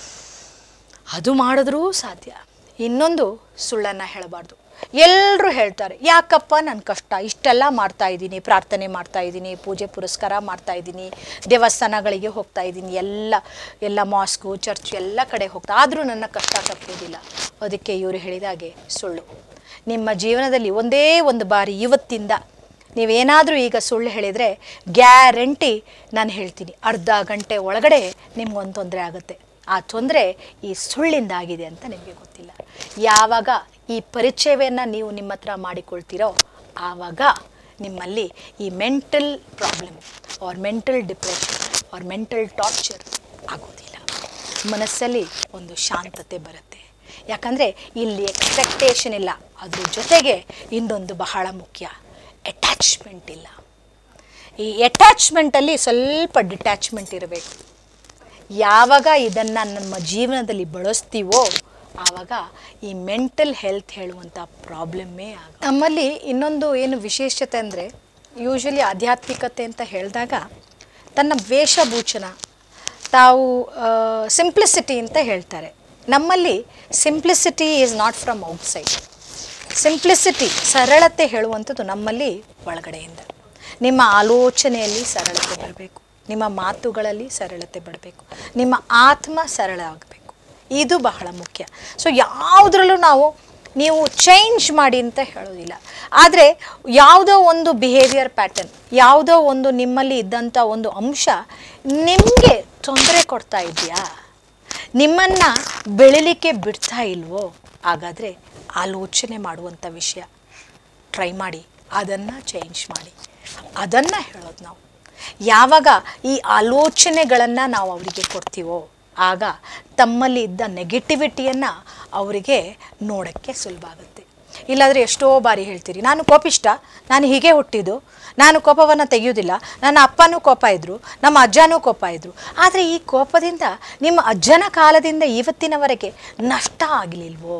ಅದು ಮಾಡಿದ್ರೂ ಸಾಧ್ಯ ಇನ್ನೊಂದು ಸುಳ್ಳನ್ನು ಹೇಳಬಾರ್ದು ಎಲ್ಲರೂ ಹೇಳ್ತಾರೆ ಯಾಕಪ್ಪ ನನ್ನ ಕಷ್ಟ ಇಷ್ಟೆಲ್ಲ ಮಾಡ್ತಾ ಇದ್ದೀನಿ ಪ್ರಾರ್ಥನೆ ಮಾಡ್ತಾ ಇದ್ದೀನಿ ಪೂಜೆ ಪುರಸ್ಕಾರ ಮಾಡ್ತಾ ಇದ್ದೀನಿ ದೇವಸ್ಥಾನಗಳಿಗೆ ಹೋಗ್ತಾ ಇದ್ದೀನಿ ಎಲ್ಲ ಎಲ್ಲ ಮಾಸ್ಕು ಚರ್ಚ್ ಎಲ್ಲ ಕಡೆ ಹೋಗ್ತಾ ಆದರೂ ನನ್ನ ಕಷ್ಟ ತಪ್ಪೋದಿಲ್ಲ ಅದಕ್ಕೆ ಇವರು ಹೇಳಿದಾಗೆ ಸುಳ್ಳು ನಿಮ್ಮ ಜೀವನದಲ್ಲಿ ಒಂದೇ ಒಂದು ಬಾರಿ ಇವತ್ತಿಂದ ನೀವೇನಾದರೂ ಈಗ ಸುಳ್ಳು ಹೇಳಿದರೆ ಗ್ಯಾರಂಟಿ ನಾನು ಹೇಳ್ತೀನಿ ಅರ್ಧ ಗಂಟೆ ಒಳಗಡೆ ನಿಮ್ಗೊಂದು ತೊಂದರೆ ಆಗುತ್ತೆ ಆ ತೊಂದರೆ ಈ ಸುಳ್ಳಿಂದಾಗಿದೆ ಅಂತ ನಿಮಗೆ ಗೊತ್ತಿಲ್ಲ ಯಾವಾಗ ಈ ಪರಿಚಯವನ್ನು ನೀವು ನಿಮ್ಮ ಹತ್ರ ಮಾಡಿಕೊಳ್ತೀರೋ ಆವಾಗ ನಿಮ್ಮಲ್ಲಿ ಈ mental problem or mental depression or mental torture ಆಗೋದಿಲ್ಲ ಮನಸ್ಸಲ್ಲಿ ಒಂದು ಶಾಂತತೆ ಬರುತ್ತೆ ಯಾಕಂದರೆ ಇಲ್ಲಿ ಎಕ್ಸ್ಪೆಕ್ಟೇಷನ್ ಇಲ್ಲ ಅದ್ರ ಜೊತೆಗೆ ಇನ್ನೊಂದು ಬಹಳ ಮುಖ್ಯ ಅಟ್ಯಾಚ್ಮೆಂಟ್ ಇಲ್ಲ ಈ ಅಟ್ಯಾಚ್ಮೆಂಟಲ್ಲಿ ಸ್ವಲ್ಪ ಡಿಟ್ಯಾಚ್ಮೆಂಟ್ ಇರಬೇಕು ಯಾವಾಗ ಇದನ್ನು ನಮ್ಮ ಜೀವನದಲ್ಲಿ ಬಳಸ್ತೀವೋ ಆವಾಗ ಈ ಮೆಂಟಲ್ ಹೆಲ್ತ್ ಹೇಳುವಂಥ ಪ್ರಾಬ್ಲಮ್ಮೇ ಆಗ ನಮ್ಮಲ್ಲಿ ಇನ್ನೊಂದು ಏನು ವಿಶೇಷತೆ ಅಂದರೆ ಯೂಶ್ವಲಿ ಆಧ್ಯಾತ್ಮಿಕತೆ ಅಂತ ಹೇಳಿದಾಗ ತನ್ನ ವೇಷಭೂಷಣ ತಾವು ಸಿಂಪ್ಲಿಸಿಟಿ ಅಂತ ಹೇಳ್ತಾರೆ ನಮ್ಮಲ್ಲಿ simplicity is not from outside simplicity ಸರಳತೆ ಹೇಳುವಂಥದ್ದು ನಮ್ಮಲ್ಲಿ ಒಳಗಡೆಯಿಂದ ನಿಮ್ಮ ಆಲೋಚನೆಯಲ್ಲಿ ಸರಳತೆ ಬರಬೇಕು ನಿಮ್ಮ ಮಾತುಗಳಲ್ಲಿ ಸರಳತೆ ಬರಬೇಕು ನಿಮ್ಮ ಆತ್ಮ ಸರಳ ಆಗಬೇಕು ಇದು ಬಹಳ ಮುಖ್ಯ ಸೊ ಯಾವುದ್ರಲ್ಲೂ ನಾವು ನೀವು ಚೇಂಜ್ ಮಾಡಿ ಅಂತ ಹೇಳೋದಿಲ್ಲ ಆದರೆ ಯಾವುದೋ ಒಂದು ಬಿಹೇವಿಯರ್ ಪ್ಯಾಟರ್ನ್ ಯಾವುದೋ ಒಂದು ನಿಮ್ಮಲ್ಲಿ ಇದ್ದಂಥ ಒಂದು ಅಂಶ ನಿಮಗೆ ತೊಂದರೆ ಕೊಡ್ತಾ ಇದೆಯಾ ನಿಮ್ಮನ್ನು ಬೆಳಿಲಿಕ್ಕೆ ಬಿಡ್ತಾ ಇಲ್ವೋ ಹಾಗಾದರೆ ಆಲೋಚನೆ ಮಾಡುವಂಥ ವಿಷಯ ಟ್ರೈ ಮಾಡಿ ಅದನ್ನು ಚೇಂಜ್ ಮಾಡಿ ಅದನ್ನು ಹೇಳೋದು ನಾವು ಯಾವಾಗ ಈ ಆಲೋಚನೆಗಳನ್ನು ನಾವು ಅವರಿಗೆ ಕೊಡ್ತೀವೋ ಆಗ ತಮ್ಮಲ್ಲಿ ಇದ್ದ ನೆಗೆಟಿವಿಟಿಯನ್ನು ಅವರಿಗೆ ನೋಡೋಕ್ಕೆ ಸುಲಭ ಆಗುತ್ತೆ ಇಲ್ಲಾಂದರೆ ಎಷ್ಟೋ ಬಾರಿ ಹೇಳ್ತೀರಿ ನಾನು ಕೋಪಿಷ್ಟ ನಾನು ಹೀಗೆ ಹುಟ್ಟಿದ್ದು ನಾನು ಕೋಪವನ್ನು ತೆಗೆಯೋದಿಲ್ಲ ನನ್ನ ಅಪ್ಪನೂ ಕೋಪ ಇದ್ದರು ನಮ್ಮ ಅಜ್ಜನೂ ಕೋಪ ಇದ್ದರು ಆದರೆ ಈ ಕೋಪದಿಂದ ನಿಮ್ಮ ಅಜ್ಜನ ಕಾಲದಿಂದ ಇವತ್ತಿನವರೆಗೆ ನಷ್ಟ ಆಗಲಿಲ್ವೋ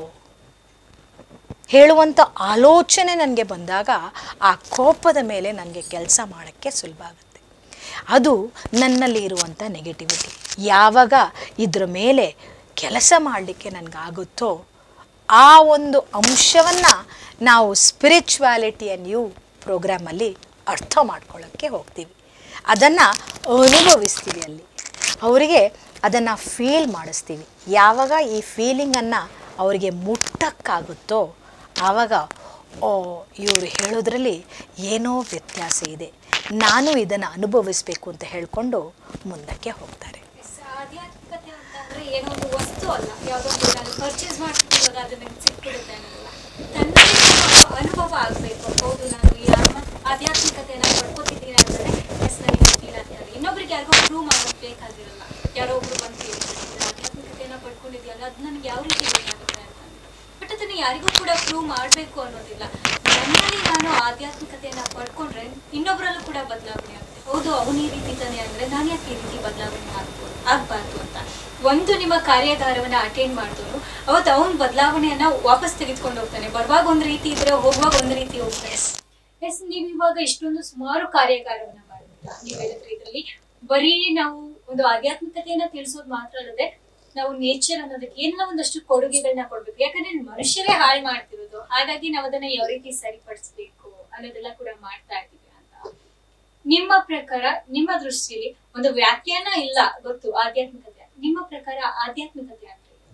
ಹೇಳುವಂಥ ಆಲೋಚನೆ ನನಗೆ ಬಂದಾಗ ಆ ಕೋಪದ ಮೇಲೆ ನನಗೆ ಕೆಲಸ ಮಾಡೋಕ್ಕೆ ಸುಲಭ ಆಗುತ್ತೆ ಅದು ನನ್ನಲ್ಲಿ ಇರುವಂಥ ನೆಗೆಟಿವಿಟಿ ಯಾವಾಗ ಇದ್ರ ಮೇಲೆ ಕೆಲಸ ಮಾಡಲಿಕ್ಕೆ ನನಗಾಗುತ್ತೋ ಆ ಒಂದು ಅಂಶವನ್ನು ನಾವು ಸ್ಪಿರಿಚುವಾಲಿಟಿ ನ್ಯೂ ಪ್ರೋಗ್ರಾಮಲ್ಲಿ ಅರ್ಥ ಮಾಡ್ಕೊಳ್ಳೋಕ್ಕೆ ಹೋಗ್ತೀವಿ ಅದನ್ನು ಅನುಭವಿಸ್ತೀವಿ ಅಲ್ಲಿ ಅವರಿಗೆ ಅದನ್ನು ಫೀಲ್ ಮಾಡಿಸ್ತೀವಿ ಯಾವಾಗ ಈ ಫೀಲಿಂಗನ್ನು ಅವರಿಗೆ ಮುಟ್ಟಕ್ಕಾಗುತ್ತೋ ಆವಾಗ ಓ ಇವರು ಹೇಳೋದ್ರಲ್ಲಿ ಏನೋ ವ್ಯತ್ಯಾಸ ಇದೆ ನಾನು ಇದನ್ನು ಅನುಭವಿಸಬೇಕು ಅಂತ ಹೇಳಿಕೊಂಡು ಮುಂದಕ್ಕೆ ಹೋಗ್ತಾರೆ ಆಧ್ಯಾತ್ಮಿಕತೆ ಅಂತ ಅಂದ್ರೆ ಏನೋ ಒಂದು ವಸ್ತು ಅಲ್ಲ ಯಾವುದೋ ಒಂದು ನಾನು ಪರ್ಚೇಸ್ ಮಾಡ್ತಿರುವಾಗ ಅದು ನಂಗೆ ಸಿಕ್ಬಿಡುತ್ತೆ ಅನ್ನೋದಲ್ಲ ತನ್ನದೇ ಒಂದು ಅನುಭವ ಆಗಬೇಕು ಹೌದು ನಾನು ಈ ಆತ್ಮ ಆಧ್ಯಾತ್ಮಿಕತೆಯನ್ನು ಪಡ್ಕೋತಿದ್ದೀನಿ ಅಂದರೆ ಎಸ್ ನನಗೆ ಫೀಲ್ ಆಗ್ತಾರೆ ಇನ್ನೊಬ್ರಿಗೆ ಯಾರಿಗೋ ಪ್ರೂವ್ ಮಾಡೋದು ಬೇಕಾಗಿರಲ್ಲ ಯಾರೋ ಒಬ್ರು ಬಂದು ಕೇಳ್ತಿರ್ತಾರೆ ಆಧ್ಯಾತ್ಮಿಕತೆಯನ್ನು ಪಡ್ಕೊಂಡಿದ್ಯಲ್ಲ ಅದು ನನಗೆ ಯಾವ ರೀತಿ ಬೇಕಾಗುತ್ತೆ ಅಂತ ಬಟ್ ಅದನ್ನು ಯಾರಿಗೂ ಕೂಡ ಪ್ರೂವ್ ಮಾಡಬೇಕು ಅನ್ನೋದಿಲ್ಲ ನನ್ನಲ್ಲಿ ನಾನು ಆಧ್ಯಾತ್ಮಿಕತೆಯನ್ನ ಪಡ್ಕೊಂಡ್ರೆ ಇನ್ನೊಬ್ಬರಲ್ಲೂ ಕೂಡ ಬದಲಾವಣೆ ಆಗುತ್ತೆ ಹೌದು ಅವನು ಈ ರೀತಿ ತಾನೆ ಅಂದ್ರೆ ನಾನು ಯಾಕೆ ಈ ರೀತಿ ಬದಲಾವಣೆ ಆಗ್ಬೋದು ಆಗ್ಬಾರ್ದು ಅಂತ ಒಂದು ನಿಮ್ಮ ಕಾರ್ಯಾಗಾರವನ್ನ ಅಟೆಂಡ್ ಮಾಡಿದವರು ಅವತ್ತು ಅವನ ಬದಲಾವಣೆಯನ್ನ ವಾಪಸ್ ತೆಗೆದುಕೊಂಡು ಹೋಗ್ತಾನೆ ಬರುವಾಗ ಒಂದ್ ರೀತಿ ಇದ್ರೆ ಹೋಗುವಾಗ ಒಂದ್ ರೀತಿ ಹೋಗ್ತಾನೆ ಎಸ್ ನೀವು ಇವಾಗ ಇಷ್ಟೊಂದು ಸುಮಾರು ಕಾರ್ಯಾಗಾರವನ್ನ ಮಾಡಿದ್ರ ನೀವು ಹೇಳಿದ್ರೆ ಇದರಲ್ಲಿ ಬರೀ ನಾವು ಒಂದು ಆಧ್ಯಾತ್ಮಿಕತೆಯನ್ನ ತಿಳಿಸೋದು ಮಾತ್ರ ಅಲ್ಲದೆ ನಾವು ನೇಚರ್ ಅನ್ನೋದಕ್ಕೆ ಏನೆಲ್ಲ ಒಂದಷ್ಟು ಕೊಡುಗೆಗಳನ್ನ ಕೊಡ್ಬೇಕು ಯಾಕಂದ್ರೆ ಮನುಷ್ಯರೇ ಹಾಳು ಮಾಡ್ತಿರೋದು ಹಾಗಾಗಿ ನಾವು ಅದನ್ನ ಯಾವ ರೀತಿ ಸರಿಪಡಿಸ್ಬೇಕು ಅನ್ನೋದೆಲ್ಲ ಕೂಡ ಮಾಡ್ತಾ ಇದ್ದೀವಿ ಅಂತ ನಿಮ್ಮ ಪ್ರಕಾರ ನಿಮ್ಮ ದೃಷ್ಟಿಯಲ್ಲಿ ಒಂದು ವ್ಯಾಖ್ಯಾನ ಇಲ್ಲ ಗೊತ್ತು ಆಧ್ಯಾತ್ಮಿಕತೆ ನಿಮ್ಮ ಪ್ರಕಾರ ಆಧ್ಯಾತ್ಮಿಕತೆ ಅಂದ್ರೆ ಏನು?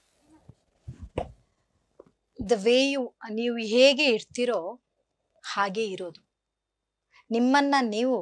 ದ ವೇ ಯು ನೀವು ಹೇಗೆ ಇರ್ತೀರೋ ಹಾಗೆ ಇರೋದು ನಿಮ್ಮನ್ನು ನೀವು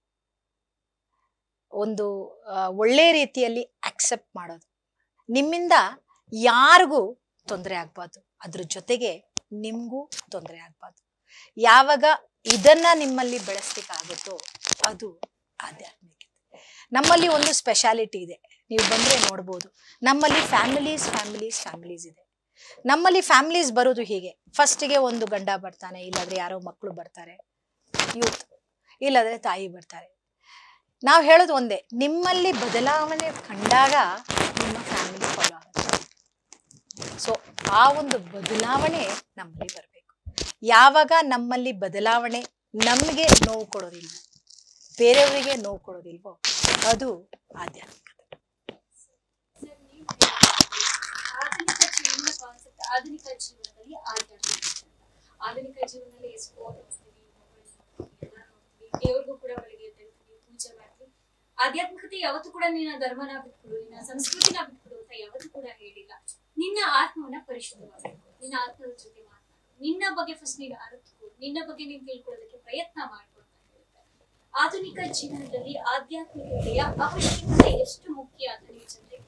ಒಂದು ಆ, ಒಳ್ಳೆ ರೀತಿಯಲ್ಲಿ ಅಕ್ಸೆಪ್ಟ್ ಮಾಡೋದು ನಿಮ್ಮಿಂದ ಯಾರಿಗೂ ತೊಂದರೆ ಆಗ್ಬಾರ್ದು ಅದ್ರ ಜೊತೆಗೆ ನಿಮಗೂ ತೊಂದರೆ ಆಗ್ಬಾರ್ದು ಯಾವಾಗ ಇದನ್ನ ನಿಮ್ಮಲ್ಲಿ ಬೆಳೆಸ್ಲಿಕ್ಕಾಗುತ್ತೋ ಅದು ಆಧ್ಯಾತ್ಮಿಕತೆ ನಮ್ಮಲ್ಲಿ ಒಂದು ಸ್ಪೆಷಾಲಿಟಿ ಇದೆ ನೀವು ಬಂದರೆ ನೋಡ್ಬೋದು ನಮ್ಮಲ್ಲಿ ಫ್ಯಾಮಿಲೀಸ್ ಫ್ಯಾಮಿಲೀಸ್ ಫ್ಯಾಮಿಲೀಸ್ ಇದೆ ನಮ್ಮಲ್ಲಿ ಫ್ಯಾಮಿಲೀಸ್ ಬರೋದು ಹೀಗೆ ಫಸ್ಟಿಗೆ ಒಂದು ಗಂಡ ಬರ್ತಾನೆ ಇಲ್ಲಾಂದ್ರೆ ಯಾರೋ ಮಕ್ಕಳು ಬರ್ತಾರೆ ಯೂತ್ ಇಲ್ಲಾಂದ್ರೆ ತಾಯಿ ಬರ್ತಾರೆ ನಾವು ಹೇಳೋದು ಒಂದೇ ನಿಮ್ಮಲ್ಲಿ ಬದಲಾವಣೆ ಕಂಡಾಗ ನಿಮ್ಮ ಫ್ಯಾಮಿಲಿ ಫಾಲೋ ಆಗುತ್ತೆ ಸೊ ಆ ಒಂದು ಬದಲಾವಣೆ ನಮ್ಮಲ್ಲಿ ಬರಬೇಕು ಯಾವಾಗ ನಮ್ಮಲ್ಲಿ ಬದಲಾವಣೆ ನಮಗೆ ನೋವು ಕೊಡೋದಿಲ್ಲ ಬೇರೆಯವರಿಗೆ ನೋವು ಕೊಡೋದಿಲ್ವೋ ಅದು ಆಧ್ಯಾತ್ಮಿಕತೆ ಸರ್, ನೀವು ಆಧುನಿಕ ಜೀವನ ಕಾನ್ಸೆಪ್ಟ್ ಆಧುನಿಕ ಜೀವನದಲ್ಲಿ ಆಧ್ಯಾತ್ಮಿಕತೆ ಅಂತ. ಆಧುನಿಕ ಜೀವನದಲ್ಲಿ ಎಷ್ಟು ಫೋನ್ ನೋಡ್ತೀವಿ ಮೊಬೈಲ್ ನೋಡ್ತೀವಿ ಎಲ್ಲ ನೋಡ್ತೀವಿ ದೇವ್ರಿಗೂ ಕೂಡ ಬೆಳಿಗ್ಗೆ ಎದ್ದೇಳ್ತೀವಿ ಪೂಜೆ ಮಾಡ್ತೀವಿ ಆಧ್ಯಾತ್ಮಿಕತೆ ಯಾವತ್ತೂ ಕೂಡ ನಿನ್ನ ಧರ್ಮನ ಬಿಟ್ಬಿಡು ನಿನ್ನ ಸಂಸ್ಕೃತಿನ ಬಿಟ್ಬಿಡು ಅಂತ ಯಾವತ್ತೂ ಕೂಡ ಹೇಳಿಲ್ಲ ನಿನ್ನ ಆತ್ಮವನ್ನ ಪರಿಶುದ್ಧವಾಗಬೇಕು ನಿನ್ನ ಆತ್ಮದ ಜೊತೆ ಮಾತನಾಡು ನಿನ್ನ ಬಗ್ಗೆ ಫಸ್ಟ್ ನೀನು ಅರಿತುಕೋ ನಿನ್ನ ಬಗ್ಗೆ ನೀನು ತಿಳ್ಕೊಳ್ಳೋದಕ್ಕೆ ಪ್ರಯತ್ನ ಮಾಡು ಅಂತ ಹೇಳುತ್ತೆ ಆಧುನಿಕ ಜೀವನದಲ್ಲಿ ಆಧ್ಯಾತ್ಮಿಕತೆಯ ಅವಶ್ಯಕತೆ ಎಷ್ಟು ಮುಖ್ಯ ಅಂತ ನೀವು ಜನರಿಗೆ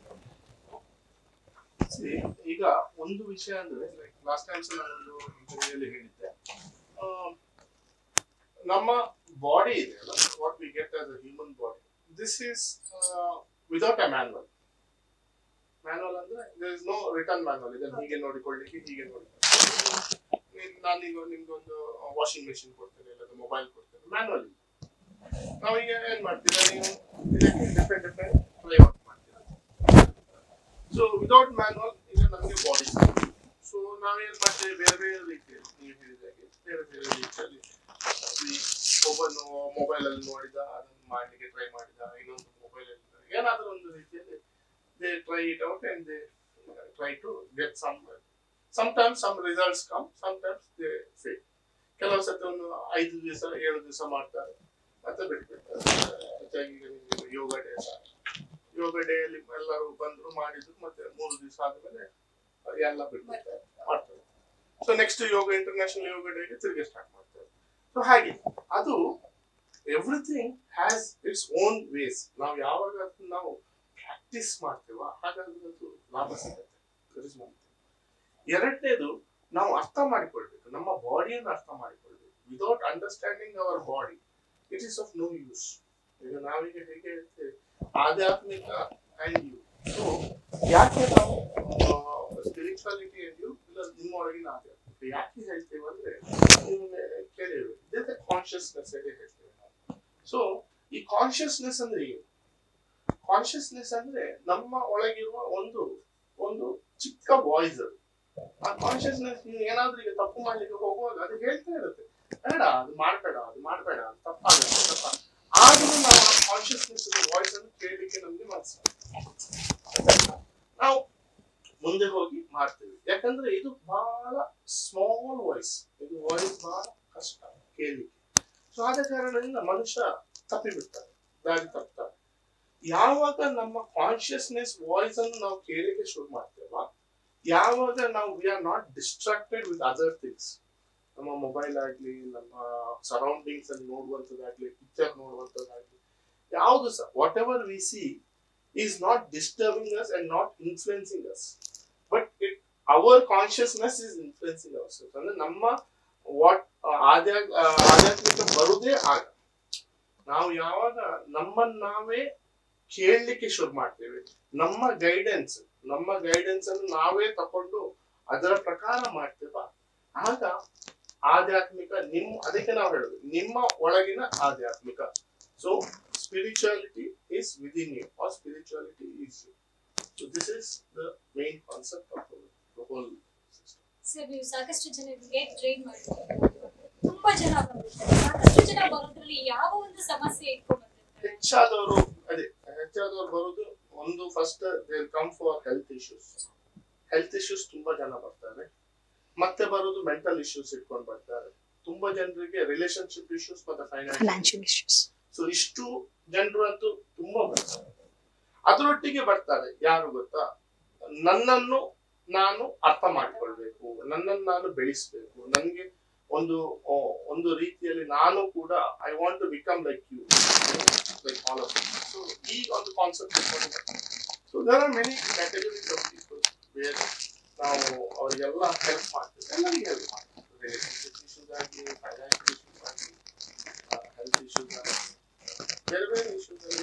See, ಈಗ ಒಂದು ವಿಷಯ ಅಂದ್ರೆ ಲೈಕ್ ಲಾಸ್ಟ್ ಟೈಮ್ ನಾನೊಂದು ಇಂಟರ್ವ್ಯೂಲಿ ಹೇಳಿದ್ದೆ ಆ, ನಮ್ಮ ಬಾಡಿ ಇದೆ ಅಲ್ಲ what we get as a human body this is without a manual manual ಅಂದ್ರೆ there is no return manual ಇದನ್ನು ಹೀಗೆ ನೋಡಿಕೊಳ್ಳಿಕ್ಕೆ ಹೀಗೆ ನೋಡಿಕೊಳ್ಳಿ ನಾನೀಗ ನಿಮ್ಗೊಂದು ವಾಷಿಂಗ್ ಮೆಷಿನ್ ಕೊಡ್ತೇನೆ ಇಲ್ಲ ಮೊಬೈಲ್ ಕೊಡ್ತೇನೆ ಮ್ಯಾನ್ವಲ್ ಇಲ್ಲ ನಾವೀಗ ಏನ್ ಮಾಡ್ತೀರಾ ನೀವು ಇದಕ್ಕೆ ಡಿಫ್ರೆಂಟ್ ಡಿಫ್ರೆಂಟ್ ಪ್ಲೇ ಔಟ್ ಮಾಡ್ತೀರಾ ಸೊ ವಿದೌಟ್ ಮ್ಯಾನ್ವಲ್ ಈಗ ನಮಗೆ ಬಾಡಿ ಸೊ ನಾವೇನ್ ಮಾಡ್ತೇವೆ ಬೇರೆ ಬೇರೆ ರೀತಿಯಲ್ಲಿ ನೀವು ಹೇಳಿದಾಗೆ ಬೇರೆ ಬೇರೆ ರೀತಿಯಲ್ಲಿ ಈ ಒಬ್ಬನು ಮೊಬೈಲ್ ಅಲ್ಲಿ ನೋಡಿದ ಅದನ್ನು ಮಾಡ್ಲಿಕ್ಕೆ ಟ್ರೈ ಮಾಡಿದ ಇನ್ನೊಂದು ಮೊಬೈಲ್ ಅಲ್ಲಿ ಏನಾದ್ರೂ ಒಂದು ರೀತಿಯಲ್ಲಿ they try it out and they try to get some sometimes some results come sometimes they fail ಕೆಲವು ಸತಿ ಒಂದು ಐದು ದಿವಸ ಏಳು ದಿವಸ ಮಾಡ್ತಾರೆ ಮತ್ತೆ ಬಿಟ್ಬಿಡ್ತಾರೆ ಹೆಚ್ಚಾಗಿ ಈಗ ನಿಮ್ಗೆ ಯೋಗ ಡೇ ಯೋಗ ಡೇ ಅಲ್ಲಿ ಎಲ್ಲರೂ ಬಂದ್ರು ಮಾಡಿದ್ರು ಮತ್ತೆ ಮೂರು ದಿವಸ ಆದ್ಮೇಲೆ ಎಲ್ಲ ಬಿಟ್ಬಿಡ್ತಾರೆ ಮಾಡ್ತಾರೆ so next yoga international yoga ಡೇಗೆ ತಿರುಗಿ ಸ್ಟಾರ್ಟ್ ಮಾಡ್ತೇವೆ ಸೊ ಹಾಗೆ ಅದು everything has its own ways ನಾವು ಯಾವಾಗ ಅದನ್ನ ನಾವು ಪ್ರಾಕ್ಟೀಸ್ ಮಾಡ್ತೇವ ಹಾಗಾಗಿ ಅದು ಲಾಭ ಸಿಗುತ್ತೆ That is one thing. ಎರಡನೇದು ನಾವು ಅರ್ಥ ಮಾಡಿಕೊಳ್ಬೇಕು ನಮ್ಮ ಬಾಡಿಯನ್ನು ಅರ್ಥ ಮಾಡಿಕೊಳ್ಬೇಕು without understanding our body it is of no use ಈಗ ನಾವೀಗ ಹೇಗೆ ಹೇಳ್ತೇವೆ ಆಧ್ಯಾತ್ಮಿಕ ಅಂಡ್ ಯು ಸೊ ಯಾಕೆ ನಾವು ಸ್ಪಿರಿಚುವಾಲಿಟಿ ಅಂಡ್ ಯು ಇಲ್ಲ ನಿಮ್ಮ ಒಳಗಿನ ಆಧ್ಯಾತ್ಮಿಕ ಯಾಕೆ ಹೇಳ್ತೇವೆ ಅಂದ್ರೆ ನಿಮ್ಗೆ ಕೇಳಿರ್ಬೇಕು ಇದೇ ಕಾನ್ಶಿಯಸ್ನೆಸ್ ಹೇಳ್ತೇವೆ ನಾವು ಸೊ ಈ ಕಾನ್ಶಿಯಸ್ನೆಸ್ ಅಂದ್ರೆ ಏನು ಕಾನ್ಶಿಯಸ್ನೆಸ್ ಅಂದ್ರೆ ನಮ್ಮ ಒಳಗಿರುವ ಒಂದು ಒಂದು ಚಿಕ್ಕ ವಾಯ್ಸ್ ಅದು ಆ ಕಾನ್ಶಿಯಸ್ನೆಸ್ ನೀವು ಏನಾದ್ರೂ ಈಗ ತಪ್ಪು ಮಾಡ್ಲಿಕ್ಕೆ ಹೋಗುವಾಗ ಅದು ಹೇಳ್ತಾ ಇರುತ್ತೆ ಬೇಡ ಅದು ಮಾಡ್ಬೇಡ ಅದು ಮಾಡ್ಬೇಡ ಅದು ತಪ್ಪಾಗುತ್ತೆ ತಪ್ಪ ಆದ್ರೂ ನಾವು ಆ ಕಾನ್ಶಿಯಸ್ನೆಸ್ ವಾಯ್ಸ್ ಅನ್ನು ಕೇಳಲಿಕ್ಕೆ ನಮ್ಗೆ ಮನಸ್ಸು ನಾವು ಮುಂದೆ ಹೋಗಿ ಮಾಡ್ತೇವೆ ಯಾಕಂದ್ರೆ ಇದು ಬಹಳ ಸ್ಮಾಲ್ ವಾಯ್ಸ್ ಇದು ವಾಯ್ಸ್ ಬಹಳ ಕಷ್ಟ ಕೇಳಲಿಕ್ಕೆ ಸೊ ಆದ ಕಾರಣದಿಂದ ಮನುಷ್ಯ ತಪ್ಪಿ ಬಿಡ್ತಾರೆ ದಾರಿ ತಪ್ತಾರೆ ಯಾವಾಗ ನಮ್ಮ ಕಾನ್ಶಿಯಸ್ನೆಸ್ ವಾಯ್ಸ್ ಅನ್ನು ನಾವು ಕೇಳಲಿಕ್ಕೆ ಶುರು ಮಾಡ್ತೇವ ಯಾವಾಗ ನಾವು we are not distracted with other things ನಮ್ಮ ಮೊಬೈಲ್ ಆಗ್ಲಿ ನಮ್ಮ ಸರೌಂಡಿಂಗ್ಸ್ ಅಲ್ಲಿ ನೋಡುವಂಥದ್ದಾಗ್ಲಿ ಪಿಕ್ಚರ್ ನೋಡುವಂಥದ್ದಾಗ್ಲಿ ಯಾವುದು ಸಹ whatever we see is not disturbing us and not influencing us but it our consciousness is influencing our ಅಂದ್ರೆ ನಮ್ಮ ವಾಟ್ ಆದ್ಯಾ ಆಧ್ಯಾತ್ಮಿಕ ಬರುದೇ ಆಗ ನಾವು ಯಾವಾಗ ನಮ್ಮನ್ನ ನಾವೇ ಕೇಳಲಿಕ್ಕೆ ಶುರು ಮಾಡ್ತೇವೆ ನಮ್ಮ ಗೈಡೆನ್ಸ್ ನಮ್ಮ ಗೈಡೆನ್ಸ್ ಅನ್ನು ನಾವೇ ತಕೊಂಡು ಅದರ ಪ್ರಕಾರ ಮಾಡ್ತೇವ ಆಗ ಆಧ್ಯಾತ್ಮಿಕ ನಿಮ್ಮ ಅದಕ್ಕೆ ನಾವು ಹೇಳುದು ನಿಮ್ಮ ಒಳಗಿನ ಆಧ್ಯಾತ್ಮಿಕ so spirituality is within you or spirituality is you so this is the main concept of the whole system sir ನೀವು ಸಾಕಷ್ಟು ಜನರಿಗೆ ಟ್ರೈನ್ ಮಾಡಿದ್ದೀರಿ ತುಂಬಾ ಜನ ಬಂದಿರ್ತಾರೆ ಸಾಕಷ್ಟು ಜನ ಬರೋದ್ರಲ್ಲಿ ಯಾವ ಒಂದು ಸಮಸ್ಯೆ ಇಟ್ಕೊಂಡ್ ಬಂದಿರ್ತಾರೆ ಹೆಚ್ಚಾದವರು ಅದೇ ಹೆಚ್ಚಾದವರು ಬರೋದು ಒಂದು first they come for health issues health issues ತುಂಬಾ ಜನ ಬರ್ತಾರೆ ಮತ್ತೆ ಬರೋದು ಮೆಂಟಲ್ ಇಶ್ಯೂಸ್ ಇಟ್ಕೊಂಡು ಬರ್ತಾರೆ ತುಂಬಾ ಜನರಿಗೆ ರಿಲೇಶನ್ಶಿಪ್ ಇಶ್ಯೂಸ್ ಮತ್ತೆ ಫೈನಾನ್ಷಿಯಲ್ ಫೈನಾನ್ಷಿಯಲ್ ಇಶ್ಯೂಸ್ ಸೊ ಇಷ್ಟು ಜನರು ಅಂತೂ ತುಂಬಾ ಬರ್ತಾರೆ ಅದರೊಟ್ಟಿಗೆ ಬರ್ತಾರೆ ಯಾರು ಗೊತ್ತಾ ನನ್ನನ್ನು ನಾನು ಅರ್ಥ ಮಾಡ್ಕೊಳ್ಬೇಕು ನನ್ನನ್ನು ನಾನು ಬೆಳೆಸ್ಬೇಕು ನನಗೆ ಒಂದು ಆ, ಒಂದು ರೀತಿಯಲ್ಲಿ ನಾನು ಕೂಡ I want to become like you like all of so ಈ ಒಂದು concept so there are many categories of people where ನಾವು ಅವರಿಗೆಲ್ಲ ಹೆಲ್ಪ್ ಮಾಡ್ತೀವಿ ಎಲ್ಲರಿಗೆ ಹೆಲ್ಪ್ ಮಾಡ್ತೀವಿ ರಿಲೇಶನ್ಶಿಪ್ ಇಶ್ಯೂಸ್ ಆಗಲಿ ಫೈನಾನ್ಷಿಯಲ್ ಇಶ್ಯೂಸ್ ಆಗಲಿ ಹೆಲ್ತ್ ಇಶ್ಯೂಸ್ ಆಗಲಿ ಬೇರೆ ಬೇರೆ ಇಶ್ಯೂಸ್ ಅಲ್ಲಿ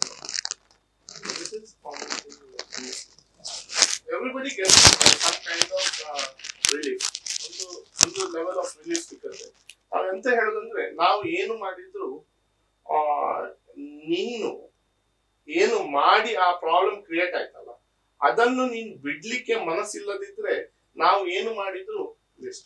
this is common everybody get some kind of relief ಒಂದು ಒಂದು ಲೆವೆಲ್ ಆಫ್ ರಿಲೀಫ್ ಸಿಗುತ್ತೆ ನಾವೆಂತ ಹೇಳೋದಂದ್ರೆ ನಾವು ಏನು ಮಾಡಿದ್ರು ಆ, ನೀನು ಏನು ಮಾಡಿ ಆ ಪ್ರಾಬ್ಲಮ್ ಕ್ರಿಯೇಟ್ ಆಯ್ತಲ್ಲ ಅದನ್ನು ನೀನು ಬಿಡ್ಲಿಕ್ಕೆ ಮನಸ್ಸಿಲ್ಲದಿದ್ರೆ ನಾವು ಏನು ಮಾಡಿದ್ರು ವೇಸ್ಟ್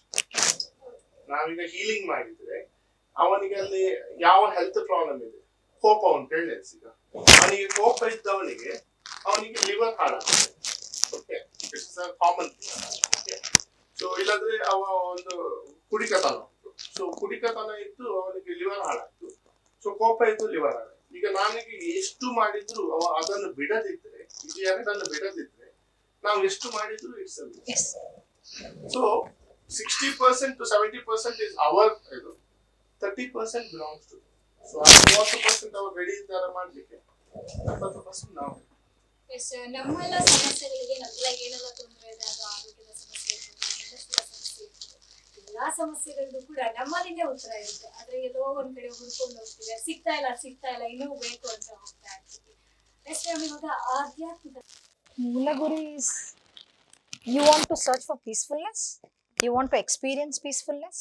ನಾವೀಗ ಹೀಲಿಂಗ್ ಮಾಡಿದ್ರೆ ಅವನಿಗೆ ಅಲ್ಲಿ ಯಾವ ಹೆಲ್ತ್ ಪ್ರಾಬ್ಲಮ್ ಇದೆ ಕೋಪ ಉಂಟು ಹೇಳಿ ಈಗ ಅವನಿಗೆ ಕೋಪ ಇದ್ದವನಿಗೆ ಅವನಿಗೆ ಲಿವರ್ ಹಾಳಾಗುತ್ತೆ okay it's a common okay so ಇಲ್ಲಾಂದ್ರೆ ಅವ ಒಂದು ಕುಡಿಕತನ ಉಂಟು ಸೊ ಕುಡಿಕತನ ಇದ್ದು ಅವನಿಗೆ ಲಿವರ್ ಹಾಳಾಯ್ತು ಸೊ ಕೋಪ ಇದ್ದು ಲಿವರ್ ಹಾಳಾಯ್ತು ಈಗ ನನಗೆ ಎಷ್ಟು ಮಾಡಿದ್ರು ಅವ ಅದನ್ನು ಬಿಡದಿದ್ರೆ ಇದು ಎರಡನ್ನು ಬಿಡದಿದ್ರೆ ನಾವು ಎಷ್ಟು ಮಾಡಿದ್ರು it's is so sixty percent to seventy percent is our ಇದು thirty percent belongs to so ಮೂವತ್ತು ಪರ್ಸೆಂಟ್ ಅವ್ರು ರೆಡಿ ಇದ್ದಾರೆ ಮಾಡ್ಲಿಕ್ಕೆ ಎಪ್ಪತ್ತು ಪರ್ಸೆಂಟ್ ನಾವು ಎಸ್ ನಮ್ಮೆಲ್ಲ ಸಮಸ್ಯೆಗಳಿಗೆ ನಮ್ಮೆಲ್ಲ ಏನೆಲ್ಲ ತೊಂದರೆ ಇದೆ ಅದು ಆರೋಗ್ಯದ ಸಮಸ್ಯೆ ಇರ್ಬೋದು ಮನಸ್ಸಿನ ಸಮಸ್ಯೆ ಇರ್ಬೋದು ಎಲ್ಲಾ ಸಮಸ್ಯೆಗಳಿಗೂ ಕೂಡ ನಮ್ಮಲ್ಲಿನೇ ಉತ್ತರ ಇರುತ್ತೆ ಆದ್ರೆ ಎಲ್ಲೋ ಒಂದ್ ಕಡೆ ಹುಡ್ಕೊಂಡು ಹೋಗ್ತೀವಿ ಸಿಗ್ತಾ ಇಲ್ಲ ಸಿಗ್ತಾ ಇಲ್ಲ ಇನ್ನೂ ಬೇಕು ಅಂತ ಹೋಗ್ತಾ ಇರ್ತೀವಿ ಎಸ್ ಮ್ಯಾಮ್ ಇವಾಗ ಆಧ್ಯಾತ್ಮಿಕ Mulaguri is you want to search for peacefulness, you want to experience peacefulness,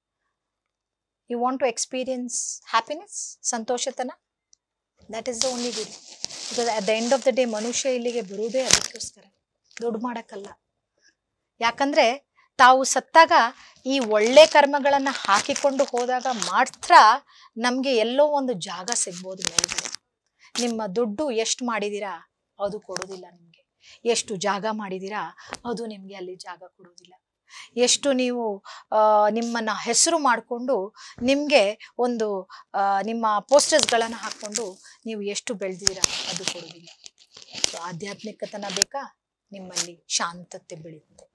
you want to experience happiness, ಸಂತೋಷತನ ದಟ್ ಈಸ್ ದ ಓನ್ಲಿ ಗುರಿ because at the end of the day ಮನುಷ್ಯ ಇಲ್ಲಿಗೆ ಬರುವುದೇ ಅದಕ್ಕೋಸ್ಕರ ದುಡ್ಡು ಮಾಡಕ್ಕಲ್ಲ ಯಾಕಂದ್ರೆ ತಾವು ಸತ್ತಾಗ ಈ ಒಳ್ಳೆ ಕರ್ಮಗಳನ್ನ ಹಾಕಿಕೊಂಡು ಹೋದಾಗ ಮಾತ್ರ ನಮ್ಗೆ ಎಲ್ಲೋ ಒಂದು ಜಾಗ ಸಿಗ್ಬೋದು ಮೇಲ್ಗಡೆ ನಿಮ್ಮ ದುಡ್ಡು ಎಷ್ಟು ಮಾಡಿದೀರಾ ಅದು ಕೊಡೋದಿಲ್ಲ ನಿಮಗೆ ಎಷ್ಟು ಜಾಗ ಮಾಡಿದೀರಾ ಅದು ನಿಮಗೆ ಅಲ್ಲಿ ಜಾಗ ಕೊಡೋದಿಲ್ಲ ಎಷ್ಟು ನೀವು ಆ, ನಿಮ್ಮನ್ನ ಹೆಸರು ಮಾಡಿಕೊಂಡು ನಿಮಗೆ ಒಂದು ಆ, ನಿಮ್ಮ ಪೋಸ್ಟರ್ಸ್ಗಳನ್ನು ಹಾಕ್ಕೊಂಡು ನೀವು ಎಷ್ಟು ಬೆಳೆದಿದ್ದೀರಾ ಅದು ಕೊಡೋದಿಲ್ಲ ಸೊ ಆಧ್ಯಾತ್ಮಿಕತನ ಬೇಕಾ ನಿಮ್ಮಲ್ಲಿ ಶಾಂತತೆ ಬೆಳೆಯುತ್ತೆ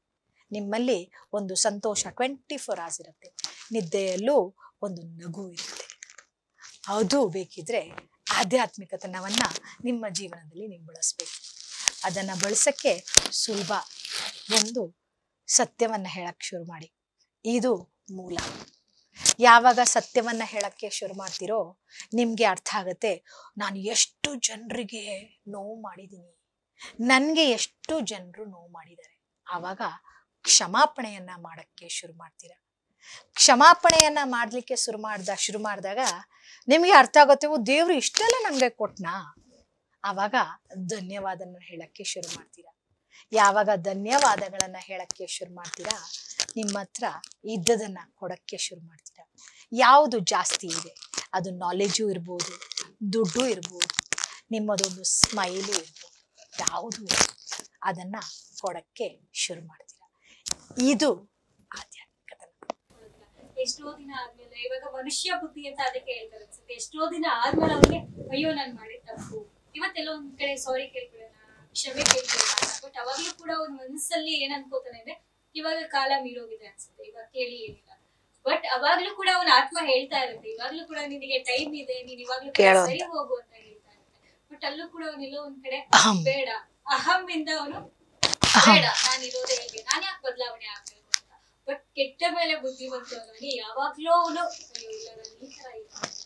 ನಿಮ್ಮಲ್ಲಿ ಒಂದು ಸಂತೋಷ ಟ್ವೆಂಟಿ ಫೋರ್ ಅವರ್ಸ್ ಇರುತ್ತೆ ನಿದ್ದೆಯಲ್ಲೂ ಒಂದು ನಗು ಇರುತ್ತೆ ಅದು ಬೇಕಿದ್ರೆ ಆಧ್ಯಾತ್ಮಿಕತನವನ್ನ ನಿಮ್ಮ ಜೀವನದಲ್ಲಿ ನೀವು ಬಳಸ್ಬೇಕು ಅದನ್ನ ಬಳಸಕ್ಕೆ ಸುಲಭ ಒಂದು ಸತ್ಯವನ್ನ ಹೇಳಕ್ ಶುರು ಮಾಡಿ ಇದು ಮೂಲ ಯಾವಾಗ ಸತ್ಯವನ್ನ ಹೇಳಕ್ಕೆ ಶುರು ಮಾಡ್ತೀರೋ ನಿಮ್ಗೆ ಅರ್ಥ ಆಗತ್ತೆ ನಾನು ಎಷ್ಟು ಜನರಿಗೆ ನೋವು ಮಾಡಿದ್ದೀನಿ ನನಗೆ ಎಷ್ಟು ಜನರು ನೋವು ಮಾಡಿದ್ದಾರೆ ಆವಾಗ ಕ್ಷಮಾಪಣೆಯನ್ನ ಮಾಡಕ್ಕೆ ಶುರು ಮಾಡ್ತೀರಾ ಕ್ಷಮಾಪಣೆಯನ್ನ ಮಾಡ್ಲಿಕ್ಕೆ ಶುರು ಮಾಡ್ದ ಶುರು ಮಾಡಿದಾಗ ನಿಮಗೆ ಅರ್ಥ ಆಗುತ್ತೆ ಓ ದೇವ್ರು ಇಷ್ಟೆಲ್ಲ ನಂಗೆ ಕೊಟ್ನಾ ಆವಾಗ ಧನ್ಯವಾದನ ಹೇಳಕ್ಕೆ ಶುರು ಮಾಡ್ತೀರಾ ಯಾವಾಗ ಧನ್ಯವಾದಗಳನ್ನ ಹೇಳಕ್ಕೆ ಶುರು ಮಾಡ್ತೀರಾ ನಿಮ್ಮ ಹತ್ರ ಇದ್ದದನ್ನ ಕೊಡಕ್ಕೆ ಶುರು ಮಾಡ್ತೀರಾ ಯಾವುದು ಜಾಸ್ತಿ ಇದೆ ಅದು ನಾಲೆಜು ಇರ್ಬೋದು ದುಡ್ಡು ಇರ್ಬೋದು ನಿಮ್ಮದೊಂದು ಸ್ಮೈಲು ಇರ್ಬೋದು ಯಾವುದು ಅದನ್ನ ಕೊಡಕ್ಕೆ ಶುರು ಮಾಡ್ತೀರಾ ಇದು ಆಧ್ಯಾತ್ಮಿಕತನ ಎಷ್ಟೋ ದಿನ ಆದ್ಮೇಲೆ ಇವಾಗ ಮನುಷ್ಯ ಬುದ್ಧಿ ಅಂತ ಅದಕ್ಕೆ ಹೇಳ್ತಾರೆ ಅನ್ಸುತ್ತೆ ಎಷ್ಟೋ ದಿನ ಆದ್ಮೇಲೆ ಅವ್ನಿಗೆ ಅಯ್ಯೋ ನಾನ್ ಮಾಡಿದ ತಪ್ಪು ಇವತ್ತೆಲ್ಲ ಒಂದ್ ಕಡೆ ಸಾರಿ ಕೇಳ್ಕೊಳ್ಳೋಣ ಕ್ಷಮೆ ಕೇಳ್ಕೊಳ್ಳೋಣ ಬಟ್ ಅವಾಗ್ಲೂ ಕೂಡ ಅವ್ನ ಮನಸ್ಸಲ್ಲಿ ಏನ್ ಅನ್ಕೋತಾನೆ ಅಂದ್ರೆ ಇವಾಗ ಕಾಲ ಮೀರೋಗಿದೆ ಅನ್ಸುತ್ತೆ ಇವಾಗ ಕೇಳಿ ಏನಿಲ್ಲ ಬಟ್ ಅವಾಗ್ಲೂ ಕೂಡ ಅವನ ಆತ್ಮ ಹೇಳ್ತಾ ಇರುತ್ತೆ ಇವಾಗ್ಲೂ ಕೂಡ ನಿನಗೆ ಟೈಮ್ ಇದೆ ನೀನ್ ಇವಾಗ್ಲೂ ಕೂಡ ಕೇಳು ಅಂತ. ಸರಿ ಹೋಗು ಅಂತ ಹೇಳ್ತಾ ಇರುತ್ತೆ ಬಟ್ ಅಲ್ಲೂ ಕೂಡ ಅವನೆಲ್ಲೋ ಒಂದ್ ಕಡೆ ಅಹಂ. ಬೇಡ ಅಹಂ ಇಂದ ಅವನು ಅಹಂ. ಬೇಡ ನಾನು ಇರೋದೇ ಹೇಗೆ ನಾನು ಯಾಕೆ ಬದಲಾವಣೆ ಆಗ್ಬೇಕು ಅಂತ ಬಟ್ ಕೆಟ್ಟ ಮೇಲೆ ಬುದ್ಧಿ ಬಂತು ಅವನಿಗೆ ಯಾವಾಗ್ಲೂ ಅವನು ಅಯ್ಯೋ ಇಲ್ಲ ನಾನು ಈ ತರ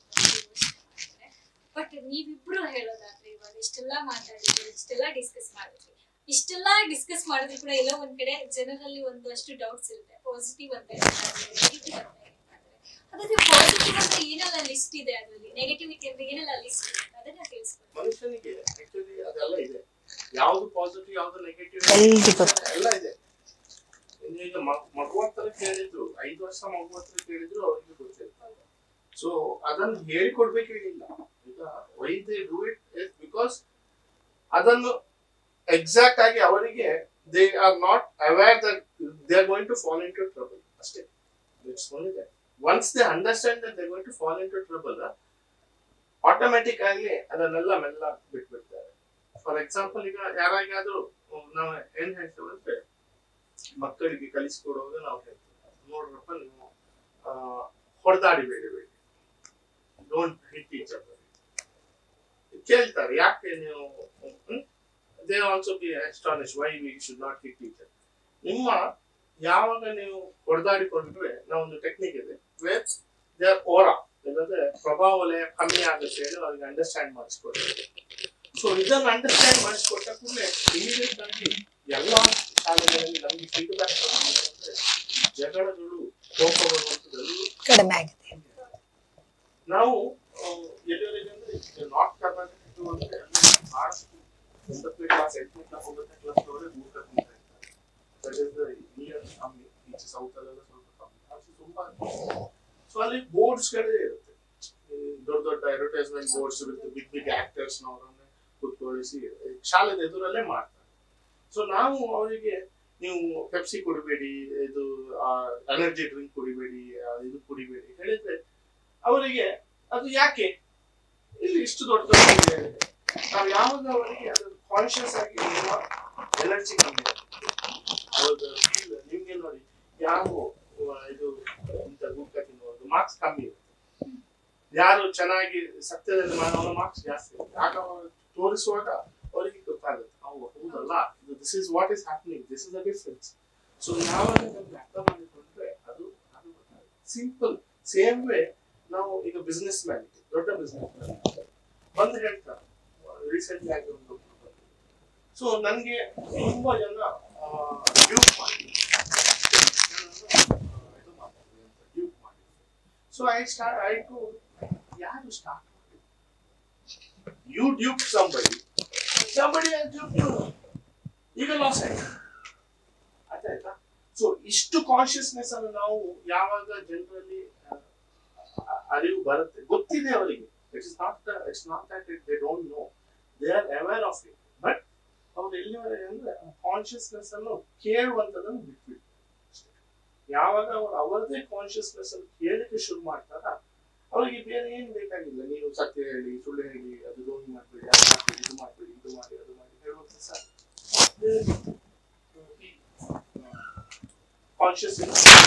ಬಟ್ ನೀವಿಬ್ರು ಹೇಳೋದಾದ್ರೆ ಇವಾಗ ಇಷ್ಟೆಲ್ಲ ಮಾತಾಡಿದ್ರಿ ಇಷ್ಟೆಲ್ಲ ಡಿಸ್ಕಸ್ ಮಾಡಿದ್ರಿ ಇಷ್ಟೆಲ್ಲ ಡಿಸ್ಕಸ್ ಮಾಡಿದ್ರು ಕೂಡ ಎಲ್ಲೋ ಒಂದ್ ಕಡೆ ಜನರಲ್ಲಿ ಒಂದಷ್ಟು ಡೌಟ್ಸ್ ಇರುತ್ತೆ ಪಾಸಿಟಿವ್ ಅಂತ ಹೇಳ್ತಾರೆ ನೆಗೆಟಿವ್ ಅಂತ ಹೇಳ್ತಾರೆ ಹಾಗಾದ್ರೆ ಪಾಸಿಟಿವ್ ಅಂತ ಏನೆಲ್ಲ ಲಿಸ್ಟ್ ಇದೆ ಅದರಲ್ಲಿ ನೆಗೆಟಿವಿಟಿ ಅಂದ್ರೆ ಏನೆಲ್ಲ ಲಿಸ್ಟ್ ಇದೆ ಅಂತ ಅದನ್ನ ತಿಳಿಸ್ಕೊಡಿ ಮನುಷ್ಯನಿಗೆ ಆಕ್ಚುಲಿ ಅದೆಲ್ಲ ಇದೆ ಯಾವ್ದು ಪಾಸಿಟಿವ್ ಯಾವ್ದು ನೆಗೆಟಿವ್ ಎಲ್ರಿಗೂ ಗೊತ್ತು. ಎಲ್ಲ ಇದೆ ಈಗ ಮ- ಮಗು ಹತ್ರ ಕೇಳಿದ್ರು ಐದು ವರ್ಷ ಮಗು ಹತ್ರ ಕೇಳಿದ್ರು ಅವ್ರಿಗೆ ಗೊತ್ತಿಲ್ಲ ಸೊ ಅದನ್ನು ಹೇಳಿಕೊಡ್ಬೇಕಾಗಿಲ್ಲ ಈಗ why they do it is because ಅದನ್ನು ಎಕ್ಸಾಕ್ಟ್ ಆಗಿ ಅವರಿಗೆ they are not aware that they are going to fall into trouble ಅಷ್ಟೇ it's only that once they understand that they going to fall into trouble automatic ಆಗಿ ಅದನ್ನೆಲ್ಲ ಮೆಲ್ಲ ಬಿಟ್ಬಿಡ್ತಾರೆ for example ಈಗ ಯಾರಿಗಾದ್ರೂ ನಾವು ಏನ್ ಹೇಳ್ತೇವೆ ಅಂದ್ರೆ ಮಕ್ಕಳಿಗೆ ಕಲಿಸ್ಕೊಡುವಾಗ ನಾವು ಹೇಳ್ತೇವೆ ನೋಡ್ರಪ್ಪ ನೀವು ಹೊಡೆದಾಡಿಬೇಡಿ ಬೇಡಿ ಡೋಂಟ್ ಹಿಟ್ ಈಚ್ ಅದರ್ ಕೇಳ್ತಾರೆ ಯಾಕೆ ನೀವು they also be astonish why we should not hit each ನಿಮ್ಮ ಯಾವಾಗ ನೀವು ಹೊಡೆದಾಡಿಕೊಂಡ್ರೆ ನಾವೊಂದು ಟೆಕ್ನಿಕ್ ಇದೆ ವೇರ್ ದೇ ಆರ್ ಓರಾ ಇಲ್ಲದ್ರೆ ಪ್ರಭಾವ ವಲಯ ಕಮ್ಮಿ ಆಗುತ್ತೆ ಹೇಳಿ ಅವ್ರಿಗೆ ಅಂಡರ್ಸ್ಟ್ಯಾಂಡ್ ಮಾಡಿಸ್ಕೊಡ್ತಾರೆ ಸೊ ಇದನ್ನ ಅಂಡರ್ಸ್ಟ್ಯಾಂಡ್ ಮಾಡಿಸ್ಕೊಟ್ಟ ಕೂಡಲೇ ಇಮಿಡಿಯೇಟ್ ಆಗಿ ಎಲ್ಲ ಶಾಲೆಗಳಲ್ಲಿ ನಮಗೆ ಫೀಡ್ಬ್ಯಾಕ್ ಅಂದ್ರೆ ಜಗಳಗಳು ಕೋಪಗಳು ಅಂತದೆಲ್ಲೂ ಕಡಿಮೆ ಆಗಿದೆ ನಾವು ಆ, ಎಲ್ಲಿವರೆಗೆ ಅಂದ್ರೆ ನಾರ್ತ್ ಕರ್ನಾಟಕ ಅಂದ್ರೆ ಅಲ್ಲಿ ಬಹಳಷ್ಟು ಒಂಬತ್ತನೇ ಕ್ಲಾಸ್ ಎಂಟನೇ ಕ್ಲಾಸ್ ಒಂಬತ್ತನೇ ಕ್ಲಾಸ್ ಅವರೇ ಮೂಕ ತಿಂತಾ ಇರ್ತಾರೆ ದಟ್ ಇಸ್ ನಿಯರ್ ಕಮ್ಮಿ ಈಚೆ ಸೌತ್ ಅಲ್ಲೆಲ್ಲ ಸ್ವಲ್ಪ ಕಮ್ಮಿ ಅದು ತುಂಬಾ ಸೊ ಅಲ್ಲಿ ಬೋರ್ಡ್ಸ್ ಗಳೇ ಇರುತ್ತೆ ಈ ದೊಡ್ಡ ದೊಡ್ಡ ಅಡ್ವರ್ಟೈಸ್ಮೆಂಟ್ ಬೋರ್ಡ್ಸ್ ಇರುತ್ತೆ ಬಿಗ್ ಬಿಗ್ ಆಕ್ಟರ್ಸ್ ಅವರನ್ನೇ ಕುತ್ಕೊಳಿಸಿ ಶಾಲೆದ ಎದುರಲ್ಲೇ ಮಾಡ್ತಾರೆ ಸೊ ನಾವು ಅವರಿಗೆ ನೀವು ಪೆಪ್ಸಿ ಕುಡಿಬೇಡಿ ಇದು ಎನರ್ಜಿ ಡ್ರಿಂಕ್ ಕುಡಿಬೇಡಿ ಆ, ಇದು ಕುಡಿಬೇಡಿ ಹೇಳಿದ್ರೆ ಅವರಿಗೆ ಅದು ಯಾಕೆ ಇಲ್ಲಿ ಇಷ್ಟು ದೊಡ್ಡ ದೊಡ್ಡ ಇದೆ. ನಾವು ಯಾವಾಗ ಅವರಿಗೆ ಅದು ಕಾನ್ಶಿಯಸ್ ಆಗಿ ಇರುವ ಎನರ್ಜಿ ಕಮ್ಮಿ ಹೌದು feel ನಿಮ್ಗೆ ನೋಡಿ ಯಾವ ಆ, ಇದು ಇಂಥ ಗುಟ್ಕ ತಿನ್ನುವುದು ಮಾರ್ಕ್ಸ್ ಕಮ್ಮಿ ಇರುತ್ತೆ ಯಾರು ಚೆನ್ನಾಗಿ ಸತ್ಯದಲ್ಲಿ ಮಾಡೋ ಮಾರ್ಕ್ಸ್ ಜಾಸ್ತಿ ಇರುತ್ತೆ ಆಗ ಅವರು ತೋರಿಸುವಾಗ ಅವರಿಗೆ ಗೊತ್ತಾಗುತ್ತೆ ಅವು ಹೌದಲ್ಲ this is what is happening this is the difference so ಯಾವಾಗ ನಮ್ಗೆ ಅರ್ಥ ಮಾಡಿಕೊಂಡ್ರೆ ಅದು ಅದು ಗೊತ್ತಾಗುತ್ತೆ ಸಿಂಪಲ್ ಸೇಮ್ ವೇ ನಾವು ಈಗ ಬಿಸ್ನೆಸ್ ಮ್ಯಾನ್ ದೊಡ್ಡ ಬಿಸ್ನೆಸ್ ಮ್ಯಾನ್ ಬಂದು ಹೇಳ್ತಾರೆ ರೀಸೆಂಟ್ಲಿ ಆಗಿ ಒಂದು ಸೊ ನನಗೆ ತುಂಬಾ ಜನ ಡ್ಯೂಪ್ ಮಾಡಿ ಇದು ಮಾಡ್ತಾರೆ ಅಂತ ಡ್ಯೂಪ್ ಮಾಡಿ so I start I to ಯಾರು ಸ್ಟಾರ್ಟ್ ಮಾಡಿ you dupe somebody somebody dupe you ಈಗ ಲಾಸ್ ಆಯ್ತು ಆಯ್ತಾ ಸೊ ಇಷ್ಟು ಕಾನ್ಶಿಯಸ್ನೆಸ್ ಅನ್ನು ನಾವು ಯಾವಾಗ ಜನರಲ್ಲಿ ಅರಿವು ಬರುತ್ತೆ ಗೊತ್ತಿದೆ ಅವರಿಗೆ it is not it's not that it they don't know they are aware of it but ಅವ್ರು ಎಲ್ಲಿವರೆಗೆ ಅಂದ್ರೆ ಕಾನ್ಶಿಯಸ್ನೆಸ್ ಅನ್ನು ಕೇಳುವಂತದನ್ನು ಬಿಟ್ಬಿಟ್ಟು ಯಾವಾಗ ಅವ್ರು ಅವರದೇ ಕಾನ್ಶಿಯಸ್ನೆಸ್ ಅನ್ನು ಕೇಳಲಿಕ್ಕೆ ಶುರು ಮಾಡ್ತಾರ ಅವರಿಗೆ ಬೇರೆ ಏನ್ ಬೇಕಾಗಿಲ್ಲ ನೀವು ಸತ್ಯ ಹೇಳಿ ಸುಳ್ಳು ಹೇಳಿ ಅದು ರೋಗಿ ಮಾಡ್ಬೇಡಿ ಅದು ಮಾಡ್ಬೇಡಿ ಇದು ಮಾಡ್ಬೇಡಿ ಇದು ಮಾಡಿ ಅದು ಮಾಡಿ ಹೇಳುವಂತ ಸರ್ ಕಾನ್ಶಿಯಸ್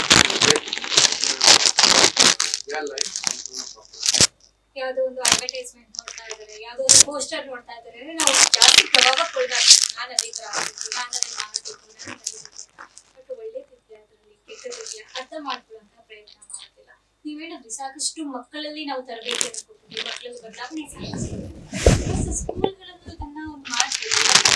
ಯಾವ್ದೋ ಒಂದು ಅಡ್ವರ್ಟೈಸ್ಮೆಂಟ್ ನೋಡ್ತಾ ಇದ್ದಾರೆ ಯಾವ್ದೋ ಒಂದು ಪೋಸ್ಟರ್ ನೋಡ್ತಾ ಇದ್ದಾರೆ ಅಂದ್ರೆ ನಾವು ಜಾಸ್ತಿ ಪ್ರಭಾವಕ್ಕೊಳಗಾಗ್ತೀವಿ ನಾನು ಅದೇ ತರ ಆಗ್ಬೇಕು ನಾನು ಅದೇ ಮಾಡಬೇಕು ನಾನು ಬಟ್ ಒಳ್ಳೇದಿದ್ಯಾ ಅದರಲ್ಲಿ ಕೆಟ್ಟದಿದ್ಯಾ ಅರ್ಥ ಮಾಡ್ಕೊಳ್ಳುವಂತ ಪ್ರಯತ್ನ ಮಾಡೋದಿಲ್ಲ ನೀವ್ ಹೇಳಿದ್ರಿ ಸಾಕಷ್ಟು ಮಕ್ಕಳಲ್ಲಿ ನಾವು ತರಬೇತಿಯನ್ನು ಕೊಟ್ಟಿದ್ವಿ ಮಕ್ಕಳಲ್ಲಿ ಬದಲಾವಣೆ ಸಾಧಿಸಿದ್ವಿ ಸ್ಕೂಲ್ಗಳಲ್ಲೂ ಇದನ್ನ ಒಂದು ಮಾಡ್ತೀವಿ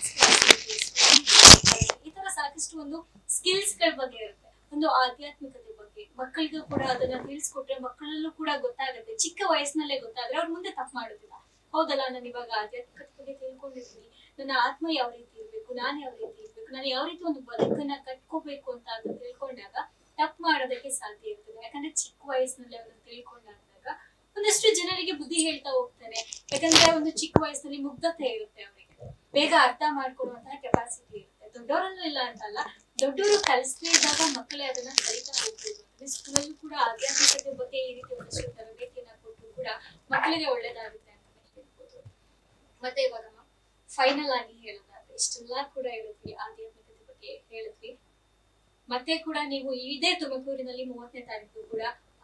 ಈ ತರ ಸಾಕಷ್ಟು ಒಂದು ಸ್ಕಿಲ್ಸ್ ಗಳ ಬಗ್ಗೆ ಇರುತ್ತೆ ಒಂದು ಆಧ್ಯಾತ್ಮಿಕತೆ ಬಗ್ಗೆ ಮಕ್ಕಳಿಗೂ ಕೂಡ ಅದನ್ನ ತಿಳಿಸ್ಕೊಟ್ರೆ ಮಕ್ಕಳಲ್ಲೂ ಕೂಡ ಗೊತ್ತಾಗುತ್ತೆ ಚಿಕ್ಕ ವಯಸ್ಸಿನಲ್ಲೇ ಗೊತ್ತಾದ್ರೆ ಅವ್ರು ಮುಂದೆ ತಪ್ಪು ಮಾಡೋದಿಲ್ಲ ಹೌದಲ್ಲ ನಾನು ಇವಾಗ ಆಧ್ಯಾತ್ಮಿಕತೆ ಬಗ್ಗೆ ತಿಳ್ಕೊಂಡಿದ್ದೀನಿ ನನ್ನ ಆತ್ಮ ಯಾವ ರೀತಿ ಇರ್ಬೇಕು ನಾನು ಯಾವ ರೀತಿ ಇರ್ಬೇಕು ನಾನು ಯಾವ ರೀತಿ ಒಂದು ಬದುಕನ್ನ ಕಟ್ಕೋಬೇಕು ಅಂತ ಅದು ತಿಳ್ಕೊಂಡಾಗ ತಪ್ಪು ಮಾಡೋದಕ್ಕೆ ಸಾಧ್ಯ ಇರ್ತದೆ ಯಾಕಂದ್ರೆ ಚಿಕ್ಕ ವಯಸ್ಸಿನಲ್ಲಿ ಅವನು ತಿಳ್ಕೊಂಡಾಗ ಒಂದಷ್ಟು ಜನರಿಗೆ ಬುದ್ಧಿ ಹೇಳ್ತಾ ಹೋಗ್ತಾನೆ ಯಾಕಂದ್ರೆ ಒಂದು ಚಿಕ್ಕ ವಯಸ್ಸಿನಲ್ಲಿ ಮುಗ್ಧತೆ ಇರುತ್ತೆ ಅವರಿಗೆ ಬೇಗ ಅರ್ಥ ಮಾಡ್ಕೊಳ್ಳುವಂತಹ ಕೆಪಾಸಿಟಿ ಇರುತ್ತೆ ದೊಡ್ಡವರಲ್ಲೂ ಇಲ್ಲ ಅಂತಲ್ಲ ದೊಡ್ಡವರು ಕಲಿಸ್ದೇ ಇದ್ದಾಗ ಮಕ್ಕಳೇ ಅದನ್ನ ಕಲಿತಾ ಹೋಗ್ಬೋದು ಅಂದ್ರೆ ಸ್ಕೂಲಲ್ಲೂ ಕೂಡ ಆಧ್ಯಾತ್ಮಿಕತೆ ಬಗ್ಗೆ ಈ ರೀತಿ ಒಂದಷ್ಟು ತರಬೇತಿಯನ್ನ ಕೊಟ್ಟು ಕೂಡ ಮಕ್ಕಳಿಗೆ ಒಳ್ಳೇದಾಗುತ್ತೆ ಅಂತ ಹೇಳ್ಬೋದು ಮತ್ತೆ ಇವಾಗ ಫೈನಲ್ ಆಗಿ ಹೇಳೋದಾದ್ರೆ ಇಷ್ಟೆಲ್ಲಾ ಕೂಡ ಹೇಳಿದ್ವಿ ಆಧ್ಯಾತ್ಮಿಕತೆ ಬಗ್ಗೆ ಹೇಳಿದ್ವಿ ಮತ್ತೆ ಕೂಡ ನೀವು ಇದೇ ತುಮಕೂರಿನಲ್ಲಿ ಮೂವತ್ತನೇ ತಾರೀಕು ಕೂಡ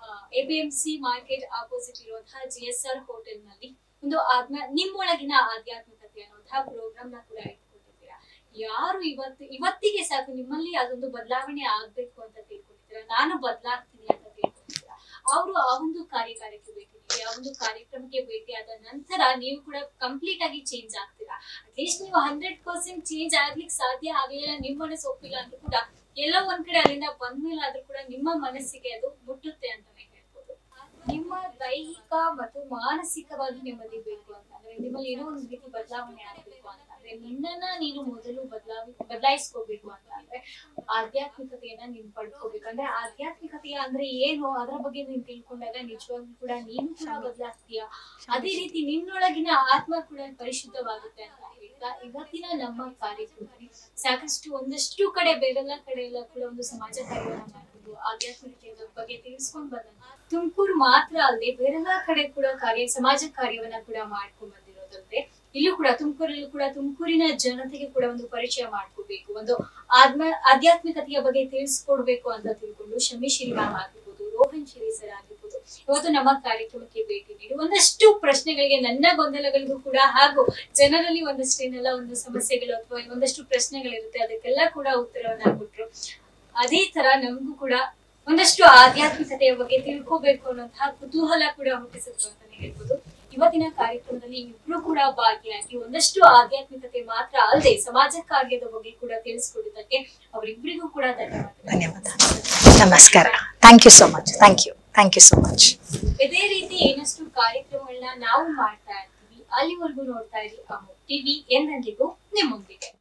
A B M C market opposite ಇರುವಂತಹ ಜಿ ಎಸ್ ಆರ್ ಹೋಟೆಲ್ ನಲ್ಲಿ ಒಂದು ಆತ್ಮ ನಿಮ್ಮೊಳಗಿನ ಆಧ್ಯಾತ್ಮಿಕತೆ ಅನ್ನುವಂತಹ ಪ್ರೋಗ್ರಾಮ್ ನ ಕೂಡ ಇಟ್ಕೊಂಡಿದ್ದೀರಾ ಯಾರು ಇವತ್ತು ಇವತ್ತಿಗೆ ಸಾಕು ನಿಮ್ಮಲ್ಲಿ ಅದೊಂದು ಬದಲಾವಣೆ ಆಗ್ಬೇಕು ಅಂತ ತಿಳ್ಕೊಂಡಿದ್ದೀರಾ ನಾನು ಬದಲಾಗ್ತೀನಿ ಅಂತ ತಿಳ್ಕೊಂಡಿದ್ದೀರಾ ಅವರು ಆ ಒಂದು ಕಾರ್ಯಕಾರಕ್ಕೆ ಭೇಟಿ ನೀಡಿ ಆ ಒಂದು ಕಾರ್ಯಕ್ರಮಕ್ಕೆ ಭೇಟಿ ಆದ ನಂತರ ನೀವು ಕೂಡ ಕಂಪ್ಲೀಟ್ ಆಗಿ ಚೇಂಜ್ ಆಗ್ತೀರಾ ಅಟ್ಲೀಸ್ಟ್ ನೀವು ಹಂಡ್ರೆಡ್ ಪರ್ಸೆಂಟ್ ಚೇಂಜ್ ಆಗ್ಲಿಕ್ಕೆ ಸಾಧ್ಯ ಆಗ್ಲಿಲ್ಲ ನಿಮ್ಮ ಮನಸ್ಸು ಒಪ್ಪಿಲ್ಲ ಅಂದ್ರೂ ಕೂಡ ಎಲ್ಲೋ ಒಂದ್ ಕಡೆ ಅಲ್ಲಿಂದ ಬಂದ್ಮೇಲೆ ಆದ್ರೂ ಕೂಡ ನಿಮ್ಮ ಮನಸ್ಸಿಗೆ ಅದು ಮುಟ್ಟುತ್ತೆ ಅಂತಾನೆ ಹೇಳ್ಬೋದು ನಿಮ್ಮ ದೈಹಿಕ ಮತ್ತು ಮಾನಸಿಕವಾಗಿ ನೆಮ್ಮದಿ ಬೇಕು ಅಂತ ಅಂದ್ರೆ ನಿಮ್ಮಲ್ಲಿ ಏನೋ ಒಂದು ರೀತಿ ಬದಲಾವಣೆ ಆಗ್ಬೇಕು ಅಂತ ಅಂದ್ರೆ ನಿನ್ನನ್ನ ನೀನು ಮೊದಲು ಬದಲಾವಿ ಬದಲಾಯಿಸ್ಕೋಬೇಕು ಅಂತ ಅಂದ್ರೆ ಆಧ್ಯಾತ್ಮಿಕತೆಯನ್ನ ನೀನ್ ಪಡ್ಕೋಬೇಕು ಅಂದ್ರೆ ಆಧ್ಯಾತ್ಮಿಕತೆಯ ಅಂದ್ರೆ ಏನು ಅದರ ಬಗ್ಗೆ ನೀನ್ ತಿಳ್ಕೊಂಡಾಗ ನಿಜವಾಗ್ಲೂ ಕೂಡ ನೀನು ಕೂಡ ಬದಲಾಗ್ತೀಯ ಅದೇ ರೀತಿ ನಿನ್ನೊಳಗಿನ ಆತ್ಮ ಕೂಡ ಪರಿಶುದ್ಧವಾಗುತ್ತೆ ಅಂತ ಹೇಳ್ತಾ ಇವತ್ತಿನ ನಮ್ಮ ಕಾರ್ಯಕ್ರಮದಲ್ಲಿ ಸಾಕಷ್ಟು ಒಂದಷ್ಟು ಕಡೆ ಬೇರೆಲ್ಲ ಕಡೆ ಎಲ್ಲ ಕೂಡ ಒಂದು ಸಮಾಜ ಕಾರ್ಯವನ್ನ ಮಾಡ್ಬೋದು ಆಧ್ಯಾತ್ಮಿಕತೆಯ ಬಗ್ಗೆ ತಿಳಿಸ್ಕೊಂಡ್ ಬಂದ ತುಮಕೂರು ಮಾತ್ರ ಅಲ್ಲದೆ ಬೇರೆಲ್ಲ ಕಡೆ ಕೂಡ ಕಾರ್ಯ ಸಮಾಜ ಕಾರ್ಯವನ್ನ ಕೂಡ ಮಾಡ್ಕೊಂಡ್ ಬಂದಿರೋದಲ್ಲದೆ ಇಲ್ಲೂ ಕೂಡ ತುಮಕೂರಲ್ಲೂ ಕೂಡ ತುಮಕೂರಿನ ಜನತೆಗೆ ಕೂಡ ಒಂದು ಪರಿಚಯ ಮಾಡ್ಕೋಬೇಕು ಒಂದು ಆತ್ಮ ಆಧ್ಯಾತ್ಮಿಕತೆಯ ಬಗ್ಗೆ ತಿಳಿಸ್ಕೊಡ್ಬೇಕು ಅಂತ ತಿಳ್ಕೊಂಡು ಶಮಿ ಶ್ರೀ ಮ್ಯಾಮ್ ಆಗಿರ್ಬೋದು ರೋಹನ್ ಶಿರಿ ಸರ್ ಆಗಿರ್ಬೋದು ಇವತ್ತು ನಮ್ಮ ಕಾರ್ಯಕ್ರಮಕ್ಕೆ ಭೇಟಿ ನೀಡಿ ಒಂದಷ್ಟು ಪ್ರಶ್ನೆಗಳಿಗೆ ನನ್ನ ಗೊಂದಲಗಳಿಗೂ ಕೂಡ ಹಾಗೂ ಜನರಲ್ಲಿ ಒಂದಷ್ಟೇನೆಲ್ಲ ಒಂದು ಸಮಸ್ಯೆಗಳು ಅಥವಾ ಒಂದಷ್ಟು ಪ್ರಶ್ನೆಗಳಿರುತ್ತೆ ಅದಕ್ಕೆಲ್ಲ ಕೂಡ ಉತ್ತರವನ್ನ ಕೊಟ್ರು ಅದೇ ತರ ನಮಗೂ ಕೂಡ ಒಂದಷ್ಟು ಆಧ್ಯಾತ್ಮಿಕತೆಯ ಬಗ್ಗೆ ತಿಳ್ಕೋಬೇಕು ಅನ್ನೋಂತಹ ಕುತೂಹಲ ಕೂಡ ಹುಟ್ಟಿಸಿದ್ರು ಅಂತಾನೆ ಹೇಳ್ಬೋದು ಇವತ್ತಿನ ಕಾರ್ಯಕ್ರಮದಲ್ಲಿ ಇಬ್ರು ಕೂಡ ಭಾಗಿಯಾಗಿ ಒಂದಷ್ಟು ಆಧ್ಯಾತ್ಮಿಕತೆ ಮಾತ್ರ ಅಲ್ಲದೆ ಸಮಾಜ ಕಾರ್ಯದ ಬಗ್ಗೆ ಕೂಡ ತಿಳಿಸ್ಕೊಡಿದ್ದಕ್ಕೆ ಅವರಿಬ್ಬರಿಗೂ ಕೂಡ ಧನ್ಯವಾದ ಧನ್ಯವಾದ ನಮಸ್ಕಾರ thank you so much thank you thank you so much ಇದೇ ರೀತಿ ಏನಷ್ಟು ಕಾರ್ಯಕ್ರಮಗಳನ್ನ ನಾವು ಮಾಡ್ತಾ ಇರ್ತೀವಿ ಅಲ್ಲಿವರೆಗೂ ನೋಡ್ತಾ ಇರಿ ಅಮೋಕ್ ಟಿವಿ ಎಂದೆಂದಿಗೂ ನಿಮ್ಮೊಂದಿಗೆ